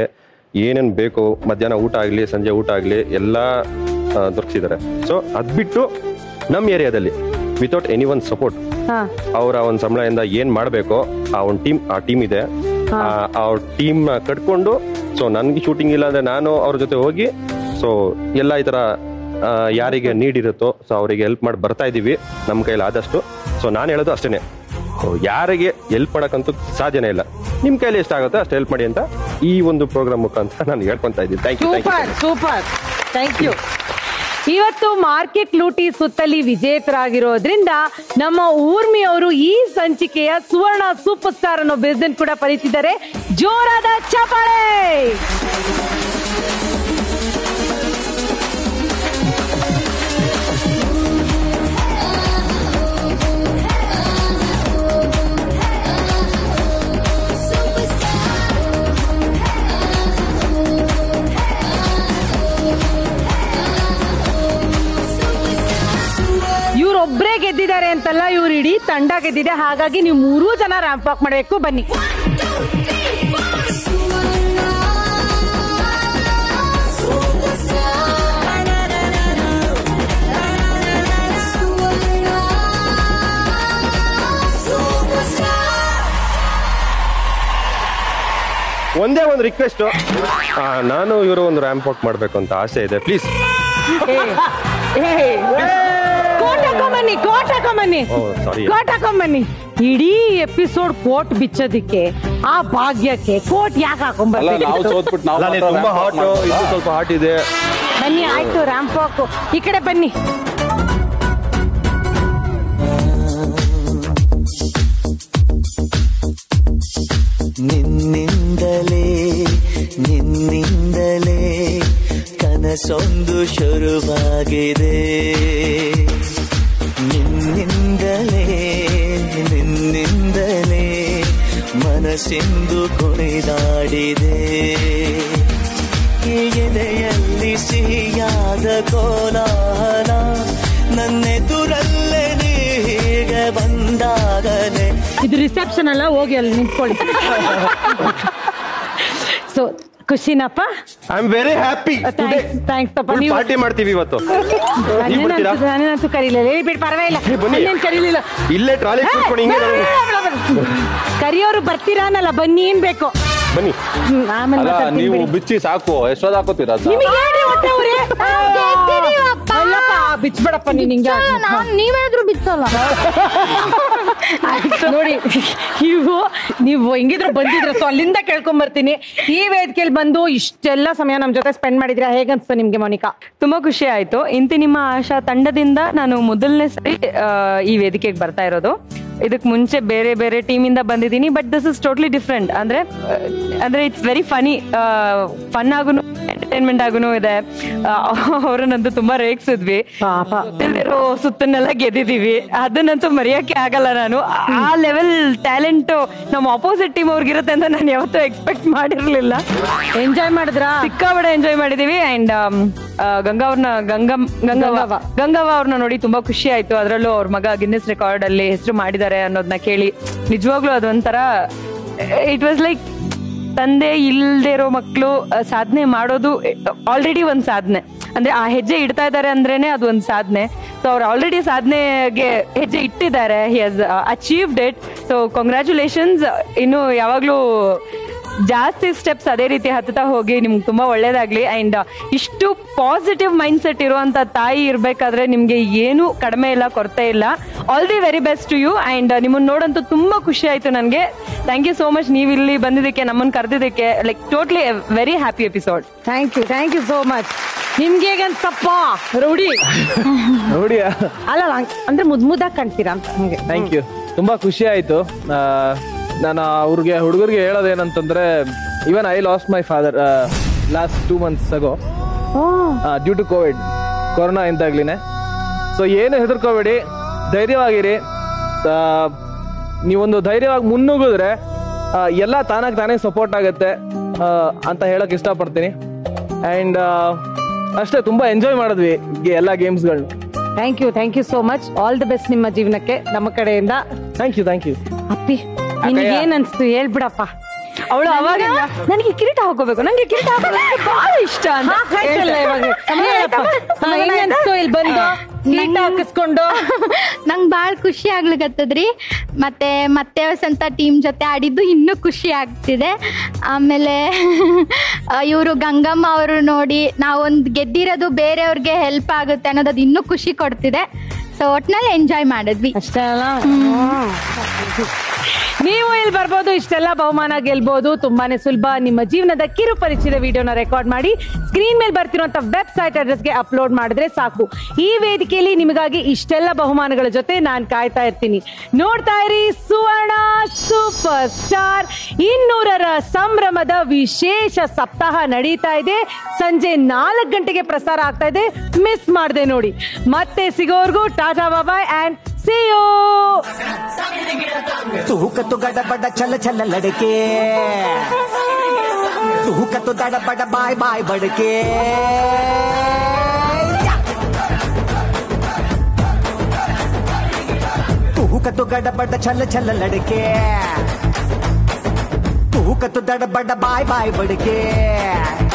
Speaker 7: ಏನೇನು ಬೇಕು ಮಧ್ಯಾಹ್ನ ಊಟ ಆಗಲಿ ಸಂಜೆ ಊಟ ಆಗಲಿ ಎಲ್ಲ ದೊರಕಿಸಿದ್ದಾರೆ ಸೊ ಅದ್ಬಿಟ್ಟು ನಮ್ಮ ಏರಿಯಾದಲ್ಲಿ ವಿತೌಟ್ ಎನಿ ಒನ್ ಸಪೋರ್ಟ್
Speaker 3: ಹಾ
Speaker 7: ಅವರ ಒಂದು ಸಂಬಳದಿಂದ ಏನ್ ಮಾಡಬೇಕೋ ಆ ಒಂದು ಟೀಮ್ ಆ ಟೀಮ್ ಇದೆ ಆ- ಆ ಟೀಮ್ ನ ಕಟ್ಕೊಂಡು ಸೊ ನನ್ಗೆ ಶೂಟಿಂಗ್ ಇಲ್ಲ ಅಂದ್ರೆ ನಾನು ಅವ್ರ ಜೊತೆ ಹೋಗಿ ಸೊ ಎಲ್ಲ ಈ ತರ ಆ, ಯಾರಿಗೆ ನೀಡ್ ಇರುತ್ತೋ ಸೊ ಅವರಿಗೆ ಹೆಲ್ಪ್ ಮಾಡಿ ಬರ್ತಾ ಇದೀವಿ ನಮ್ಮ ಕೈಲಿ ಆದಷ್ಟು ಸೊ ನಾನು ಹೇಳೋದು ಅಷ್ಟೇನೆ So, ಯಾರಿಗೆ ಹೆಲ್ಪ್ ಮಾಡಕ್ಕಂತೂ ಸಾಧ್ಯನೇ ಇಲ್ಲ ನಿಮ್ ಕೈಲಿ ಎಷ್ಟಾಗುತ್ತೋ ಅಷ್ಟು ಹೆಲ್ಪ್ ಮಾಡಿ ಅಂತ ಈ ಒಂದು ಪ್ರೋಗ್ರಾಮ್ ಮುಖಾಂತರ ನಾನು ಹೇಳ್ಕೊಂತ ಇದ್ದೀನಿ thank you
Speaker 3: super super thank you ಇವತ್ತು ಮಾರ್ಕೆಟ್ ಲೂಟಿ ಸುತ್ತಲಿ ವಿಜೇತರಾಗಿರೋದ್ರಿಂದ ನಮ್ಮ ಊರ್ಮಿ ಅವರು ಈ ಸಂಚಿಕೆಯ ಸುವರ್ಣ ಸೂಪರ್ ಸ್ಟಾರ್ ಅನ್ನೋ ಬಿಸ್ನೆಸ್ ಕೂಡ ಪರೀತಿದ್ದಾರೆ ಜೋರಾದ ಚಪಾಳೆ ಇವ್ರೊಬ್ರೇ ಗೆದ್ದಿದ್ದಾರೆ ಅಂತಲ್ಲ ಇವ್ರು ಇಡೀ ತಂಡ ಗೆದ್ದಿದೆ ಹಾಗಾಗಿ ನೀವು ಮೂರೂ ಜನ ರ್ಯಾಂಪ್ ವಾಕ್ ಮಾಡಬೇಕು ಬನ್ನಿ
Speaker 7: ಒಂದೇ ಒಂದು ರಿಕ್ವೆಸ್ಟ್ ನಾನು ಇವರು ಒಂದು ರ್ಯಾಂಪ್ ವಾಕ್ ಮಾಡ್ಬೇಕು ಅಂತ ಆಸೆ ಇದೆ ಪ್ಲೀಸ್
Speaker 3: ಕೋಟ್ ಹಾಕೊಂಬನ್ನಿ ಕೋಟ್ ಹಾಕೊಂಬನ್ನಿ
Speaker 7: ಓ ಸಾರಿ
Speaker 3: ಕೋಟ್ ಹಾಕೊಂಬನ್ನಿ ಇಡೀ ಎಪಿಸೋಡ್ ಕೋಟ್ ಬಿಚ್ಚೋದಿಕ್ಕೆ ಆ ಭಾಗ್ಯಕ್ಕೆ ಕೋಟ್ ಯಾಕೆ
Speaker 6: ಅಲ್ಲ
Speaker 3: ಹಾಕೊಂಬರ್ತೀವಿ
Speaker 6: ನಾವು ಸೋತ್ಬಿಟ್ಟು ನಾವು
Speaker 7: ಅಲ್ಲ ನೀವು ತುಂಬಾ ಹಾಟ್ ಇದು ಸ್ವಲ್ಪ ಹಾಟ್ ಇದೆ
Speaker 3: ಬನ್ನಿ ಆಯ್ತು ರ್ಯಾಂಪ್ ವಾಕ್ ಈ ಕಡೆ ಬನ್ನಿ
Speaker 16: ನಿನ್ನಿಂದಲೇ ನಿನ್ನಿಂದಲೇ ಕನಸೊಂದು ಶುರುವಾಗಿದೆ ನಿನ್ನಿಂದಲೇ ನಿನ್ನಿಂದಲೇ ಮನಸ್ಸಿಂದು ಕುಣಿದಾಡಿದೆ ಈ ಎದೆಯಲ್ಲಿ ಸಿಹಿಯಾದ ಕೋಲಾಹಲ ನನ್ನೆದುರಲ್ಲೇ ನೀ ಹೀಗೆ ಬಂದಾಗಲೇ
Speaker 3: ಇದು ರಿಸೆಪ್ಷನ್ ಅಲ್ಲ ಹೋಗಿ ಅಲ್ಲಿ ನಿಂತ್ಕೊಳ್ಳಿ ಸೊ ಖುಷಿನಪ್ಪ
Speaker 7: I am very happy
Speaker 3: thanks ಅಪ್ಪ ನೀವು
Speaker 7: ಪಾರ್ಟಿ ಮಾಡ್ತೀವಿ ಇವತ್ತು ನೀವು ಬರ್ತೀರಾ
Speaker 3: ನನ್ನಂತೂ ನನ್ನಂತೂ ಕರೀಲಿಲ್ಲ ಹೇಳಿ ಬಿಡಿ ಪರವಾಗಿಲ್ಲ
Speaker 7: ಏ, ಬನ್ನಿ.
Speaker 3: ನನ್ನೇನ್ ಕರೀಲಿಲ್ಲ
Speaker 7: ಇಲ್ಲೇ ಟ್ರಾಲಿ ಕೂತ್ಕೊಂಡು ಹಿಂಗೆ ನಾವು-
Speaker 3: ಕರಿಯೋರು ಬರ್ತೀರಾನಲ್ಲ ಬನ್ನಿ ಏನ್ ಬೇಕು
Speaker 7: ಬನ್ನಿ
Speaker 3: ಹ್ಮ್, ಆಮೇಲೆ
Speaker 6: ಅಲ್ಲ
Speaker 3: ಮಾತಾಡ್ತೀನಿ
Speaker 6: ನೀವು
Speaker 3: ಬಿಡಿ.
Speaker 6: ಬಿಚ್ಚಿ ಸಾಕು ಎಷ್ಟೊದ್ ಹಾಕೋತೀರಾ ಅದ್ನ?
Speaker 3: ನಿಮಗೆ ಹೇಳ್ರಿ ಹೊಟ್ಟೆ ಉರಿ. ಅಲ್ಲಪ್ಪ ಬಿಚ್ಬೇಡಪ್ಪ ನೀನ್ ಹಿಂಗೆ
Speaker 12: ನೀವೇನಾದ್ರೂ ಬಿಚ್ಚಲ್ಲ
Speaker 3: ಆಯ್ತು ನೋಡಿ ನೀವು ನೀವು ಹೆಂಗಿದ್ರು ಬಂದಿದ್ರೆ ಸೊ ಅಲ್ಲಿಂದ ಕೇಳ್ಕೊಂಡ್ ಬರ್ತೀನಿ ಈ ವೇದಿಕೆಯಲ್ಲಿ ಬಂದು ಇಷ್ಟೆಲ್ಲ ಸಮಯ ನಮ್ ಜೊತೆ ಸ್ಪೆಂಡ್ ಮಾಡಿದ್ರೆ ಹೇಗನ್ಸ್ತು ನಿಮ್ಗೆ ಮೋನಿಕಾ
Speaker 8: ತುಂಬಾ ಖುಷಿ ಆಯ್ತು ಇಂತಿ ನಿಮ್ಮ ಆಶಾ ತಂಡದಿಂದ ನಾನು ಮೊದಲನೇ ಸರಿ ಆ, ಈ ವೇದಿಕೆಗೆ ಬರ್ತಾ ಇರೋದು ಇದಕ್ ಮುಂಚೆ ಬೇರೆ ಬೇರೆ ಟೀಮಿಂದ ಬಂದಿದ್ದೀನಿ but this is totally different ಅಂದ್ರೆ ಆ, ಅಂದ್ರೆ ಇಟ್ಸ್ ವೆರಿ ಫನಿ ಫನ್ ಆಗುನು ಎಂಟರ್ಟೈನ್ಮೆಂಟ್ ಆಗುನು ಇದೆ ಅವ್ರನ್ನಂತೂ ತುಂಬಾ ರೇಗ್ಸಿದ್ವಿ ಗೊತ್ತಿಲ್ದಿರೋ ಸುತ್ತನ್ನೆಲ್ಲ ಗೆದ್ದಿದೀವಿ ಅದನ್ನಂತೂ ಮರೆಯಕ್ಕೆ ಆಗಲ್ಲ ನಾನು ಆ ಲೆವೆಲ್ ಟ್ಯಾಲೆಂಟ್ ನಮ್ಮ ಅಪೋಸಿಟ್ ಟೀಮ್ ಅವ್ರಿಗಿರುತ್ತೆ ಅಂತ ನಾನು ಯಾವತ್ತೂ ಎಕ್ಸ್ಪೆಕ್ಟ್ ಮಾಡಿರ್ಲಿಲ್ಲ
Speaker 3: ಎಂಜಾಯ್ ಮಾಡಿದ್ರ
Speaker 8: ಸಿಕ್ಕಾಬಡೆ ಎಂಜಾಯ್ ಮಾಡಿದೀವಿ ಅಂಡ್ ಗಂಗಾ ಅವ್ರನ್ನ ಗಂಗಮ್ ಗಂಗವ್ವ ಗಂಗವ್ವ ಅವ್ರನ್ನ ನೋಡಿ ತುಂಬಾ ಖುಷಿ ಆಯ್ತು ಅದರಲ್ಲೂ ಅವ್ರ ಮಗ ಗಿನ್ನೆಸ್ ರೆಕಾರ್ಡ್ ಅಲ್ಲಿ ಹೆಸರು ಮಾಡಿದ್ದಾರೆ ಅನ್ನೋದನ್ನ ಕೇಳಿ ನಿಜವಾಗ್ಲೂ ಅದೊಂಥರ ಇಟ್ ವಾಸ್ ಲೈಕ್ ತಂದೆ ಇಲ್ದೇ ಇರೋ ಮಕ್ಕಳು ಸಾಧನೆ ಮಾಡೋದು ಆಲ್ರೆಡಿ ಒಂದ್ ಸಾಧನೆ ಅಂದ್ರೆ ಆ ಹೆಜ್ಜೆ ಇಡ್ತಾ ಇದ್ದಾರೆ ಅಂದ್ರೇನೆ ಅದು ಒಂದ್ ಸಾಧನೆ ಸೊ ಅವ್ರು ಆಲ್ರೆಡಿ ಸಾಧನೆಗೆ ಹೆಜ್ಜೆ ಇಟ್ಟಿದ್ದಾರೆ ಹಿ ಹಸ್ ಅಚೀವ್ಡ್ ಇಟ್ ಸೊ ಕಂಗ್ರ್ಯಾಚುಲೇಷನ್ಸ್ ಇನ್ನು ಯಾವಾಗ್ಲೂ ಜಾಸ್ತಿ ಸ್ಟೆಪ್ಸ್ ಅದೇ ರೀತಿ ಹತ್ತುತ್ತಾ ಹೋಗಿ ನಿಮ್ಗೆ ತುಂಬಾ ಒಳ್ಳೇದಾಗ್ಲಿ ಅಂಡ್ ಇಷ್ಟು ಪಾಸಿಟಿವ್ ಮೈಂಡ್ ಸೆಟ್ ಇರುವಂತ ತಾಯಿ ಇರ್ಬೇಕಾದ್ರೆ ನಿಮ್ಗೆ ಏನು ಕಡಿಮೆ ಇಲ್ಲ ಕೊರತೆ ಇಲ್ಲ all the very best to you and ನಿಮ್ಮನ್ನ ನೋಡಂತೂ ತುಂಬಾ ಖುಷಿ ಆಯ್ತು ನನಗೆ ಥ್ಯಾಂಕ್ ಯು ಸೋ ಮಚ್ ನೀವು ಇಲ್ಲಿ ಬಂದಿದ್ದಕ್ಕೆ ನಮ್ಮನ್ನ ಕರೆದಿದ್ದಕ್ಕೆ like totally very happy episode
Speaker 3: thank you thank you so much ನಿಮ್ಗೆ ಹೇಗನ್ಸಪ್ಪ ರೌಡಿ
Speaker 11: ನೋಡಿ
Speaker 3: ಅಲ್ಲ ಅಲ್ಲ, ಅಂದ್ರೆ ಮುದ್ ಮುದ್ದಾಗ್ ಕಾಣ್ತೀರಾ ಅಂತ ಹಂಗೆ
Speaker 11: ಥ್ಯಾಂಕ್ ಯು ತುಂಬಾ ಖುಷಿ ಆಯ್ತು ಆ, ನಾನು ಅವ್ರಿಗೆ ಹುಡುಗರಿಗೆ ಹೇಳೋದೇನಂತಂದ್ರೆ even I lost my father last two months ago due to Covid corona ಇಂದಾಗ್ಲಿನೇ ಸೊ ಏನು ಹೆದರ್ಕೋಬೇಡಿ ಧೈರ್ಯವಾಗಿರಿ ಆ, ನೀವೊಂದು ಧೈರ್ಯವಾಗಿ ಮುನ್ನುಗ್ಗಿದ್ರೆ ಆ, ಎಲ್ಲ ತಾನಾಗಿ ತಾನೇ ಸಪೋರ್ಟ್ ಆಗುತ್ತೆ ಆ, ಅಂತ ಹೇಳಕ್ ಇಷ್ಟಪಡ್ತೀನಿ ಅಂಡ್ ಅಷ್ಟೇ ತುಂಬಾ ಎಂಜಾಯ್ ಮಾಡಿದ್ವಿ ಗೆ- ಎಲ್ಲ ಗೇಮ್ಸ್ಗಳನ್ನ
Speaker 3: thank you thank you so much all the best ನಿಮ್ಮ ಜೀವನಕ್ಕೆ ನಮ್ಮ ಕಡೆಯಿಂದ
Speaker 11: ಥ್ಯಾಂಕ್ ಯು ಥ್ಯಾಂಕ್ ಯು
Speaker 3: ಅಪ್ಪಿ ನಿನಗೆ ಏನ್ ಅನ್ಸ್ತು ಹೇಳ್ಬಿಡಪ್ಪ
Speaker 8: ಅವಳು ಅವಾಗ ನನಗೆ ಕಿರೀಟ ಹಾಕೋಬೇಕು ನಂಗೆ ಕಿರೀಟ ಹಾಕೋಬೇಕು ಬಹಳ ಇಷ್ಟ ಅಂತ
Speaker 3: ಹಾಕಾಯ್ತಲ್ಲ ಇವಾಗ. ಹೇಳಪ್ಪ. ಹಾ, ಹೆಂಗ್ ಅನ್ಸ್ತು ಇಲ್ಲಿ ಬಂದು ಕಿರೀಟ ಹಾಕಿಸ್ಕೊಂಡು
Speaker 12: ನಂಗೆ ಭಾಳ ಖುಷಿ ಆಗ್ಲಿಕತ್ತದ್ರಿ ಮತ್ತೆ ಮತ್ತೆ ವಸಂತ ಟೀಮ್ ಜೊತೆ ಆಡಿದ್ದು ಇನ್ನೂ ಖುಷಿ ಆಗ್ತಿದೆ ಆಮೇಲೆ ಇವರು ಗಂಗಮ್ಮ ಅವರು ನೋಡಿ ನಾವೊಂದು ಗೆದ್ದಿರೋದು ಬೇರೆಯವ್ರಿಗೆ ಹೆಲ್ಪ್ ಆಗುತ್ತೆ ಅನ್ನೋದು ಅದು ಇನ್ನೂ ಖುಷಿ ಕೊಡ್ತಿದೆ ಸೊ ಒಟ್ನಲ್ಲಿ ಎಂಜಾಯ್ ಮಾಡಿದ್ವಿ
Speaker 3: ಅಷ್ಟೇ ಅಲ್ಲ ನೀವು ಇಲ್ಲಿ ಬರ್ಬೋದು ಇಷ್ಟೆಲ್ಲ ಬಹುಮಾನ ಗೆಲ್ಬಹುದು ತುಂಬಾನೇ ಸುಲಭ ನಿಮ್ಮ ಜೀವನದ ಕಿರು ಪರಿಚಯದ ವಿಡಿಯೋನ ರೆಕಾರ್ಡ್ ಮಾಡಿ ಸ್ಕ್ರೀನ್ ಮೇಲೆ ಬರ್ತಿರುವಂತ ವೆಬ್ಸೈಟ್ ಅಡ್ರೆಸ್ಗೆ ಅಪ್ಲೋಡ್ ಮಾಡಿದ್ರೆ ಸಾಕು ಈ ವೇದಿಕೆಯಲ್ಲಿ ನಿಮಗಾಗಿ ಇಷ್ಟೆಲ್ಲ ಬಹುಮಾನಗಳ ಜೊತೆ ನಾನು ಕಾಯ್ತಾ ಇರ್ತೀನಿ ನೋಡ್ತಾ ಇರಿ ಸುವರ್ಣ ಸೂಪರ್ ಸ್ಟಾರ್ ಇನ್ನೂರರ ಸಂಭ್ರಮದ ವಿಶೇಷ ಸಪ್ತಾಹ ನಡೀತಾ ಇದೆ ಸಂಜೆ ನಾಲ್ಕು ಗಂಟೆಗೆ ಪ್ರಸಾರ ಆಗ್ತಾ ಇದೆ ಮಿಸ್ ಮಾಡದೆ ನೋಡಿ ಮತ್ತೆ ಸಿಗೋರ್ಗು ಟಾಟಾ ಬಾಬಾಯ್ ಅಂಡ್ ಸಿ ಯು
Speaker 5: ತೂಕ ತು ಗಡ ಬಡ ಚಲ ಚಲ ಲಡಕೆ ತೂಕ ತು ದಡ ಬಡ ಬಾಯ್ ಬಾಯ್ ಬಡಕೆ ತೂಕ ತು ಗಡ ಬಡ ಚಲ ಚಲ ಲಡಕೆ ತೂಕ ತು ದಡ ಬಡ ಬಾಯ್ ಬಾಯ್ ಬಡಕೆ